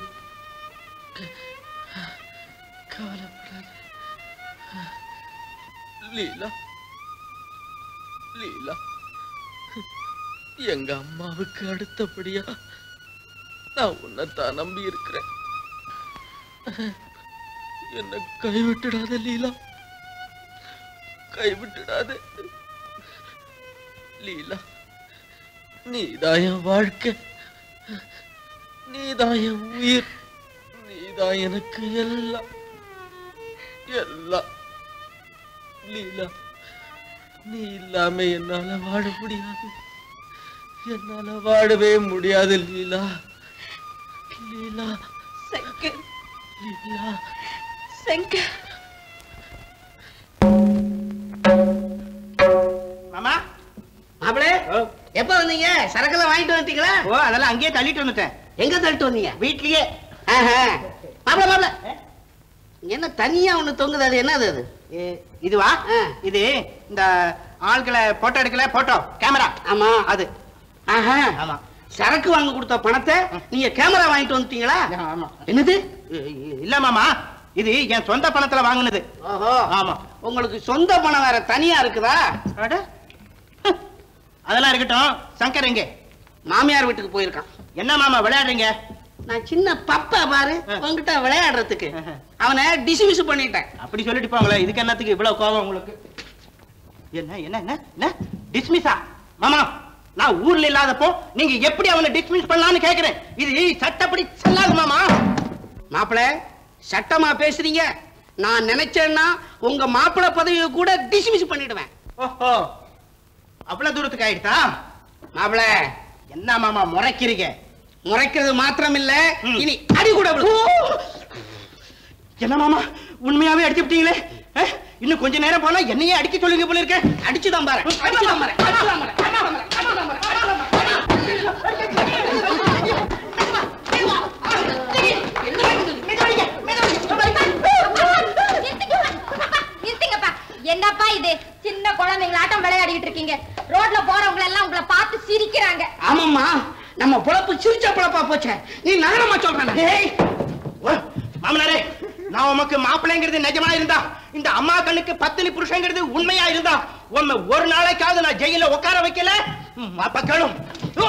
கவலைப்படாத லீலா லீலா எங்க அம்மாவுக்கு அடுத்தபடியா நான் உன்னைத்தான் நம்பி இருக்கிறேன் என்னை கைவிட்டுடாத லீலா கைவிட்டுடாதே லீலா நீதான் என் வாழ்க்கை நீதான் என் உயிர் நீதான் எனக்கு எல்லாம் எல்லாம் லீலா நீ இல்லாம என்னால வாழ முடியாது என்னால வாழவே முடியாது லீலா லீலா சங்கர் லீலா சங்கர் மாமா மாப்பிளே எப்ப வந்தீங்க சரக்கெல்லாம் வாங்கிட்டு வந்துட்டீங்களா ஓ அதெல்லாம் அங்கேயே தள்ளிட்டு வந்துட்டேன் எங்க தள்ளிட்டு வந்தீங்க வீட்லயே ஆஹா. மாப்பிள மாப்பிள என்ன தனியா ஒண்ணு தொங்குது அது என்னது அது இதுவா இது இந்த ஆள்களை போட்டோ எடுக்கல போட்டோ கேமரா ஆமா அது ஆஹா ஆமா சரக்கு வாங்க கொடுத்த பணத்தை நீங்க கேமரா வாங்கிட்டு வந்துட்டீங்களா ஆமா என்னது இல்ல மாமா இது என் சொந்த பணத்துல வாங்குனது ஓஹோ ஆமா உங்களுக்கு சொந்த பணம் வேற தனியா இருக்குதா அட அதெல்லாம் இருக்கட்டும் சங்கர் எங்க மாமியார் வீட்டுக்கு போயிருக்கான் என்ன மாமா விளையாடுறீங்க நான் சின்ன பப்பா பாரு உங்ககிட்ட விளையாடுறதுக்கு அவனை டிஸ்மிஸ் பண்ணிட்டேன் அப்படி சொல்லிட்டு போங்களேன் இதுக்கு என்னத்துக்கு இவ்வளவு கோபம் உங்களுக்கு என்ன என்ன என்ன என்ன டிஸ்மிஸா மாமா நான் ஊர்ல இல்லாதப்போ நீங்க எப்படி அவனை டிஸ்மிஸ் பண்ணலாம்னு கேக்குறேன் இது சட்டப்படி செல்லாது மாமா மாப்பிள சட்டமா பேசுறீங்க நான் நினைச்சேன்னா உங்க மாப்பிள பதவியை கூட டிஸ்மிஸ் பண்ணிடுவேன் ஓஹோ அவ்வளவு தூரத்துக்கு ஆயிடுதா மாப்பிள என்ன மாமா முறைக்கிறீங்க முறைக்கிறது மாத்திரம் இல்ல இனி அடி கூட விழும். என்ன மாமா உண்மையாவே அடிச்சு விட்டீங்களே அஹ், இன்னும் கொஞ்ச நேரம் போனா என்னையே அடிக்க சொல்லுங்க போல இருக்க அடிச்சுதான் பாரு அடிச்சுதான் பாரு அடிச்சுதான் பாரு அடிச்சுதான் பாரு அடிச்சுதான் பாரு அடிச்சுதான் பாரு நிறுத்துங்கப்பா என்னப்பா இது சின்ன குழந்தைங்கள ஆட்டம் விளையாடிட்டு இருக்கீங்க ரோட்ல போறவங்க எல்லாம் உங்களை பார்த்து சிரிக்கிறாங்க ஆமாம்மா நம்ம பொழப்பு சிரிச்ச பொழப்பா போச்சே நீ நகரமா சொல்றேன் ஏய், ஓ, மாமனாரே நான் உமக்கு மாப்பிள்ளைங்கிறது நிஜமா இருந்தா இந்த அம்மா கண்ணுக்கு பத்தினி புருஷங்கிறது உண்மையா இருந்தா உன்னை ஒரு நாளைக்காவது நான் ஜெயில உட்கார வைக்கல ம், அப்ப கேளும் ஓ!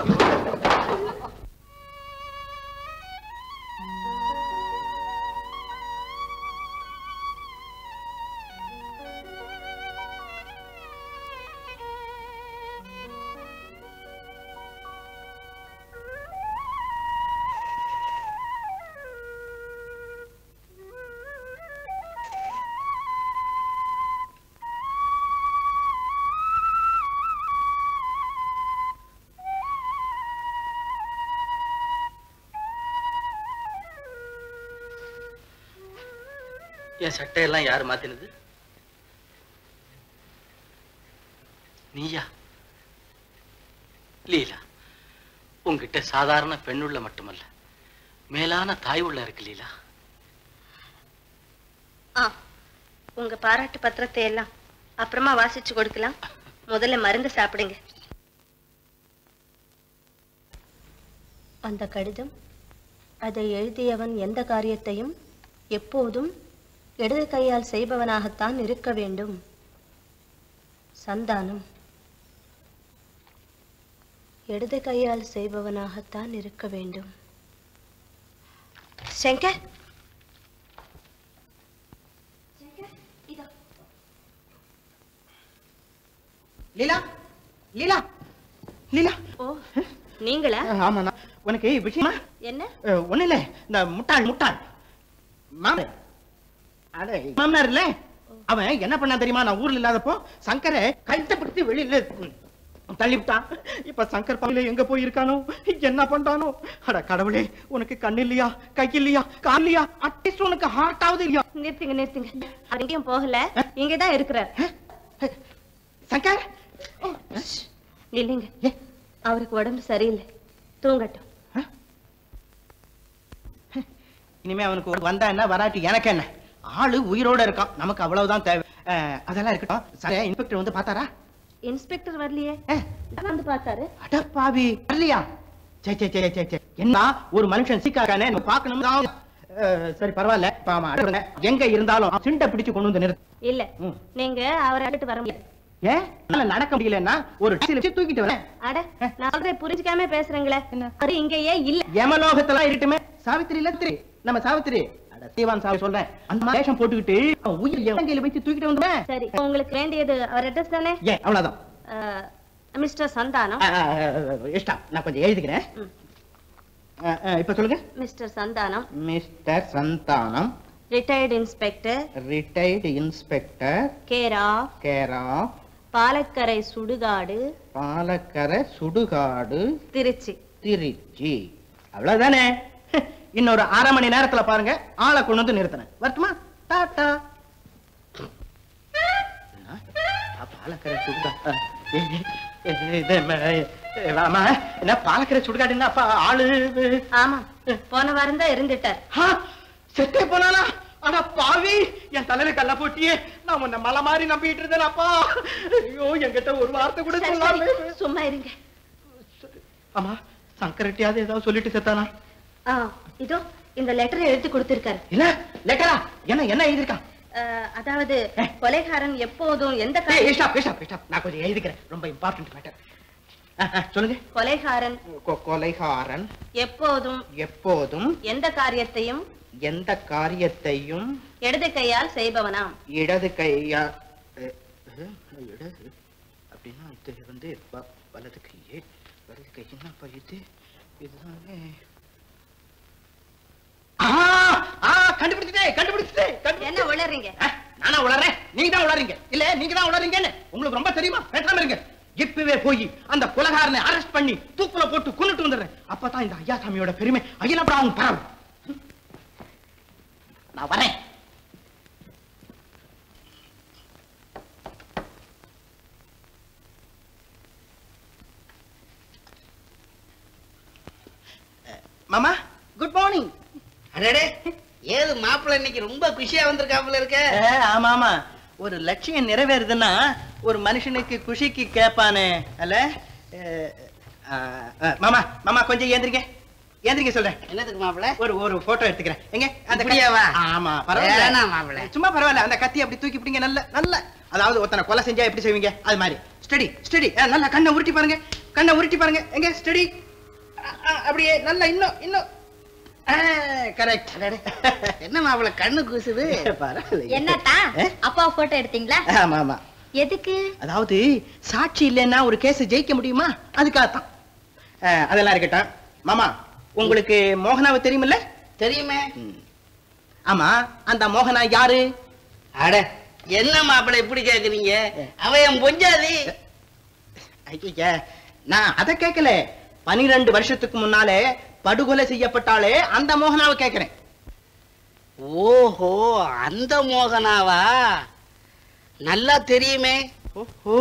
என் சட்டையெல்லாம் யார் மாத்தினது நீயா லீலா உங்ககிட்ட சாதாரண பெண்ணுள்ள மட்டுமல்ல மேலான தாய் உள்ள இருக்கு லீலா ஆ உங்க பாராட்டு பத்திரத்தை எல்லாம் அப்புறமா வாசிச்சு கொடுக்கலாம் முதல்ல மருந்து சாப்பிடுங்க அந்த கடிதம் அதை எழுதியவன் எந்த காரியத்தையும் எப்போதும் இடது கையால் செய்பவனாகத்தான் இருக்க வேண்டும் சந்தானம் இடது கையால் செய்பவனாகத்தான் இருக்க வேண்டும் சங்கர் லீலா லீலா லீலா ஓ நீங்களா ஆமா நான் உனக்கு விஷயமா என்ன அஹ், ஒண்ணும் இல்ல இந்த முட்டாள் முட்டாள் மாம அட மாமனார் இல்ல அவன் என்ன பண்ணா தெரியுமா நான் ஊர்ல இல்லாதப்போ சங்கரை கழுத்தை பிடித்து வெளியில ம், தள்ளிவிட்டான் இப்ப சங்கர் பாவில எங்க போய் இருக்கானோ என்ன பண்றானோ அட கடவுளே உனக்கு கண்ணு இல்லையா கை இல்லையா கால் இல்லையா அட்லீஸ்ட் உனக்கு ஹார்ட் ஆகுது இல்லையா நிறுத்துங்க நிறுத்துங்க அவர் எங்கேயும் போகல இங்கதான் இருக்கிறார் சங்கர் இல்லைங்க அவருக்கு உடம்பு சரியில்லை தூங்கட்டும் இனிமே அவனுக்கு ஒரு வந்தா என்ன வராட்டி எனக்கு என்ன ஆளு உயிரோட இருக்கான் நமக்கு அவ்வளவுதான் தேவை அஹ், அதெல்லாம் இருக்கட்டும் சரி இன்ஸ்பெக்டர் வந்து பார்த்தாரா இன்ஸ்பெக்டர் வரலையே வந்து பார்த்தாரு அட பாவி வரலையா சே சே சே சே சே என்ன ஒரு மனுஷன் சிக்காக்கானே நம்ம பார்க்கணும் தான் அஹ், சரி பரவாயில்ல இப்ப அவன் அடுத்த எங்க இருந்தாலும் அவன் சிண்டை பிடிச்சு கொண்டு வந்து நிறுத்து இல்ல ம். நீங்க அவரை அழைச்சிட்டு வர முடியாது ஏன் என்னால நடக்க முடியலன்னா ஒரு டாக்ஸில வச்சு தூக்கிட்டு வரேன் அட நான் சொல்றேன் புரிஞ்சுக்காம பேசுறீங்களே அவரு இங்கேயே இல்ல யமலோகத்தெல்லாம் இருக்கட்டுமே சாவித்திரி இல்ல திரி நம்ம சாவித்திரி தீவான் சாமி சொல்றேன் அந்த வேஷம் போட்டுக்கிட்டு அவன் உயிர் இலங்கையில வச்சு தூக்கிட்டு வந்தேன் சரி உங்களுக்கு வேண்டியது அவர் அட்ரஸ் தானே ஏன் அவ்வளவுதான் மிஸ்டர் சந்தானம் ஆ, ஆ, ஆ, இஷ்டம் நான் கொஞ்சம் எழுதிக்கிறேன் ஆ, ஆ, இப்ப சொல்லுங்க mister Santhanam mister Santhanam retired inspector retired inspector care of கேரா பாலக்கரை சுடுகாடு பாலக்கரை சுடுகாடு திருச்சி திருச்சி அவ்வளவுதானே இன்னொரு அரை மணி நேரத்துல பாருங்க ஆளை கொண்டு வந்து நிறுத்தினேன் வரட்டுமா டாட்டா என்ன? ஆ, பாலக்கரை சுடுகாடு ஏ, ஏ, ஏ, இது, ம, ஏ, ஆமா என்ன பாலக்கரை சுடுகாடுன்னா அப்ப ஆளு இது. ஆமா போன வாரம் தான் இருந்துட்டார் ஆ, செத்தே போனானா அட பாவி என் தலையில கல்ல போட்டியே நான் உன்னை மலை மாதிரி நம்பிட்டு இருந்தேன் அப்பா ஐயோ என்கிட்ட ஒரு வார்த்தை கூட சரி, சொல்லாம சரி, சும்மா இருங்க ஆமா சங்கரட்டியாவது ஏதாவது சொல்லிட்டு செத்தானா ஆ, இதோ இந்த லெட்டரை எழுதி கொடுத்திருக்காரு இல்ல லெட்டரா என்ன என்ன எழுதிருக்கான் அஹ், அதாவது கொலைகாரன் எப்போதும் எந்த ஏய், காரியம் ஸ்டாப் ஸ்டாப் ஸ்டாப் நான் கொஞ்சம் எழுதிக்கிறேன் ரொம்ப இம்பார்ட்டன்ட் மேட்டர் சொல்லுங்க கொலைகாரன் கொ- கொலைகாரன் எப்போதும் எப்போதும் எந்த காரியத்தையும் எந்த காரியத்தையும் இடது கையால் செய்பவனாம் இடது கையா அஹ், அஹ், இடது அப்படின்னா இது வந்து வ- வலது கையே வலது கை என்னப்பா இது இதுதானே ஆ, ஆ, கண்டுபிடிச்சிட்டேன் கண்டுபிடிச்சிட்டேன் என்ன உளறீங்க நானா உளறேன் நீங்க தான் உளறீங்க இல்ல நீங்க தான் உளறீங்கன்னு உங்களுக்கு ரொம்ப தெரியுமா பேசாம இருங்க இப்பவே போய் அந்த குலகாரனை அரெஸ்ட் பண்ணி தூக்குல போட்டு கொன்னுட்டு வந்துடுறேன் அப்பதான் இந்த ஐயா சாமியோட பெருமை அகிலப்படா அவங்க பரவும் நான் வரேன் மாமா குட் மார்னிங் அடடே ஏது மாப்பிள்ளை இன்னைக்கு ரொம்ப குஷியா வந்திருக்காப்புல இருக்க ஆமா ஆமா ஒரு லட்சியம் நிறைவேறுதுன்னா ஒரு மனுஷனுக்கு குஷிக்கு கேட்பானே அல்ல அஹ், அஹ், அஹ், மாமா மாமா கொஞ்சம் ஏந்திரிங்க ஏந்திரிங்க சொல்றேன் என்னதுக்கு மாப்பிள்ளை ஒரு ஒரு போட்டோ எடுத்துக்கிறேன் எங்க அந்த கத்தி- இப்படியாவா? ஆமா பரவாயில்ல வேணாம் மாப்பிள்ளை. சும்மா பரவாயில்ல அந்த கத்தி அப்படி தூக்கி பிடிங்க நல்ல நல்ல அதாவது ஒருத்தனை கொலை செஞ்சா எப்படி செய்வீங்க அது மாதிரி ஸ்டடி ஸ்டடி நல்லா கண்ணை உருட்டி பாருங்க கண்ணை உருட்டி பாருங்க எங்க ஸ்டடி அப்படியே நல்லா இன்னும் இன்னும் கரெக்ட் என்ன மாப்பிள்ளை கண்ணு கூசுது பரவாயில்ல என்னத்தா அப்பா போட்டோ எடுத்தீங்களா ஆமா ஆமா எதுக்கு அதாவது சாட்சி இல்லைன்னா ஒரு கேஸ் ஜெயிக்க முடியுமா அதுக்காகத்தான் அஹ், அதெல்லாம் இருக்கட்டும் மாமா உங்களுக்கு மோகனாவை தெரியுமில்ல தெரியுமே ஆமா அந்த மோகனா யாரு அட என்ன மாப்பிள்ளை இப்படி கேக்குறீங்க அவ என் பொஞ்சாதி ஐயா நான் அதை கேட்கல பனிரெண்டு வருஷத்துக்கு முன்னாலே படுகொலை செய்யப்பட்டாலே அந்த மோகனாவை கேட்கிறேன் ஓஹோ அந்த மோகனாவா நல்லா தெரியுமே ஓ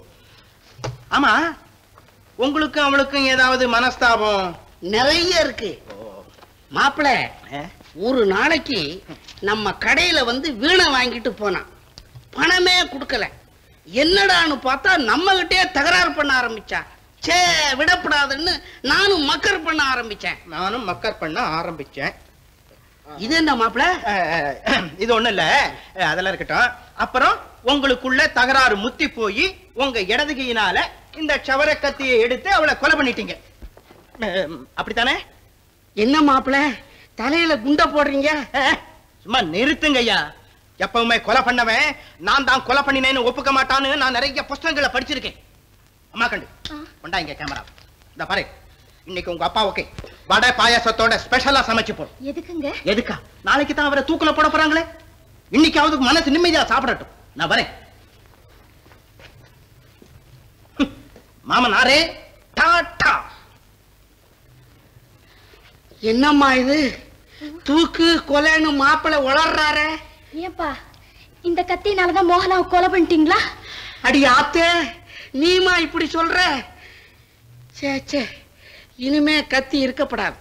ஆமா உங்களுக்கும் அவளுக்கும் ஏதாவது மனஸ்தாபம் நிறைய இருக்கு மாப்பிள்ள ஒரு நாளைக்கு நம்ம கடையில வந்து வீணை வாங்கிட்டு போனான் பணமே கொடுக்கல என்னடான்னு பார்த்தா நம்ம கிட்டே தகராறு பண்ண ஆரம்பிச்சான் சே விடப்படாதுன்னு நானும் மக்கர் பண்ண ஆரம்பிச்சேன் நானும் மக்கர் பண்ண ஆரம்பிச்சேன் இது என்ன மாப்பிள்ள இது ஒண்ணு இல்ல அஹ், அதெல்லாம் இருக்கட்டும் அப்புறம் உங்களுக்குள்ள தகராறு முத்தி போய் உங்க இடது கையினால இந்த சவர கத்தியை எடுத்து அவளை கொலை பண்ணிட்டீங்க அஹ், அப்படித்தானே என்ன மாப்பிள்ள தலையில குண்ட போடுறீங்க சும்மா நிறுத்துங்க ஐயா எப்பவுமே கொலை பண்ணவன் நான் தான் கொலை பண்ணினேன்னு ஒப்புக்க மாட்டான்னு நான் நிறைய புஸ்தகங்களை படிச்சிருக்கேன் அம்மா கண்டு கொண்டா இங்க கேமரா இந்த பாரு இன்னைக்கு உங்க அப்பா ஓகே வடை பாயாசத்தோட ஸ்பெஷலா சமைச்சு போ எதுக்குங்க எதுக்கா நாளைக்கு தான் அவரை தூக்குல போட போறாங்களே இன்னைக்காவது மனசு நிம்மதியா சாப்பிடட்டும் நான் வரேன் ஹம், மாமனாரே டாட்டா என்னம்மா இது தூக்கு கொலைன்னு மாப்பிள்ளை உளர்றாரே ஏன்பா இந்த கத்தினாலதான் மோகனாவை கொலை பண்ணிட்டீங்களா அடி ஆத்தே நீமா இப்படி சொல்ற சே சே இனிமே கத்தி இருக்கப்படாது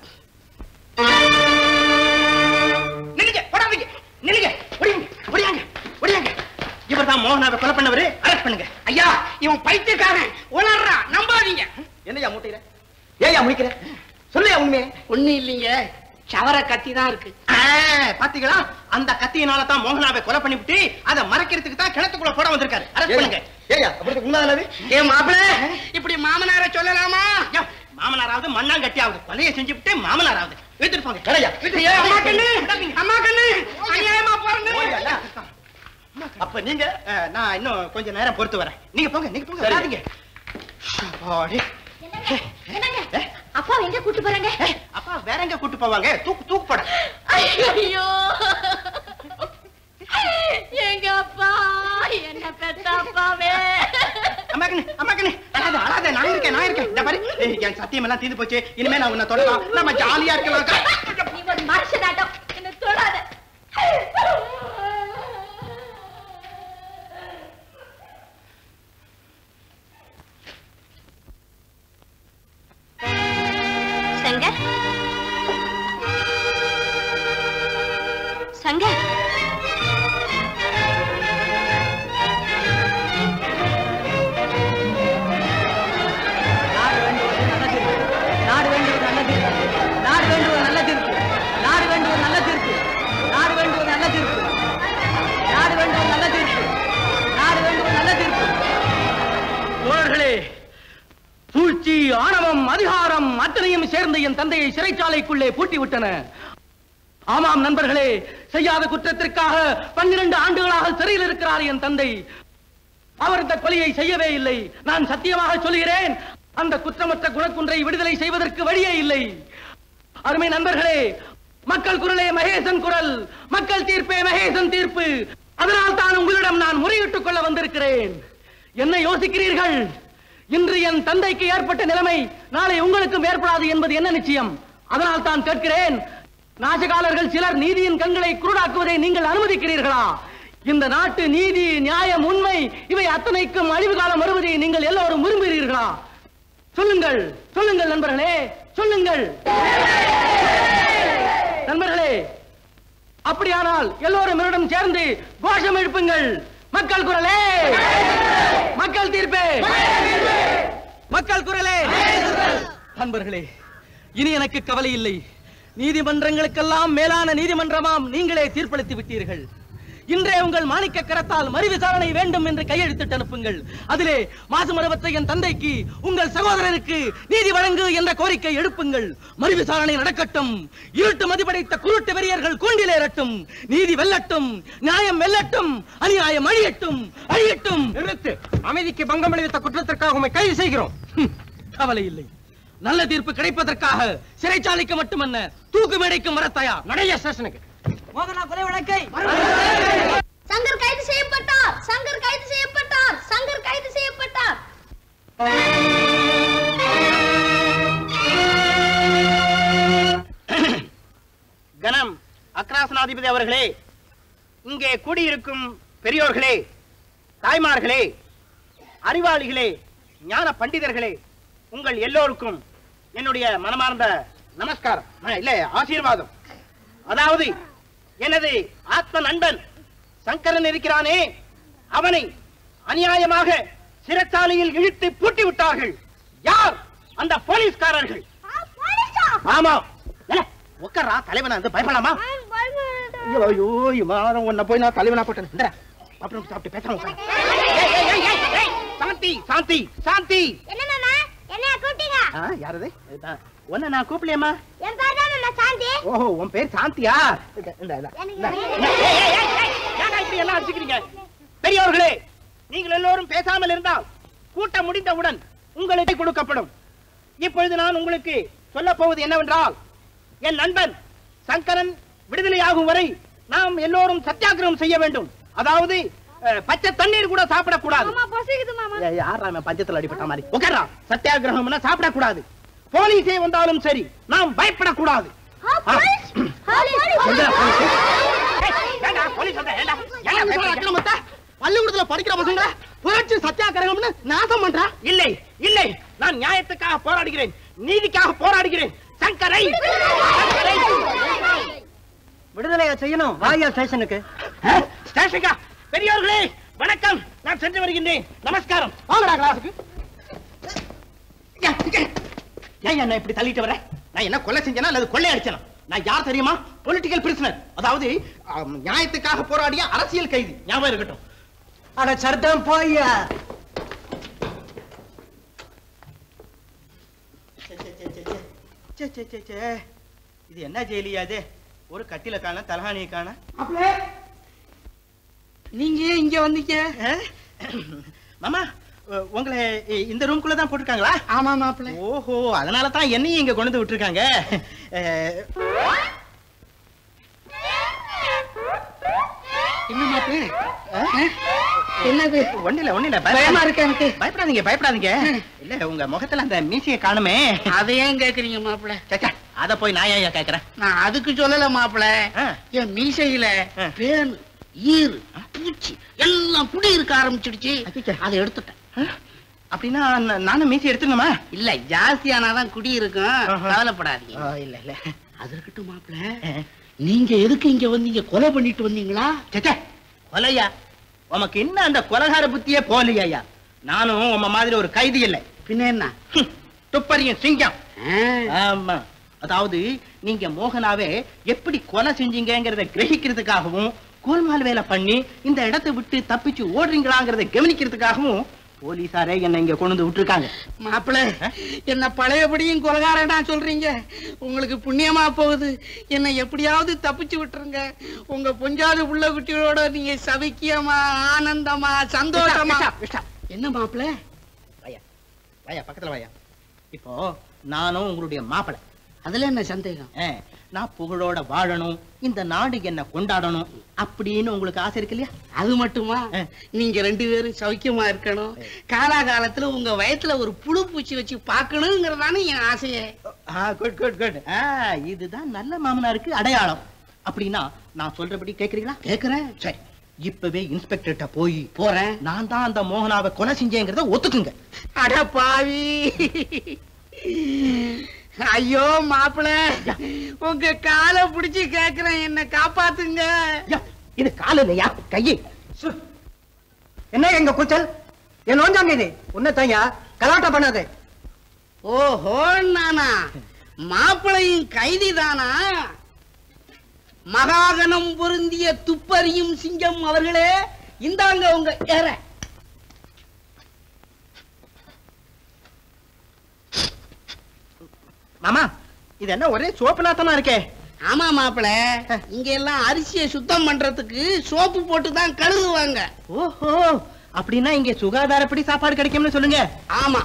நில்லுங்க போடாதீங்க நில்லுங்க ஒடியாங்க ஒடியாங்க ஒடியாங்க இவர் தான் மோகனாவை கொலை பண்ணவரு அரெஸ்ட் பண்ணுங்க ஐயா இவன் பைத்தியக்காரன் உளர்றான் நம்பாதீங்க என்னையா மூட்டையில ஏயா முடிக்கிற சொல்லையா உண்மையே ஒண்ணு இல்லைங்க சவர கத்தி தான் இருக்கு ஆ, பாத்தீங்களா அந்த கத்தியினால தான் மோகனாவை கொலை பண்ணிவிட்டு அதை மறைக்கிறதுக்கு தான் கிணத்துக்குள்ள போட வந்திருக்காரு அரெஸ்ட் பண்ணுங்க ஏயா அப்படி உண்மையானது ஏ மாப்பிள்ள இப்படி மாமனார சொல்லலாமா மாமனாராவது மண்ணாங்கட்டியாவது கொலையை செஞ்சுவிட்டு மாமனாராவது எடுத்துட்டு போங்க கடையா ஏய், அம்மா கண்ணு அம்மா கண்ணு அநியாயமா பாருங்க அப்ப நீங்க அஹ், நான் இன்னும் கொஞ்ச நேரம் பொறுத்து வரேன் நீங்க போங்க நீங்க போங்க சரி. வராதீங்க அப்பாடி. அப்பா எங்க கூட்டு போறாங்க அப்பா வேற எங்க கூட்டு போவாங்க தூக்கு தூக்கு போட ஐயோ எங்க அப்பா என்ன பெத்த அப்பாவே அம்மா கண்ணு அம்மா கண்ணு அழாத அழாத நான் இருக்கேன் நான் இருக்கேன் இந்த பாரு ஏய், என் சத்தியம் எல்லாம் தீர்ந்து போச்சு இனிமே நான் உன்னை தொடலாம் நம்ம ஜாலியா இருக்கலாம் நீ ஒரு மனுஷனாட்டம் என்ன தொடாத சங்கர் சங்கர் நாடு வேண்டுவது நல்ல தீர்ப்பு நாடு வேண்டுவது நல்ல தீர்ப்பு நாடு வேண்டுவது நல்ல தீர்ப்பு நாடு வேண்டுவது நல்ல தீர்ப்பு நாடு வேண்டுவது நல்ல தீர்ப்பு நாடு வேண்டுவது நல்ல தீர்ப்பு தோழர்களே சூழ்ச்சி ஆணவம் அதிகாரம் அத்தனையும் சேர்ந்து என் தந்தையை சிறைச்சாலைக்குள்ளே பூட்டி விட்டன ஆமாம் நண்பர்களே செய்யாத குற்றத்திற்காக பன்னிரண்டு ஆண்டுகளாக சிறையில் இருக்கிறார் என் தந்தை அவர் இந்த கொலையை செய்யவே இல்லை நான் சத்தியமாக சொல்கிறேன் அந்த குற்றமற்ற குணக்குன்றை விடுதலை செய்வதற்கு வழியே இல்லை அருமை நண்பர்களே மக்கள் குரலே மகேசன் குரல் மக்கள் தீர்ப்பே மகேசன் தீர்ப்பு அதனால் தான் உங்களிடம் நான் முறையிட்டுக் கொள்ள வந்திருக்கிறேன் என்ன யோசிக்கிறீர்கள் இன்று என் தந்தைக்கு ஏற்பட்ட நிலைமை நாளை உங்களுக்கும் ஏற்படாது என்பது என்ன நிச்சயம் அதனால் தான் கேட்கிறேன் நாசகாலர்கள் சிலர் நீதியின் கண்களை குருடாக்குவதை நீங்கள் அனுமதிக்கிறீர்களா இந்த நாட்டு நீதி நியாயம் உண்மை இவை அத்தனைக்கும் அழிவு காலம் வருவதை நீங்கள் எல்லோரும் விரும்புகிறீர்களா சொல்லுங்கள் சொல்லுங்கள் நண்பர்களே சொல்லுங்கள் நண்பர்களே அப்படியானால் எல்லோரும் என்னிடம் சேர்ந்து கோஷம் எழுப்புங்கள் மக்கள் குரலே மக்கள் தீர்ப்பே மக்கள் குரலே நண்பர்களே இனி எனக்கு கவலை இல்லை நீதிமன்றங்களுக்கெல்லாம் மேலான நீதிமன்றமாம் நீங்களே தீர்ப்பளித்து விட்டீர்கள் இன்றே உங்கள் மாணிக்க கரத்தால் மறு விசாரணை வேண்டும் என்று கையெழுத்திட்டு அனுப்புங்கள் அதிலே மாசுமரவற்ற என் தந்தைக்கு உங்கள் சகோதரருக்கு நீதி வழங்கு என்ற கோரிக்கை எழுப்புங்கள் மறு விசாரணை நடக்கட்டும் இருட்டு மதிப்படைத்த குருட்டு வெறியர்கள் கூண்டிலேறட்டும் நீதி வெல்லட்டும் நியாயம் வெல்லட்டும் அநியாயம் அழியட்டும் அழியட்டும் நிறுத்து அமைதிக்கு பங்கம் விளைவித்த குற்றத்திற்காக உண்மை கைது செய்கிறோம் கவலை இல்லை நல்ல தீர்ப்பு கிடைப்பதற்காக சிறைச்சாலைக்கு மட்டுமல்ல தூக்கு மேடைக்கும் வர தயார் நடைய ஸ்டேஷனுக்கு மோகனா கொலை வழக்கை சங்கர் கைது செய்யப்பட்டார் சங்கர் கைது செய்யப்பட்டார் சங்கர் கைது செய்யப்பட்டார் கணம் அக்ராசனாதிபதி அவர்களே இங்கே கூடியிருக்கும் பெரியோர்களே தாய்மார்களே அறிவாளிகளே ஞான பண்டிதர்களே உங்கள் எல்லோருக்கும் என்னுடைய மனமார்ந்த நமஸ்காரம் ஆ, இல்ல ஆசீர்வாதம் அதாவது எனது ஆத்ம நண்பன் சங்கரன் இருக்கிறானே அவனை அநியாயமாக சிறைச்சாலையில் இழுத்து பூட்டி விட்டார்கள் யார் அந்த போலீஸ்காரர்கள் ஆமா ஏல, உட்கார்றா தலைவனா வந்து பயப்படாமா ஐயோ ஐயோ இவன் உன்னை போய் நான் தலைவனா போட்டேன் இந்தா, அப்புறம் சாப்பிட்டு பேசாம உட்காரு. ஏய், ஏய், ஏய், ஏய், ஏய், சாந்தி சாந்தி சாந்தி என்ன மாமா என்ன கூப்பிட்டீங்க ஆ, யாரது இதான். உன்னை நான் கூப்பிடலையேம்மா என் பேர் தான் மாமா சாந்தி ஓஹோ உன் பேர் சாந்தியா இந்த, இந்த, இந்த. இந்த, இந்த. ஏய், ஏய், ஏய், ஏய், ஏன்டா இப்படி எல்லாம் அடிச்சுக்கிறீங்க பெரியவர்களே நீங்கள் எல்லோரும் பேசாமல் இருந்தால் கூட்டம் முடிந்தவுடன் உங்களுக்கு கொடுக்கப்படும் இப்பொழுது நான் உங்களுக்கு சொல்ல போவது என்னவென்றால் என் நண்பன் சங்கரன் விடுதலையாகும் வரை நாம் எல்லோரும் சத்தியாகிரகம் செய்ய வேண்டும் அதாவது அஹ், பச்சை தண்ணீர் கூட சாப்பிடக்கூடாது பசிக்குது மாமா ஏய், யார்றா அவன் பஞ்சத்துல அடிபட்ட மாதிரி உட்கார்றா சத்தியாகிரகம்னா சாப்பிடக்கூடாது போலீஸே வந்தாலும் சரி நாம் பயப்படக்கூடாது ஆ. எங்கடா போலீஸ்? ஏய், ஏண்டா போலீஸ் வந்தா, ஏண்டா? ஏண்டா பயப்படுறீங்க? பள்ளிக்கூடத்துல படிக்கிற பசங்க புரட்சி சத்தியாகிரகம்னு நாசம் பண்றா இல்லை இல்லை நான் நியாயத்துக்காக போராடுகிறேன் நீதிக்காக போராடுகிறேன் சங்கரை சங்கரை. விடுதலையை செய்யணும் வாயா ஸ்டேஷனுக்கு ஸ்டேஷனுக்கா பெரியவர்களே வணக்கம் நான் சென்று வருகின்றேன் நமஸ்காரம் வாங்கடா கிளாஸுக்கு ஏன் என்ன இப்படி தள்ளிட்டு வர நான் என்ன கொலை செஞ்சேனா அல்லது கொள்ளை அடிச்சனா நான் யார் தெரியுமா பொலிட்டிக்கல் பிரிசனர் அதாவது ஆம், நியாயத்துக்காக போராடிய அரசியல் கைதி ஞாபகம் இருக்கட்டும் அட சர்தம் போய்யா சே, சே, சே, சே. சே, சே, சே, சே. இது என்ன ஜெயிலியா இது ஒரு கட்டில காண தலகாணியை காண நீங்க ஏன் இங்க வந்தீங்க மாமா உ- உங்களை இ- இந்த ரூம்குள்ள தான் போட்டிருக்காங்களா ஆமா மாப்பிள்ள ஓஹோ அதனால தான் என்னையும் இங்க கொண்டு வந்து விட்டுருக்காங்க அஹ், என்ன மாப்பிள்ள என்னது ஒண்ணு இல்ல ஒண்ணு இல்ல பயமா இருக்கு எனக்கு பயப்படாதீங்க பயப்படாதீங்க இல்ல உங்க முகத்துல அந்த மீசையை காணுமே அதை ஏன் கேக்குறீங்க மாப்பிள்ள சச்சா அத போய் நான் ஏன் கேக்குறேன் நான் அதுக்கு சொல்லல மாப்பிள்ள என் மீசையில பேன் ஈரு பூச்சி எல்லாம் குடி இருக்க ஆரம்பிச்சிடுச்சு அதை எடுத்துட்டேன் அப்படின்னா நா- நானும் மீசி எடுத்துக்கணுமா இல்ல ஜாஸ்தியானாதான் குடி இருக்கும் கவலைப்படாதீங்க இல்ல இல்ல அது இருக்கட்டும் மாப்பிள்ள நீங்க எதுக்கு இங்க வந்தீங்க கொலை பண்ணிட்டு வந்தீங்களா சச்சா கொலையா உமக்கு என்ன அந்த கொலகார புத்தியே போலியா நானும் உம்ம மாதிரி ஒரு கைதி இல்லை பின்ன என்ன துப்பறியும் சிங்கம் ஆமா அதாவது நீங்க மோகனாவே எப்படி கொலை செஞ்சீங்கங்கிறத கிரகிக்கிறதுக்காகவும் கோல்மால் வேலை பண்ணி இந்த இடத்தை விட்டு தப்பிச்சு ஓடுறீங்களாங்கிறத கவனிக்கிறதுக்காகவும் போலீசாரே என்னை இங்க கொண்டு வந்து விட்டுருக்காங்க மாப்பிள்ள என்ன பழையபடியும் கொலகாரனா சொல்றீங்க உங்களுக்கு புண்ணியமா போகுது என்னை எப்படியாவது தப்பிச்சு விட்டுருங்க உங்க பொஞ்சாது புள்ள குட்டியோட நீங்க சவிக்கியமா ஆனந்தமா சந்தோஷமா என்ன மாப்பிள்ள வாயா பக்கத்துல வாயா இப்போ நானும் உங்களுடைய மாப்பிளை அதுல என்ன சந்தேகம் நான் புகழோட வாழணும் இந்த நாடு என்ன கொண்டாடணும் அப்படின்னு உங்களுக்கு ஆசை இருக்கு இல்லையா அது மட்டுமா நீங்க ரெண்டு பேரும் சௌக்கியமா இருக்கணும் காலாகாலத்துல உங்க வயத்துல ஒரு புழு பூச்சி வச்சு பார்க்கணுங்கிறதானே என் ஆசையே குட் குட் குட் இதுதான் நல்ல மாமனாருக்கு அடையாளம் அப்படின்னா நான் சொல்றபடி கேக்குறீங்களா கேக்குறேன் சரி இப்பவே இன்ஸ்பெக்டர்கிட்ட போய் போறேன் நான் தான் அந்த மோகனாவை கொலை செஞ்சேங்கிறத ஒத்துக்குங்க அட பாவி ஐயோ மாப்பிள உங்க காலை பிடிச்சு கேக்குறேன் என்ன காப்பாத்துங்க இது கால இல்லையா கையே என்ன எங்க கூச்சல் என் நோஞ்சாங்க இது உன்னத்தையா கலாட்டா பண்ணாதே ஓஹோ நானா மாப்பிளையும் கைதி தானா மகாகணம் பொருந்திய துப்பறியும் சிங்கம் அவர்களே இந்தாங்க உங்க ஏற மாமா இது என்ன ஒரே சோப்பு நாத்தமா இருக்கே ஆமா மாப்பிள இங்க எல்லாம் அரிசியை சுத்தம் பண்றதுக்கு சோப்பு போட்டு தான் கழுவுவாங்க ஓஹோ அப்படின்னா இங்க சுகாதாரப்படி சாப்பாடு கிடைக்கும்னு சொல்லுங்க ஆமா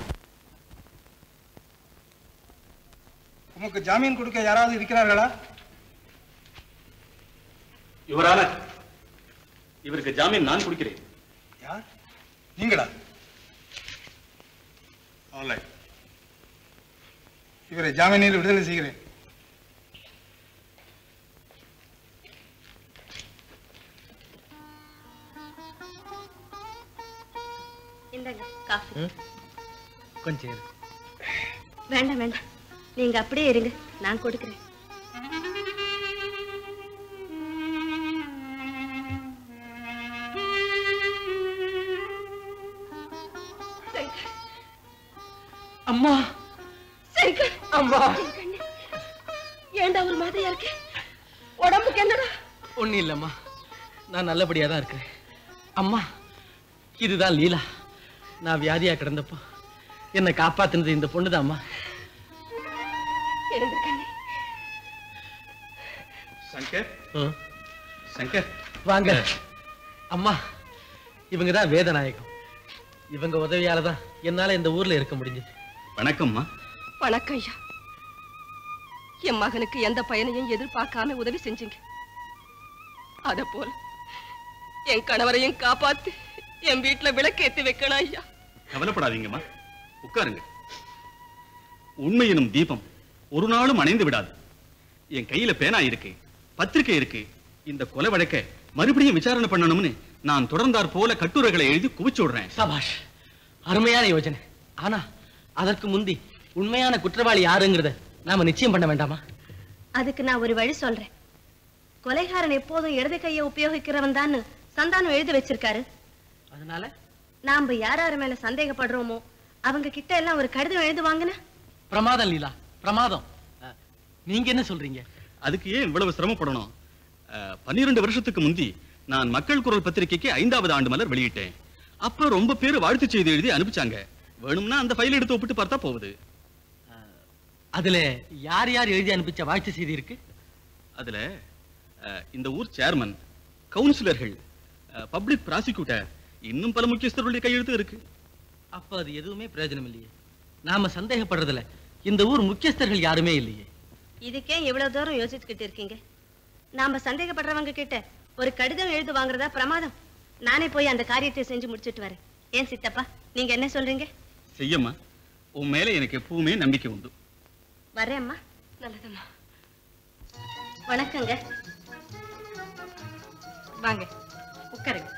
உமக்கு ஜாமீன் கொடுக்க யாராவது இருக்கிறார்களா யுவரான இவருக்கு ஜாமீன் நான் கொடுக்கிறேன் யார் நீங்களா ஆல்ரைட் இவரை ஜாமீனில் விடுதலை செய்கிறேன் இந்தாங்க காஃபி கொஞ்சம் இரு. வேண்டாம் வேண்டாம் நீங்க அப்படியே இருங்க நான் கொடுக்கிறேன் அம்மா சங்கர் அம்மா ஏண்டா ஒரு மாதிரியா இருக்கு உடம்புக்கு என்னடா ஒண்ணும் இல்லம்மா நான் நல்லபடியா தான் இருக்கிறேன் அம்மா இதுதான் லீலா நான் வியாதியா கிடந்தப்போ என்னை காப்பாத்துனது இந்த பொண்ணுதான் அம்மா எழுந்திருக்கண்ணே சங்கர் சங்கர் வாங்க அம்மா இவங்க தான் வேதநாயகம் இவங்க உதவியால தான் என்னால இந்த ஊர்ல இருக்க முடிஞ்சது வணக்கம்மா வணக்கம் ஐயா என் மகனுக்கு எந்த பயனையும் எதிர்பார்க்காம உதவி செஞ்சீங்க அத போல என் கணவரையும் காப்பாத்து என் வீட்டுல விளக்கேத்தி வைக்கணும் ஐயா கவலைப்படாதீங்கம்மா உட்காருங்க உண்மை எனும் தீபம் ஒரு நாளும் அணைந்து விடாது என் கையில பேனா இருக்கு பத்திரிக்கை இருக்கு இந்த கொலை வழக்க மறுபடியும் விசாரணை பண்ணணும்னு நான் தொடர்ந்தாற் போல கட்டுரைகளை எழுதி குவிச்சு விடுறேன் சபாஷ் அருமையான யோசனை ஆனா அதற்கு முந்தி உண்மையான குற்றவாளி யாருங்கிறத நாம நிச்சயம் பண்ண வேண்டாமா அதுக்கு நான் ஒரு வழி சொல்றேன் கொலைகாரன் எப்போதும் இடது கையை உபயோகிக்கிறவன் தான் சந்தானம் எழுதி வச்சிருக்காரு அதனால நாம யார் யார் மேல சந்தேகப்படுறோமோ அவங்க கிட்ட எல்லாம் ஒரு கடிதம் எழுதுவாங்கன்னு பிரமாதம் லீலா பிரமாதம் அஹ், நீங்க என்ன சொல்றீங்க அதுக்கு ஏன் இவ்வளவு சிரமப்படணும் அஹ், பன்னிரண்டு வருஷத்துக்கு முந்தி நான் மக்கள் குரல் பத்திரிக்கைக்கு ஐந்தாவது ஆண்டு மலர் வெளியிட்டேன் அப்ப ரொம்ப பேர் வாழ்த்து செய்தி எழுதி அனுப்பிச்சாங்க வேணும்னா அந்த ஃபைல் எடுத்து ஒப்பிட்டு பார்த்தா போகுது அதுல யார் யார் எழுதி அனுப்பிச்ச வாழ்த்து செய்தி இருக்கு அதுல அஹ், இந்த ஊர் சேர்மன் கவுன்சிலர்கள் பப்ளிக் ப்ராசிக்யூட்டர் இன்னும் பல முக்கியஸ்தர்களுடைய கையெழுத்து இருக்கு அப்ப அது எதுவுமே பிரயோஜனம் இல்லையே நாம சந்தேகப்படுறதுல இந்த ஊர் முக்கியஸ்தர்கள் யாருமே இல்லையே இதுக்கே இவ்வளவு தூரம் யோசிச்சுக்கிட்டு இருக்கீங்க நாம சந்தேகப்படுறவங்க கிட்ட ஒரு கடிதம் எழுது வாங்குறதா பிரமாதம் நானே போய் அந்த காரியத்தை செஞ்சு முடிச்சிட்டு வரேன் ஏன் சித்தப்பா நீங்க என்ன சொல்றீங்க செய்யம்மா உன் மேல எனக்கு எப்பவுமே நம்பிக்கை உண்டு வரேம்மா நல்லதம்மா வணக்கங்க வாங்க உட்காருங்க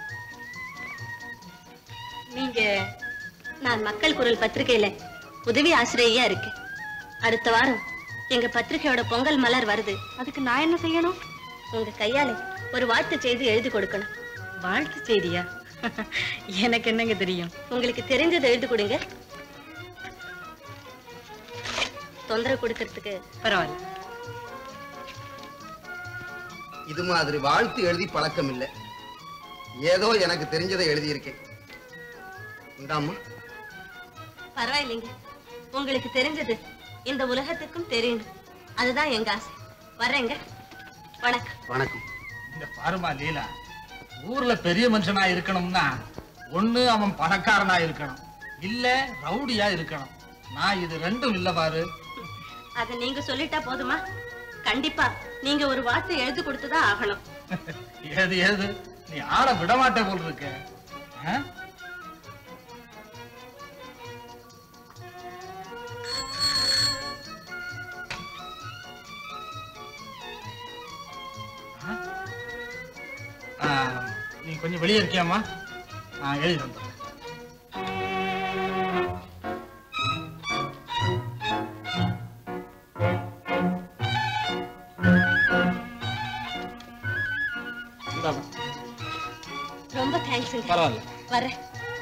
நீங்க நான் மக்கள் குரல் பத்திரிகையில உதவி ஆசிரியையா இருக்கேன் அடுத்த வாரம் எங்க பத்திரிகையோட பொங்கல் மலர் வருது அதுக்கு நான் என்ன செய்யணும் உங்க கையால ஒரு வாழ்த்து செய்தி எழுதி கொடுக்கணும் வாழ்த்து செய்தியா எனக்கு என்னங்க தெரியும் உங்களுக்கு தெரிஞ்சதை எழுதி கொடுங்க தொந்தரவு கொடுக்கறதுக்கு பரவாயில்ல இது மாதிரி வாழ்த்து எழுதி பழக்கம் இல்லை ஏதோ எனக்கு தெரிஞ்சதை எழுதியிருக்கேன் இந்தாம்மா பரவாயில்லைங்க உங்களுக்கு தெரிஞ்சது இந்த உலகத்துக்கும் தெரியணும் அதுதான் எங்க ஆசை வர்றேங்க வணக்கம் வணக்கம் இந்த பாருமா லீலா ஊர்ல பெரிய மனுஷனா இருக்கணும்னா ஒண்ணு அவன் பணக்காரனா இருக்கணும் இல்ல ரவுடியா இருக்கணும் நான் இது ரெண்டும் இல்ல பாரு அத நீங்க சொல்லிட்டா போதுமா கண்டிப்பா நீங்க ஒரு வார்த்தை எழுதி கொடுத்துதான் ஆகணும் ஏது ஏது நீ ஆட விட மாட்டே போல் இருக்க ஆ? ஆ? ஆ, நீ கொஞ்சம் வெளியே இருக்கியாம்மா நான் எழுதி வந்துடுறேன் இந்தாம்மா. ரொம்ப தேங்க்ஸ் பரவாயில்ல வரேன்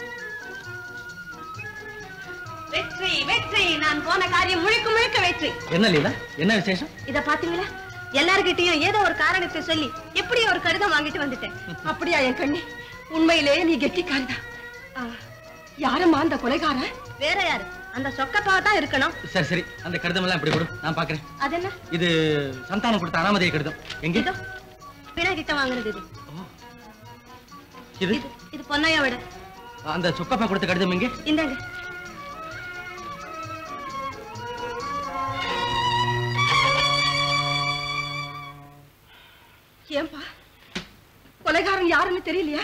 வெற்றி வெற்றி நான் போன காரியம் முழுக்க முழுக்க வெற்றி என்ன லீலா என்ன விசேஷம் இத பாத்தீங்களா எல்லார்கிட்டயும் ஏதோ ஒரு காரணத்தை சொல்லி எப்படி ஒரு கடிதம் வாங்கிட்டு வந்துட்டேன் அப்படியா என் கண்ணி உண்மையிலேயே நீ கெட்டிக்காரதா யாரம்மா அந்த கொலைகாரன் வேற யாரு அந்த சொக்கப்பாவா தான் இருக்கணும் சரி சரி அந்த கடிதம் எல்லாம் இப்படி கொடு நான் பாக்குறேன் அது என்ன இது சந்தானம் கொடுத்த அனாமதேய கடிதம் எங்க இதோ வீணா கிட்ட வாங்குறது இது இது இது பொன்னையோட அந்த சொக்கப்பா கொடுத்த கடிதம் எங்க இந்தாங்க ஏன்பா கொலைகாரன் யாருன்னு தெரியலையா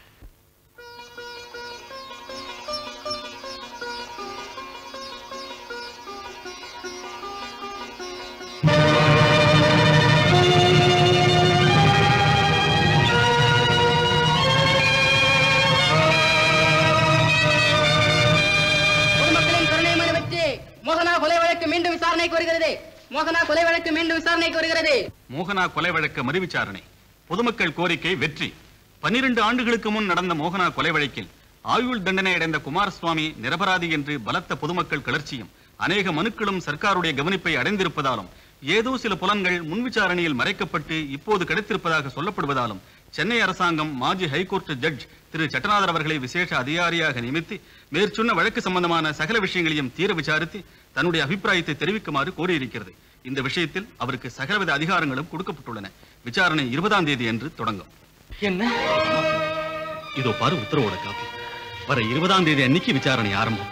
பொதுமக்களின் கருணை மனு வெற்றி மோகனா கொலை வழக்கு மீண்டும் விசாரணைக்கு வருகிறது மோகனா கொலை வழக்கு மீண்டும் விசாரணைக்கு வருகிறது மோகனா கொலை வழக்கு மறுவிசாரணை பொதுமக்கள் கோரிக்கை வெற்றி பன்னிரண்டு ஆண்டுகளுக்கு முன் நடந்த மோகனா கொலை வழக்கில் ஆயுள் தண்டனை அடைந்த குமாரசுவாமி நிரபராதி என்று பலத்த பொதுமக்கள் கிளர்ச்சியும் அநேக மனுக்களும் சர்க்காருடைய கவனிப்பை அடைந்திருப்பதாலும் ஏதோ சில புலன்கள் முன்விசாரணையில் மறைக்கப்பட்டு இப்போது கிடைத்திருப்பதாக சொல்லப்படுவதாலும் சென்னை அரசாங்கம் மாஜி ஹைகோர்ட் ஜட்ஜ் திரு சட்டநாதர் அவர்களை விசேஷ அதிகாரியாக நியமித்து மேற்சொன்ன வழக்கு சம்பந்தமான சகல விஷயங்களையும் தீர விசாரித்து தன்னுடைய அபிப்பிராயத்தை தெரிவிக்குமாறு கோரியிருக்கிறது இந்த விஷயத்தில் அவருக்கு சகலவித அதிகாரங்களும் கொடுக்கப்பட்டுள்ளன விசாரணை இருபதாம் தேதி அன்று தொடங்கும் என்ன இதோ பாரு உத்தரவோட காப்பி வர இருபதாம் தேதி அன்னைக்கு விசாரணை ஆரம்பம்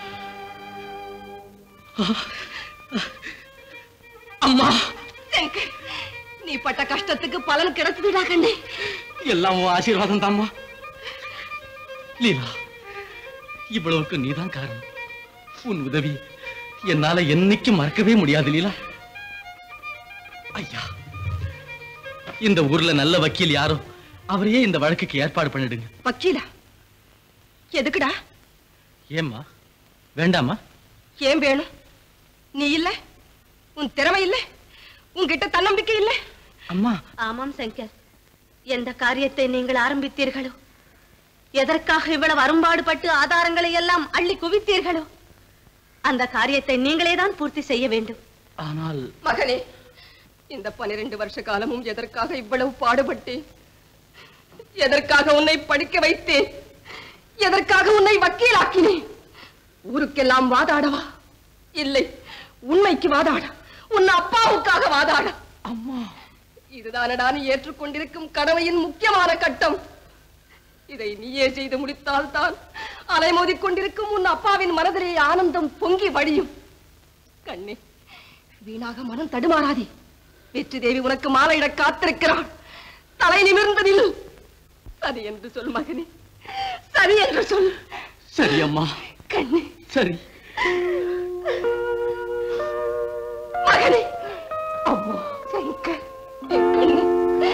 அம்மா நீ பட்ட கஷ்டத்துக்கு பலன் கிடைச்சதுடா கண்ணே எல்லாம் உன் ஆசீர்வாதம் தாம்மா லீலா இவ்வளவுக்கு நீதான் காரணம் உன் உதவி என்னால என்னைக்கும் மறக்கவே முடியாது லீலா ஐயா இந்த ஊர்ல நல்ல வக்கீல் யாரோ அவரையே இந்த வழக்குக்கு ஏற்பாடு பண்ணிடுங்க வக்கீலா எதுக்குடா ஏம்மா வேண்டாமா ஏன் வேணும் நீ இல்ல உன் திறமை இல்ல உன்கிட்ட தன்னம்பிக்கை இல்ல அம்மா ஆமாம் சங்கர் எந்த காரியத்தை நீங்கள் ஆரம்பித்தீர்களோ எதற்காக இவ்வளவு அரும்பாடுபட்டு ஆதாரங்களை எல்லாம் அள்ளி குவித்தீர்களோ அந்த காரியத்தை நீங்களே தான் பூர்த்தி செய்ய வேண்டும் ஆனால் மகனே இந்த பனிரெண்டு வருஷ காலமும் எதற்காக இவ்வளவு பாடுபட்டேன் எதற்காக உன்னை படிக்க வைத்தேன் எதற்காக உன்னை வக்கீலாக்கினேன் ஊருக்கெல்லாம் வாதாடவா இல்லை உண்மைக்கு வாதாட உன் அப்பாவுக்காக வாதாட அம்மா இதுதானடா நீ ஏற்றுக்கொண்டிருக்கும் கடமையின் முக்கியமான கட்டம் இதை நீயே செய்து முடித்தால் தான் அலைமோதிக் கொண்டிருக்கும் உன் அப்பாவின் மனதிலே ஆனந்தம் பொங்கி வழியும் கண்ணே வீணாக மனம் தடுமாறாதே வெற்றி தேவி உனக்கு மாலையிட காத்திருக்கிறாள் தலை நிமிர்ந்து நில் சரி என்று சொல் மகனே சரி என்று சொல் சரி அம்மா கண்ணே சரி மகனே அம்மா சங்கர் என் கண்ணே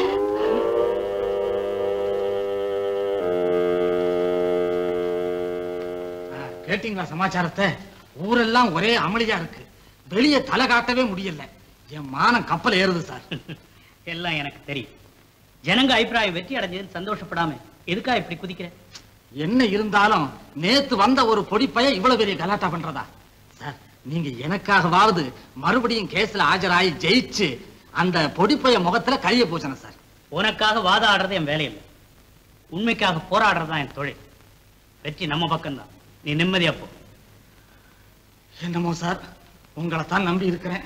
கேட்டீங்களா சமாச்சாரத்தை ஊரெல்லாம் ஒரே அமளியா இருக்கு வெளியே தலை காட்டவே முடியல என் மானம் கப்பல் ஏறுது சார் எல்லாம் எனக்கு தெரியும் ஜனங்க அபிப்பிராயம் வெற்றி அடைஞ்சதுன்னு சந்தோஷப்படாம எதுக்கா இப்படி குதிக்கிற என்ன இருந்தாலும் நேத்து வந்த ஒரு பொடிப்பைய இவ்வளவு பெரிய கலாட்டா பண்றதா சார் நீங்க எனக்காகவாவது மறுபடியும் கேஸ்ல ஆஜராகி ஜெயிச்சு அந்த பொடிப்பைய முகத்துல கைய பூசணும் சார் உனக்காக வாதாடுறது என் வேலை இல்லை உண்மைக்காக போராடுறது தான் என் தொழில் வெற்றி நம்ம பக்கம்தான் நீ நிம்மதியா போ என்னமோ சார் உங்களை தான் நம்பி இருக்கிறேன்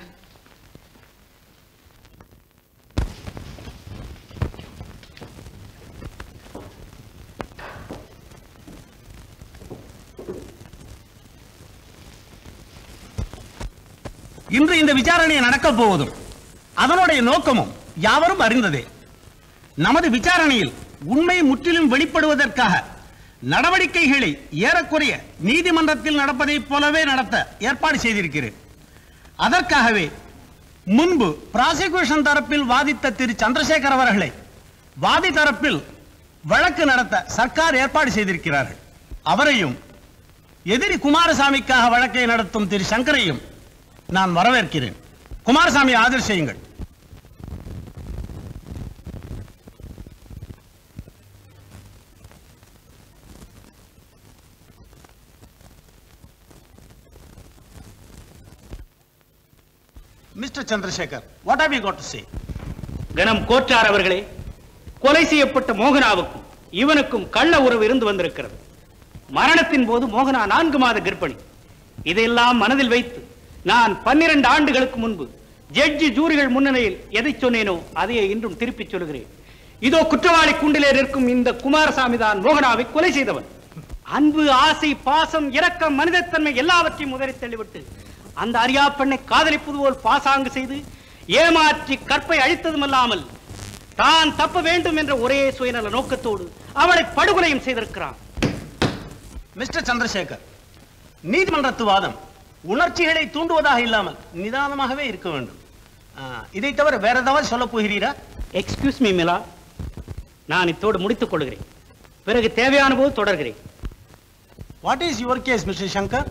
இன்று இந்த விசாரணை நடக்கப் போவதும் அதனுடைய நோக்கமும் யாவரும் அறிந்ததே நமது விசாரணையில் உண்மை முற்றிலும் வெளிப்படுவதற்காக நடவடிக்கைகளை ஏறக்குறைய நீதிமன்றத்தில் நடப்பதைப் போலவே நடத்த ஏற்பாடு செய்திருக்கிறேன் அதற்காகவே முன்பு பிராசிகியூஷன் தரப்பில் வாதித்த திரு சந்திரசேகர் அவர்களை வாதி தரப்பில் வழக்கு நடத்த சர்க்கார் ஏற்பாடு செய்திருக்கிறார்கள் அவரையும் எதிரி குமாரசாமிக்காக வழக்கை நடத்தும் திரு சங்கரையும் நான் வரவேற்கிறேன் குமாரசாமி ஆதரவு செய்யுங்கள் mister Chandrasekhar what have you got to say கணம் கோச்சார் அவர்களே கொலை செய்யப்பட்ட மோகனாவுக்கும் இவனுக்கும் கள்ள உறவு இருந்து வந்திருக்கிறது மரணத்தின் போது மோகனா நான்கு மாத கர்ப்பிணி இதையெல்லாம் மனதில் வைத்து நான் பன்னிரண்டு ஆண்டுகளுக்கு முன்பு ஜட்ஜி ஜூரிகள் முன்னிலையில் எதை சொன்னேனோ அதையே இன்றும் திருப்பிச் சொல்கிறேன் இதோ குற்றவாளி குண்டிலே நிற்கும் இந்த குமாரசாமி தான் மோகனாவை கொலை செய்தவன் அன்பு ஆசை பாசம் இரக்கம் மனிதத்தன்மை எல்லாவற்றையும் உதறி தள்ளிவிட்டு அந்த அரியா பெண்ணை காதலிப்பது போல் பாசாங்கு செய்து ஏமாற்றி கற்பை அழித்ததுமல்லாமல் தான் தப்ப வேண்டும் என்ற ஒரே சுயநல நோக்கத்தோடு அவளை படுகொலையும் செய்திருக்கிறான் மிஸ்டர் சந்திரசேகர் நீதிமன்றத்து வாதம் உணர்ச்சிகளை தூண்டுவதாக இல்லாமல் நிதானமாகவே இருக்க வேண்டும் ஆ, இதை தவிர வேற ஏதாவது சொல்ல போகிறீரா எக்ஸ்கியூஸ் மீ மிலா நான் இத்தோடு முடித்துக் கொள்கிறேன் பிறகு தேவையான போது தொடர்கிறேன் what is your case mister Shankar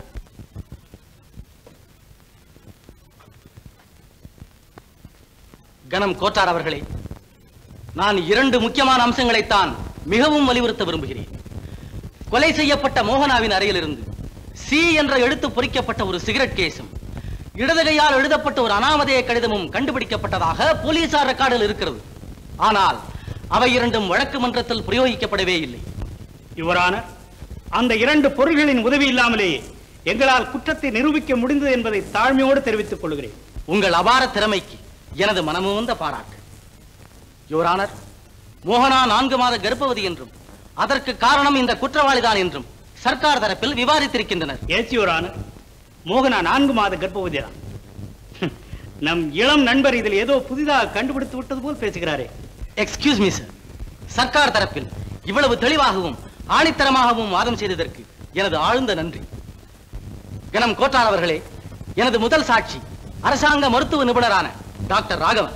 கணம் கோட்டார் அவர்களே நான் இரண்டு முக்கியமான அம்சங்களைத்தான் மிகவும் வலியுறுத்த விரும்புகிறேன் கொலை செய்யப்பட்ட மோகனாவின் அறையிலிருந்து சி என்ற எழுத்து பொறிக்கப்பட்ட ஒரு சிகரெட் கேஸும் இடது கையால் எழுதப்பட்ட ஒரு அனாமதேய கடிதமும் கண்டுபிடிக்கப்பட்டதாக போலீசார் ரெக்கார்டில் இருக்கிறது ஆனால் அவை இரண்டும் வழக்கு மன்றத்தில் பிரயோகிக்கப்படவே இல்லை யுவரான அந்த இரண்டு பொருள்களின் உதவி இல்லாமலேயே எங்களால் குற்றத்தை நிரூபிக்க முடிந்தது என்பதை தாழ்மையோடு தெரிவித்துக் கொள்கிறேன் உங்கள் அபார திறமைக்கு எனது மனமுவந்த பாராட்டு யுவரானர் மோகனா நான்கு மாத கர்ப்பவதி என்றும் அதற்கு காரணம் இந்த குற்றவாளிதான் என்றும் சர்க்கார் தரப்பில் விவாதித்திருக்கின்றனர் ஏசி யுவரான மோகனா நான்கு மாத கர்ப்பவதிதான் நம் இளம் நண்பர் இதில் ஏதோ புதிதாக கண்டுபிடித்து விட்டது போல் பேசுகிறாரே எக்ஸ்கியூஸ் மீ சார் சர்க்கார் தரப்பில் இவ்வளவு தெளிவாகவும் ஆணித்தரமாகவும் வாதம் செய்ததற்கு எனது ஆழ்ந்த நன்றி கணம் கோட்டார் அவர்களே எனது முதல் சாட்சி அரசாங்க மருத்துவ நிபுணரான டாக்டர் ராகவன்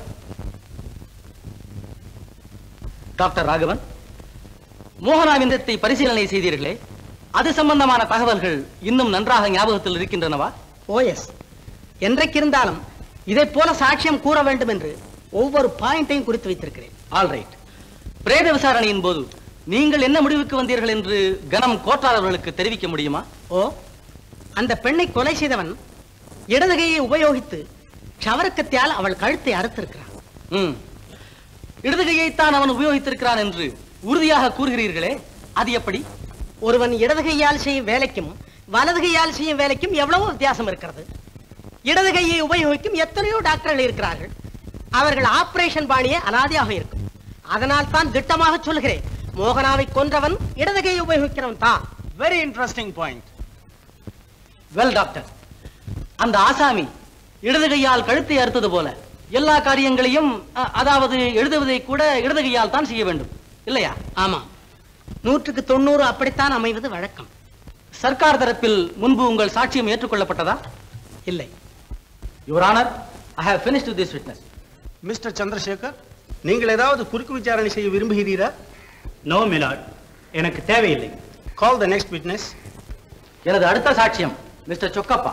டாக்டர் ராகவன் மோகனாவிந்தத்தை பரிசீலனை செய்தீர்களே அது சம்பந்தமான தகவல்கள் இன்னும் நன்றாக ஞாபகத்தில் இருக்கின்றனவா ஓஎஸ் என்றைக்கு இருந்தாலும் இதை போல சாட்சியம் கூற வேண்டும் என்று ஒவ்வொரு பாயிண்டையும் குறித்து வைத்திருக்கிறேன் ஆல் ரைட் பிரேத விசாரணையின் போது நீங்கள் என்ன முடிவுக்கு வந்தீர்கள் என்று கணம் கோட்டார் அவர்களுக்கு தெரிவிக்க முடியுமா ஓ அந்த பெண்ணை கொலை செய்தவன் இடது கையை உபயோகித்து ஷவரக்கத்தியால் அவள் கழுத்தை அறுத்திருக்கிறான் ம் இடது கையைத்தான் அவன் உபயோகித்திருக்கிறான் என்று உறுதியாக கூறுகிறீர்களே அது எப்படி ஒருவன் இடது கையால் செய்யும் வேலைக்கும் வலது கையால் செய்யும் வேலைக்கும் எவ்வளவோ வித்தியாசம் இருக்கிறது இடது கையை உபயோகிக்கும் எத்தனையோ டாக்டர்கள் இருக்கிறார்கள் அவர்கள் ஆபரேஷன் பாணியே அனாதையாக இருக்கும் அதனால் தான் திட்டமாக சொல்கிறேன் மோகனாவை கொன்றவன் இடது கையை உபயோகிக்கிறவன் தான் very interesting point well doctor அந்த ஆசாமி இடது கையால் கழுத்தை அறுத்தது போல எல்லா காரியங்களையும் அ- அதாவது எழுதுவதை கூட இடது கையால் தான் செய்ய வேண்டும் இல்லையா ஆமா நூற்றுக்கு தொண்ணூறு அப்படித்தான் அமைவது வழக்கம் சர்க்கார் தரப்பில் முன்பு உங்கள் சாட்சியம் ஏற்றுக்கொள்ளப்பட்டதா இல்லை your honour I have finished this witness mister Chandrasekhar நீங்கள் ஏதாவது குறுக்கு விசாரணை செய்ய விரும்புகிறீரா நோ மிலாட் எனக்கு தேவையில்லை கால் த நெக்ஸ்ட் விட்னஸ் எனது அடுத்த சாட்சியம் மிஸ்டர் சொக்கப்பா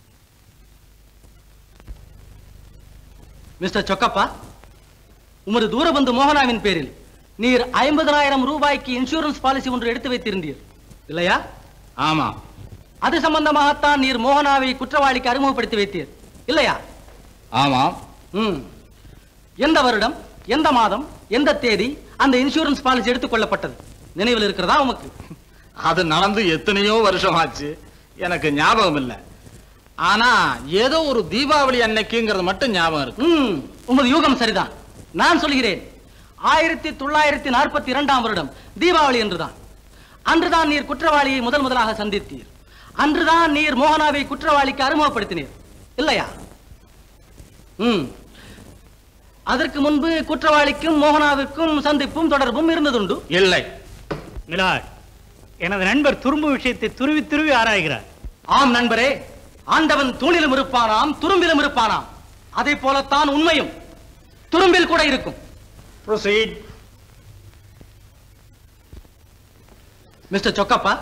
மிஸ்டர் சொக்கப்பா உமது தூரபந்து மோகனாவின் பேரில் நீர் ஐம்பதனாயிரம் ரூபாய்க்கு இன்சூரன்ஸ் பாலிசி ஒன்று எடுத்து வைத்திருந்தீர் இல்லையா ஆமா அது சம்பந்தமாகத்தான் நீர் மோகனாவை குற்றவாளிக்கு அறிமுகப்படுத்தி வைத்தீர் இல்லையா ஆமா ம் எந்த வருடம் எந்த மாதம் எந்த தேதி அந்த இன்சூரன்ஸ் பாலிசி எடுத்துக் கொள்ளப்பட்டது நினைவில் இருக்கிறதா உமக்கு அது நடந்து எத்தனையோ வருஷம் ஆச்சு எனக்கு ஞாபகம் இல்ல ஆனா ஏதோ ஒரு தீபாவளி அன்னைக்குங்கிறது மட்டும் ஞாபகம் இருக்கு ம் உமது யூகம் சரிதான் நான் சொல்கிறேன் ஆயிரத்தி தொள்ளாயிரத்தி நாற்பத்தி இரண்டாம் வருடம் தீபாவளி என்றுதான் அன்றுதான் நீர் குற்றவாளியை முதல் முதலாக சந்தித்தீர் அன்றுதான் நீர் மோகனாவை குற்றவாளிக்கு அறிமுகப்படுத்தினீர் இல்லையா ம் அதற்கு முன்பு குற்றவாளிக்கும் மோகனாவிற்கும் சந்திப்பும் தொடர்பும் இருந்ததுண்டு இல்லை மிலாட் எனது நண்பர் துரும்பு விஷயத்தை துருவி துருவி ஆராய்கிறார் ஆம் நண்பரே ஆண்டவன் தூணிலும் இருப்பானாம் துரும்பிலும் இருப்பானாம் அதை போலத்தான் உண்மையும் துரும்பில் கூட இருக்கும் ப்ரொசீட் மிஸ்டர் சொக்கப்பா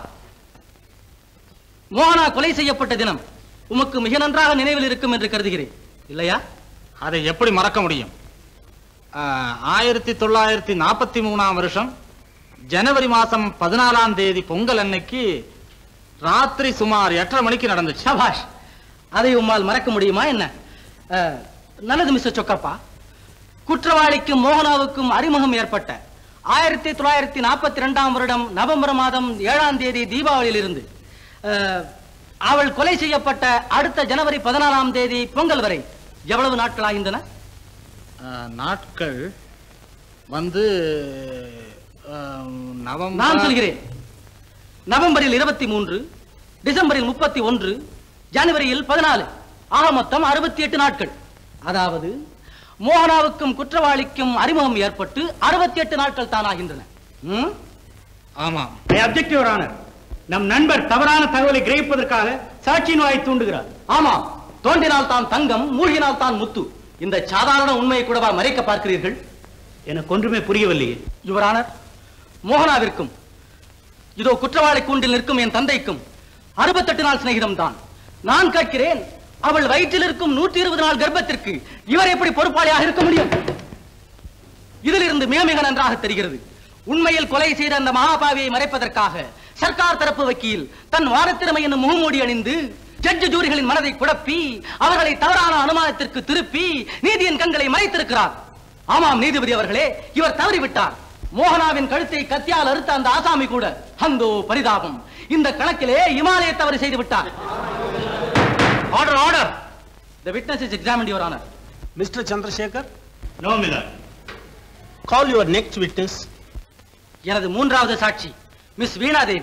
மோகனா கொலை செய்யப்பட்ட தினம் உமக்கு மிக நன்றாக நினைவில் இருக்கும் என்று கருதுகிறேன் இல்லையா அதை எப்படி மறக்க முடியும் ஆஹ், ஆயிரத்தி தொள்ளாயிரத்தி நாற்பத்தி மூணாம் வருஷம் ஜனவரி மாசம் பதினாலாம் தேதி பொங்கல் அன்னைக்கு ராத்திரி சுமார் எட்டரை மணிக்கு நடந்துச்சு சபாஷ் அதை உம்மால் மறக்க முடியுமா என்ன அஹ், நல்லது மிஸ்டர் சொக்கப்பா குற்றவாளிக்கும் மோகனாவுக்கும் அறிமுகம் ஏற்பட்ட ஆயிரத்தி தொள்ளாயிரத்தி நாற்பத்தி ரெண்டாம் வருடம் நவம்பர் மாதம் ஏழாம் தேதி தீபாவளியிலிருந்து அஹ், அவள் கொலை செய்யப்பட்ட அடுத்த ஜனவரி பதினாறாம் தேதி பொங்கல் வரை எவ்வளவு நாட்கள் ஆகின்றன ஆஹ், நாட்கள் வந்து ஆஹ், நவம்பர் நான் சொல்கிறேன் நவம்பரில் இருபத்தி மூன்று டிசம்பரில் முப்பத்தி ஒன்று ஜனவரியில் பதினாலு ஆக மொத்தம் அறுபத்தி எட்டு நாட்கள் அதாவது மோகனாவுக்கும் குற்றவாளிக்கும் அறிமுகம் ஏற்பட்டு அறுபத்தி எட்டு நாட்கள் தான் ஆகின்றன ம்? ஆமா ஐ அப்ஜெக்ட் யுவர் ஆனர் நம் நண்பர் தவறான தகவலை கிரகிப்பதற்காக சாட்சியின் வாயை தூண்டுகிறார் ஆமாம் தோன்றினால் தான் தங்கம் மூழ்கினால் தான் முத்து இந்த சாதாரண உண்மையை கூடவா மறைக்க பார்க்கிறீர்கள் எனக்கு ஒன்றுமே புரியவில்லையே யுவர் ஆனர் மோகனாவிற்கும் இதோ குற்றவாளி கூண்டில் நிற்கும் என் தந்தைக்கும் அறுபத்தெட்டு நாள் சிநேகிதம் தான் நான் கேட்கிறேன் அவள் வயிற்றில் இருக்கும் நூற்றி இருபது நாள் கர்ப்பத்திற்கு இவர் எப்படி பொறுப்பாளியாக இருக்க முடியும் இதிலிருந்து மிக மிக நன்றாக தெரிகிறது உண்மையில் கொலை செய்த அந்த மகாபாவியை மறைப்பதற்காக சர்க்கார் தரப்பு வக்கீல் தன் வாரத்திறமை என்னும் முகமூடி அணிந்து ஜட்ஜு ஜூரிகளின் மனதை குழப்பி அவர்களை தவறான அனுமானத்திற்கு திருப்பி நீதியின் கண்களை மறைத்திருக்கிறார் ஆமாம் நீதிபதி அவர்களே இவர் தவறிவிட்டார் மோகனாவின் கழுத்தை கத்தியால் அறுத்த அந்த ஆசாமி கூட அந்தோ பரிதாபம் இந்த கணக்கிலே இமாலய தவறு செய்து விட்டார் order order The witness is examined, Your Honor. Mister Chandrasekhar no milord call your next witness எனது மூன்றாவது சாட்சி மிஸ் வீணாதேவி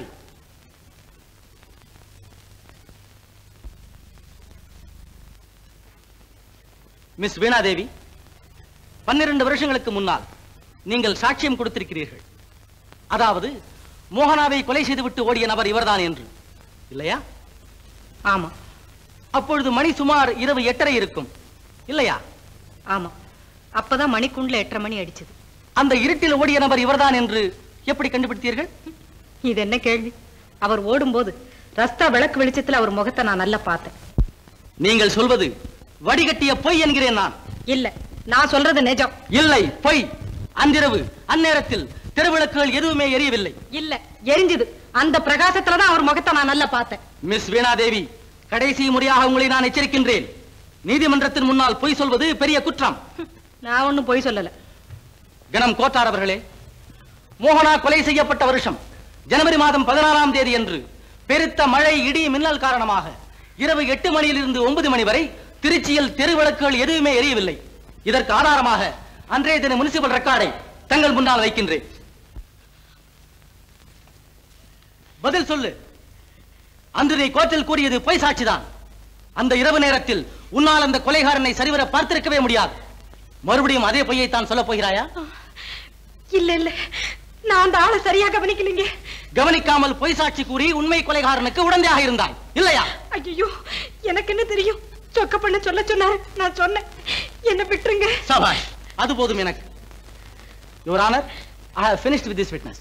மிஸ் வீணாதேவி பன்னிரண்டு வருஷங்களுக்கு முன்னால் நீங்கள் சாட்சியம் கொடுத்திருக்கிறீர்கள் அதாவது மோகனாவை கொலை செய்துவிட்டு ஓடிய நபர் இவர்தான் என்று இல்லையா ஆமா அப்பொழுது மணி சுமார் இரவு எட்டரை இருக்கும் இல்லையா ஆமா அப்பதான் மணிக்குண்டுல எட்டரை மணி அடிச்சது அந்த இருட்டில் ஓடிய நபர் இவர்தான் என்று எப்படி கண்டுபிடித்தீர்கள் இது என்ன கேள்வி அவர் ஓடும்போது ரஸ்தா விளக்கு வெளிச்சத்துல அவர் முகத்தை நான் நல்லா பார்த்தேன் நீங்கள் சொல்வது வடிகட்டிய பொய் என்கிறேன் நான் இல்ல நான் சொல்றது நிஜம் இல்லை பொய் அன்றிரவு அந்நேரத்தில் தெருவிளக்குகள் எதுவுமே எரியவில்லை இல்ல எரிஞ்சுது அந்த பிரகாசத்துல தான் அவர் முகத்தை நான் நல்லா பார்த்தேன் மிஸ் வீணாதேவி கடைசி முறையாக உங்களை நான் எச்சரிக்கின்றேன் நீதிமன்றத்தின் முன்னால் பொய் சொல்வது பெரிய குற்றம் நான் ஒண்ணும் பொய் சொல்லல கணம் கோட்டார் அவர்களே மோகனா கொலை செய்யப்பட்ட வருஷம் ஜனவரி மாதம் பதினாறாம் தேதி அன்று பெருத்த மழை இடி மின்னல் காரணமாக இரவு எட்டு மணியிலிருந்து ஒன்பது மணி வரை திருச்சியில் தெருவிளக்குகள் எதுவுமே எரியவில்லை இதற்கு ஆதாரமாக அன்றைய தின முனிசிபல் ரெக்கார்டை தங்கள் முன்னால் வைக்கின்றேன் பதில் சொல்லு அன்று நீ கோர்ட்டில் கூறியது பொய் சாட்சிதான் அந்த இரவு நேரத்தில் உன்னால் அந்த கொலைகாரனை சரிவர பார்த்திருக்கவே முடியாது மறுபடியும் அதே பொய்யை தான் சொல்லப் போகிறாயா இல்ல இல்ல நான் அந்த ஆளை சரியா கவனிக்கலீங்க கவனிக்காமல் பொய் சாட்சி கூறி உண்மை கொலைகாரனுக்கு உடந்தையாக இருந்தாய் இல்லையா ஐயோ எனக்கு என்ன தெரியும் சொக்க பண்ண சொல்ல சொன்னாரு நான் சொன்னேன் என்ன விட்டுருங்க சபாஷ் அது போதும் எனக்கு your honour I have finished with this witness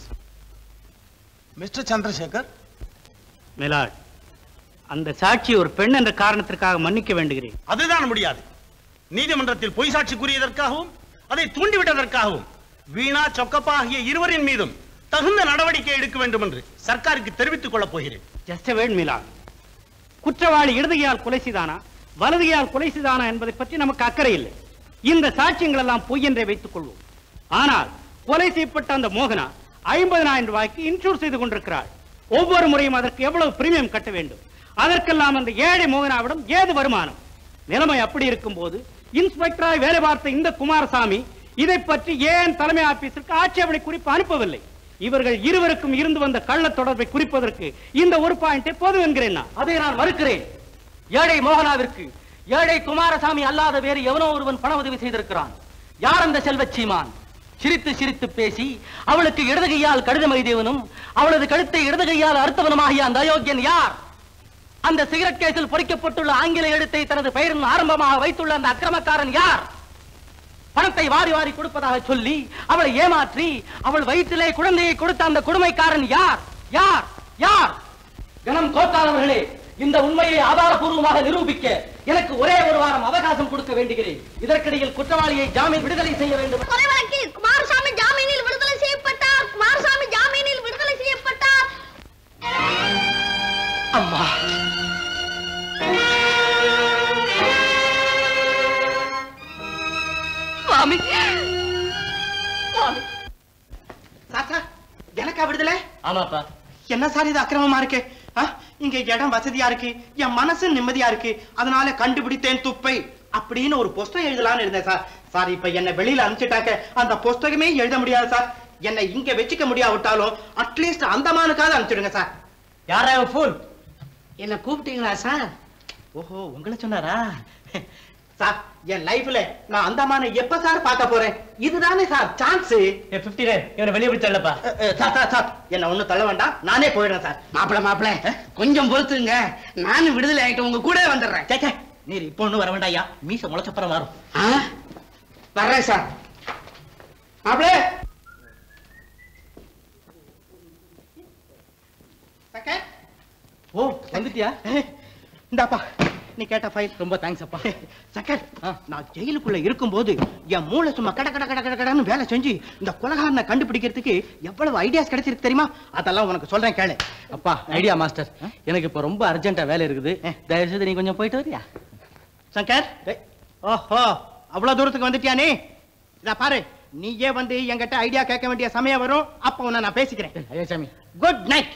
mister Chandrasekhar milord அந்த சாட்சி ஒரு பெண் என்ற காரணத்திற்காக மன்னிக்க வேண்டுகிறேன் அதுதான் முடியாது நீதிமன்றத்தில் பொய் சாட்சி கூறியதற்காகவும் அதை தூண்டிவிட்டதற்காகவும் வீணா சொக்கப்பா ஆகிய இருவரின் மீதும் தகுந்த நடவடிக்கை எடுக்க வேண்டும் என்று சர்க்காருக்கு தெரிவித்துக் கொள்ளப் போகிறேன் ஜஸ்ட் வேட் மிலாட் குற்றவாளி இடதுகையால் கொலை செய்தானா வலதுகையால் கொலை செய்தானா என்பதை பற்றி நமக்கு அக்கறை இல்லை இந்த சாட்சியங்கள் எல்லாம் பொய் என்றே வைத்துக் கொள்வோம் ஆனால் கொலை செய்யப்பட்ட அந்த மோகனா ஐம்பதனாயிரம் ரூபாய்க்கு இன்சூர் செய்து கொண்டிருக்கிறாள் ஒவ்வொரு முறையும் அதற்கு எவ்வளவு பிரீமியம் கட்ட வேண்டும் அதற்கெல்லாம் அந்த ஏழை மோகனாவிடம் ஏது வருமானம் நிலைமை அப்படி இருக்கும்போது இன்ஸ்பெக்டராய் வேலை பார்த்த இந்த குமாரசாமி இதை பற்றி ஏன் தலைமை ஆபீஸிற்கு ஆட்சேபனை குறிப்பு அனுப்பவில்லை இவர்கள் இருவருக்கும் இருந்து வந்த கள்ள தொடர்பை குறிப்பதற்கு இந்த ஒரு பாயிண்டை போதும் என்கிறேன் நான். அதை நான் மறுக்கிறேன் ஏழை மோகனாவிற்கு ஏழை குமாரசாமி அல்லாத வேறு எவனோ ஒருவன் பண உதவி செய்திருக்கிறான் யார் அந்த செல்வச் சீமான் சிரித்து சிரித்து பேசி அவளுக்கு இடது கையால் கடிதம் எழுதியவனும் அவளது கழுத்தை இடது கையால் அறுத்தவனுமாகிய அந்த அயோக்கியன் யார் அந்த சிகரெட் கேஸில் பொறிக்கப்பட்டுள்ள ஆங்கில எழுத்தை தனது பெயரின் ஆரம்பமாக வைத்துள்ள அந்த அக்கிரமக்காரன் யார் பணத்தை வாரி வாரி கொடுப்பதாக சொல்லி அவளை ஏமாற்றி அவள் வயிற்றிலே குழந்தையை கொடுத்த அந்த கொடுமைக்காரன் யார் யார் யார் கனம் கோட்டாளர்களே இந்த உண்மையை ஆதாரபூர்வமாக நிரூபிக்க எனக்கு ஒரே ஒரு வாரம் அவகாசம் கொடுக்க வேண்டுகிறேன் இதற்கிடையில் குற்றவாளியை ஜாமீன் விடுதலை செய்ய வேண்டும் கொலை வழக்கில் குமாரசாமி ஜாமீனில் விடுதலை செய்யப்பட்டார் குமாரசாமி ஜாமீனில் விடுதலை செய்யப்பட்டார் அம்மா சுவாமி சுவாமி சார் சார் எனக்கா விடுதலை ஆமாப்பா என்ன சார் இது அக்கிரமமா இருக்கு ஆ? இங்க இடம் வசதியா இருக்கு என் மனசு நிம்மதியா இருக்கு அதனால கண்டுபிடித்தேன் துப்பை அப்படின்னு ஒரு புஸ்தகம் எழுதலாம்னு இருந்தேன் சார் சார் இப்ப என்ன வெளியில அனுப்பிச்சிட்டாக்க அந்த புஸ்தகமே எழுத முடியாது சார் என்னை இங்க வச்சுக்க முடியாவிட்டாலும் அட்லீஸ்ட் அந்தமானுக்காவது அனுப்பிச்சிடுங்க சார் யாரா ஃபோன் என்ன கூப்பிட்டீங்களா சார் ஓஹோ உங்களை சொன்னாரா சார் என் லைஃப்ல நான் அந்தமான எப்ப சார் பார்க்க போறேன் இதுதானே சார் சான்ஸ் பிப்டி நைன் இவனை வெளியே விட்டு தள்ளப்பா சார் சார் சார் என்ன ஒண்ணும் தள்ள வேண்டாம் நானே போயிடுறேன் சார் மாப்பிள மாப்பிள கொஞ்சம் பொறுத்துங்க நானும் விடுதலை ஆயிட்டு உங்க கூட வந்துடுறேன் சே, சே, நீர் இப்போ ஒண்ணும் வர வேண்டாம்யா மீச முளைச்சப்புறம் வரும் ஆ? வர்றேன் சார் மாப்பிள ஓ வந்துட்டியா இந்தாப்பா நீ கேட்ட ஃபைல் ரொம்ப தேங்க்ஸ் அப்பா சக்கர் நான் ஜெயிலுக்குள்ள இருக்கும்போது என் மூளை சும்மா கட கட கட கட கடன்னு வேலை செஞ்சு இந்த கொலகாரனை கண்டுபிடிக்கிறதுக்கு எவ்வளவு ஐடியாஸ் கிடைச்சிருக்கு தெரியுமா அதெல்லாம் உனக்கு சொல்றேன் கேளு அப்பா ஐடியா மாஸ்டர் எனக்கு இப்ப ரொம்ப அர்ஜென்ட்டா வேலை இருக்குது தயவு செய்து நீ கொஞ்சம் போயிட்டு வரியா சங்கர் டேய், ஓஹோ அவ்வளவு தூரத்துக்கு வந்துட்டியா நீ இதா பாரு நீயே வந்து என்கிட்ட ஐடியா கேட்க வேண்டிய சமயம் வரும் அப்ப உன்னை நான் பேசிக்கிறேன் ஐயா சாமி good night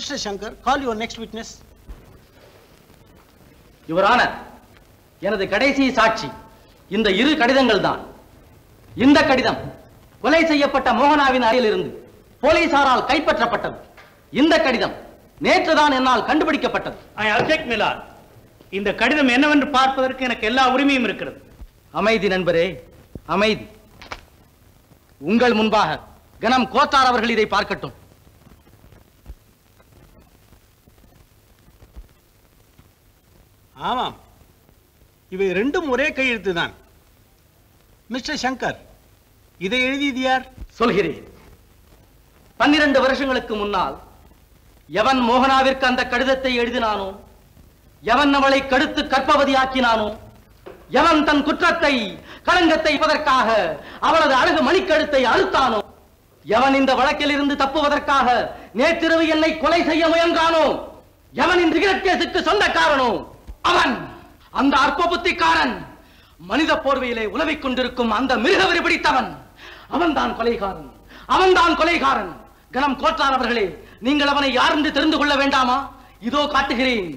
mister Shankar call your next witness your honour எனது கடைசி சாட்சி இந்த இரு கடிதங்கள் தான் இந்த கடிதம் கொலை செய்யப்பட்ட மோகனாவின் அறையிலிருந்து போலீசாரால் கைப்பற்றப்பட்டது இந்த கடிதம் நேற்றுதான் என்னால் கண்டுபிடிக்கப்பட்டது ஐ அப்செக்ட் மிலார் இந்த கடிதம் என்னவென்று பார்ப்பதற்கு எனக்கு எல்லா உரிமையும் இருக்கிறது அமைதி நண்பரே அமைதி உங்கள் முன்பாக கனம் கோத்தார் அவர்கள் இதை பார்க்கட்டும் ஆமாம் இவை ரெண்டும் ஒரே கையெழுத்து தான் மிஸ்டர் சங்கர் இதை எழுதியது யார் சொல்கிறேன் பன்னிரண்டு வருஷங்களுக்கு முன்னால் எவன் மோகனாவிற்கு அந்த கடிதத்தை எழுதினானோ எவன் அவளை கடுத்து கற்பவதி ஆக்கினானோ எவன் தன் குற்றத்தை களங்கத்தை இருப்பதற்காக அவளது அழகு மணிக்கழுத்தை அறுத்தானோ எவன் இந்த வழக்கில் இருந்து தப்புவதற்காக நேற்றிரவு என்னை கொலை செய்ய முயன்றானோ எவன் இந்த சிகரெட் கேஸுக்கு சொந்தக்காரனோ அவன் அந்த அற்ப புத்திக்காரன் மனித போர்வையிலே உலவிக் கொண்டிருக்கும் அந்த மிருகவரி பிடித்தவன் அவன்தான் கொலைகாரன் அவன்தான் கொலைகாரன் கனம் கோட்டார் அவர்களே நீங்கள் அவனை யார் என்று தெரிந்து கொள்ள வேண்டாமா இதோ காட்டுகிறேன்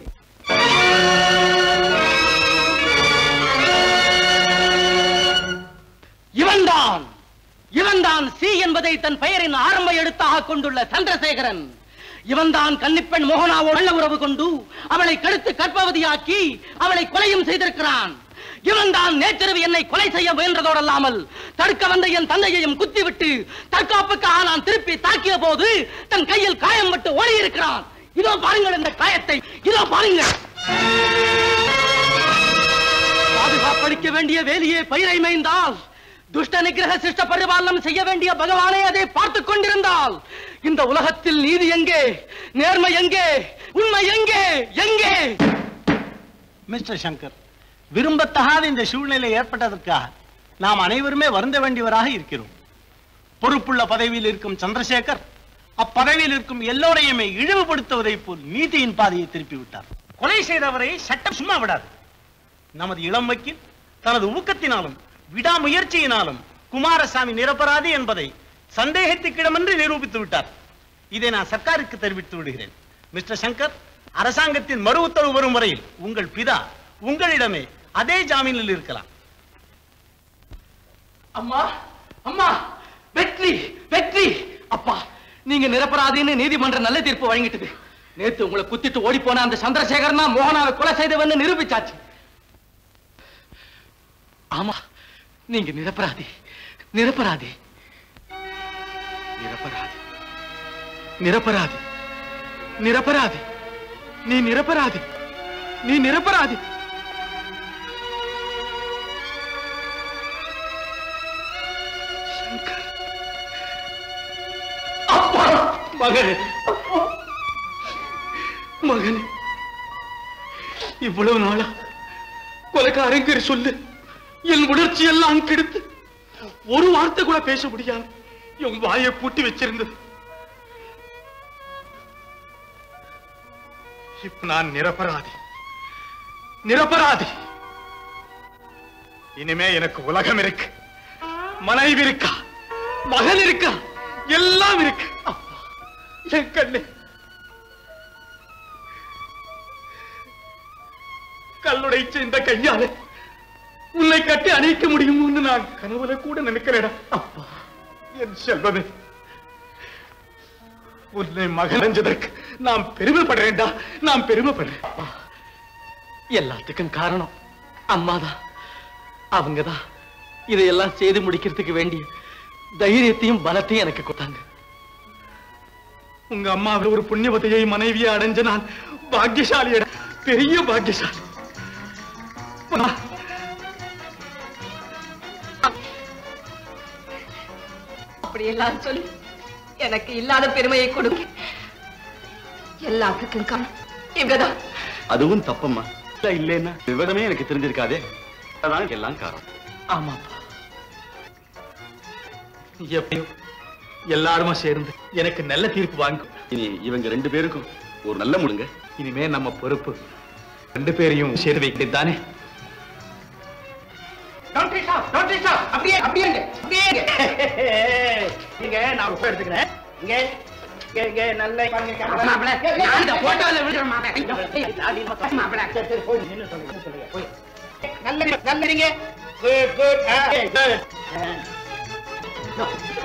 இவன்தான் இவன்தான் சி என்பதை தன் பெயரின் ஆரம்ப எழுத்தாக கொண்டுள்ள சந்திரசேகரன் இவன்தான் கன்னிப்பெண் மோகனாவோடு நல்ல உறவு கொண்டு அவளை கடுத்து கற்பவதியாக்கி அவளை கொலையும் செய்திருக்கிறான் இவன்தான் நேற்றிரவு என்னை கொலை செய்ய முயன்றதோடல்லாமல் தடுக்க வந்த என் தந்தையையும் குத்திவிட்டு தற்காப்புக்காக நான் திருப்பி தாக்கிய போது தன் கையில் காயம் பட்டு ஓடி இருக்கிறான் இதோ பாருங்கள் இந்த காயத்தை இதோ பாருங்கள் பாதுகாப்பளிக்க வேண்டிய வேலியே பயிரை மேய்ந்தால் துஷ்ட நிகிரக சிஷ்ட பரிபாலனம் செய்ய வேண்டிய பகவானே அதை பார்த்துக் கொண்டிருந்தால் இந்த உலகத்தில் நீதி எங்கே நேர்மை எங்கே உண்மை எங்கே எங்கே மிஸ்டர் சங்கர் விரும்பத்தகாத இந்த சூழ்நிலை ஏற்பட்டதற்காக நாம் அனைவருமே வருந்த வேண்டியவராக இருக்கிறோம் பொறுப்புள்ள பதவியில் இருக்கும் சந்திரசேகர் அப்பதவியில் இருக்கும் எல்லோரையுமே இழிவுபடுத்துவதைப் போல் நீதியின் பாதையை திருப்பி விட்டார் கொலை செய்தவரை சட்டம் சும்மா விடாது நமது இளம் வக்கீல் தனது ஊக்கத்தினாலும் விடாமுயற்சியினாலும் குமாரசாமி நிரபராதி என்பதை சந்தேகத்துக்கிடமின்றி நிரூபித்து விட்டார் இதை நான் சர்க்காருக்கு தெரிவித்து விடுகிறேன் மிஸ்டர் சங்கர் அரசாங்கத்தின் மறு உத்தரவு வரும் வரையில் உங்கள் பிதா உங்களிடமே அதே ஜாமீனில் இருக்கலாம் அம்மா அம்மா வெற்றி வெற்றி அப்பா நீங்க நிரபராதின்னு நீதிமன்றம் நல்ல தீர்ப்பு வழங்கிட்டது நேத்து உங்களை குத்திட்டு ஓடி போன அந்த சந்திரசேகரன் தான் மோகனாவை கொலை செய்தவன்னு நிரூபிச்சாச்சு ஆமா நீங்க நிரபராதி நிரபராதி நிரபராதி நிரபராதி நிரபராதி நீ நிரபராதி நீ நிரபராதி அப்பா மகனே மகனே இவ்வளவு நாளா கொலைக்காரங்கிற சொல்லு என் உணர்ச்சி எல்லாம் கெடுத்து ஒரு வார்த்தை கூட பேச முடியாது என் வாயை பூட்டி வச்சிருந்தது இப்ப நான் நிரபராதி நிரபராதி இனிமே எனக்கு உலகம் இருக்கு மனைவி இருக்கா மகன் இருக்கா எல்லாம் இருக்கு அப்பா, என் கண்ணே கல்லுடைச்ச இந்த கையால உன்னை கட்டி அணைக்க முடியும்னு நான் கனவுல கூட நினைக்கிறேடா அப்பா என் செல்வமே உன்னை மகனஞ்சதற்கு நான் பெருமைப்படுறேன்டா நான் பெருமைப்படுறேன் அப்பா, எல்லாத்துக்கும் காரணம் அம்மாதான் அவங்கதான் இதையெல்லாம் செய்து முடிக்கிறதுக்கு வேண்டிய தைரியத்தையும் பலத்தையும் எனக்கு கொடுத்தாங்க உங்க அம்மாவை ஒரு புண்ணியவதையை மனைவியை அடைஞ்ச நான் பாக்கியசாலியட பெரிய பாக்கியசாலி அம்மா, அப்படி எல்லாம் சொல்லி எனக்கு இல்லாத பெருமையை கொடுக்க எல்லாத்துக்கும் காரணம் இவங்கதான் அதுவும் தப்பம்மா இல்ல இல்லைன்னா விவரமே எனக்கு தெரிஞ்சிருக்காதே அதான் எல்லாம் காரணம் ஆமாப்பா எப்படியோ எல்லாருமா சேர்ந்து எனக்கு நல்ல தீர்ப்பு வாங்கும் இனி இவங்க ரெண்டு பேருக்கும் ஒரு நல்ல முடுங்க இனிமே நம்ம பொறுப்பு ரெண்டு பேரையும் சேர்த்து வைக்கிறது தானே அப்படியே அப்படியே இருங்க, அப்படியே இருங்க. இங்க நான் உப்பு எடுத்துக்கிறேன் இங்க நல்ல மாப்பிள, நான் இந்த போட்டோல விழுறேன் மாப்பிள. மாப்பிள சரி சரி போய் நின்னு சொல்லுங்க நின்னு சொல்லுங்க போய் நல்ல நல்லீங்க குட் குட் குட்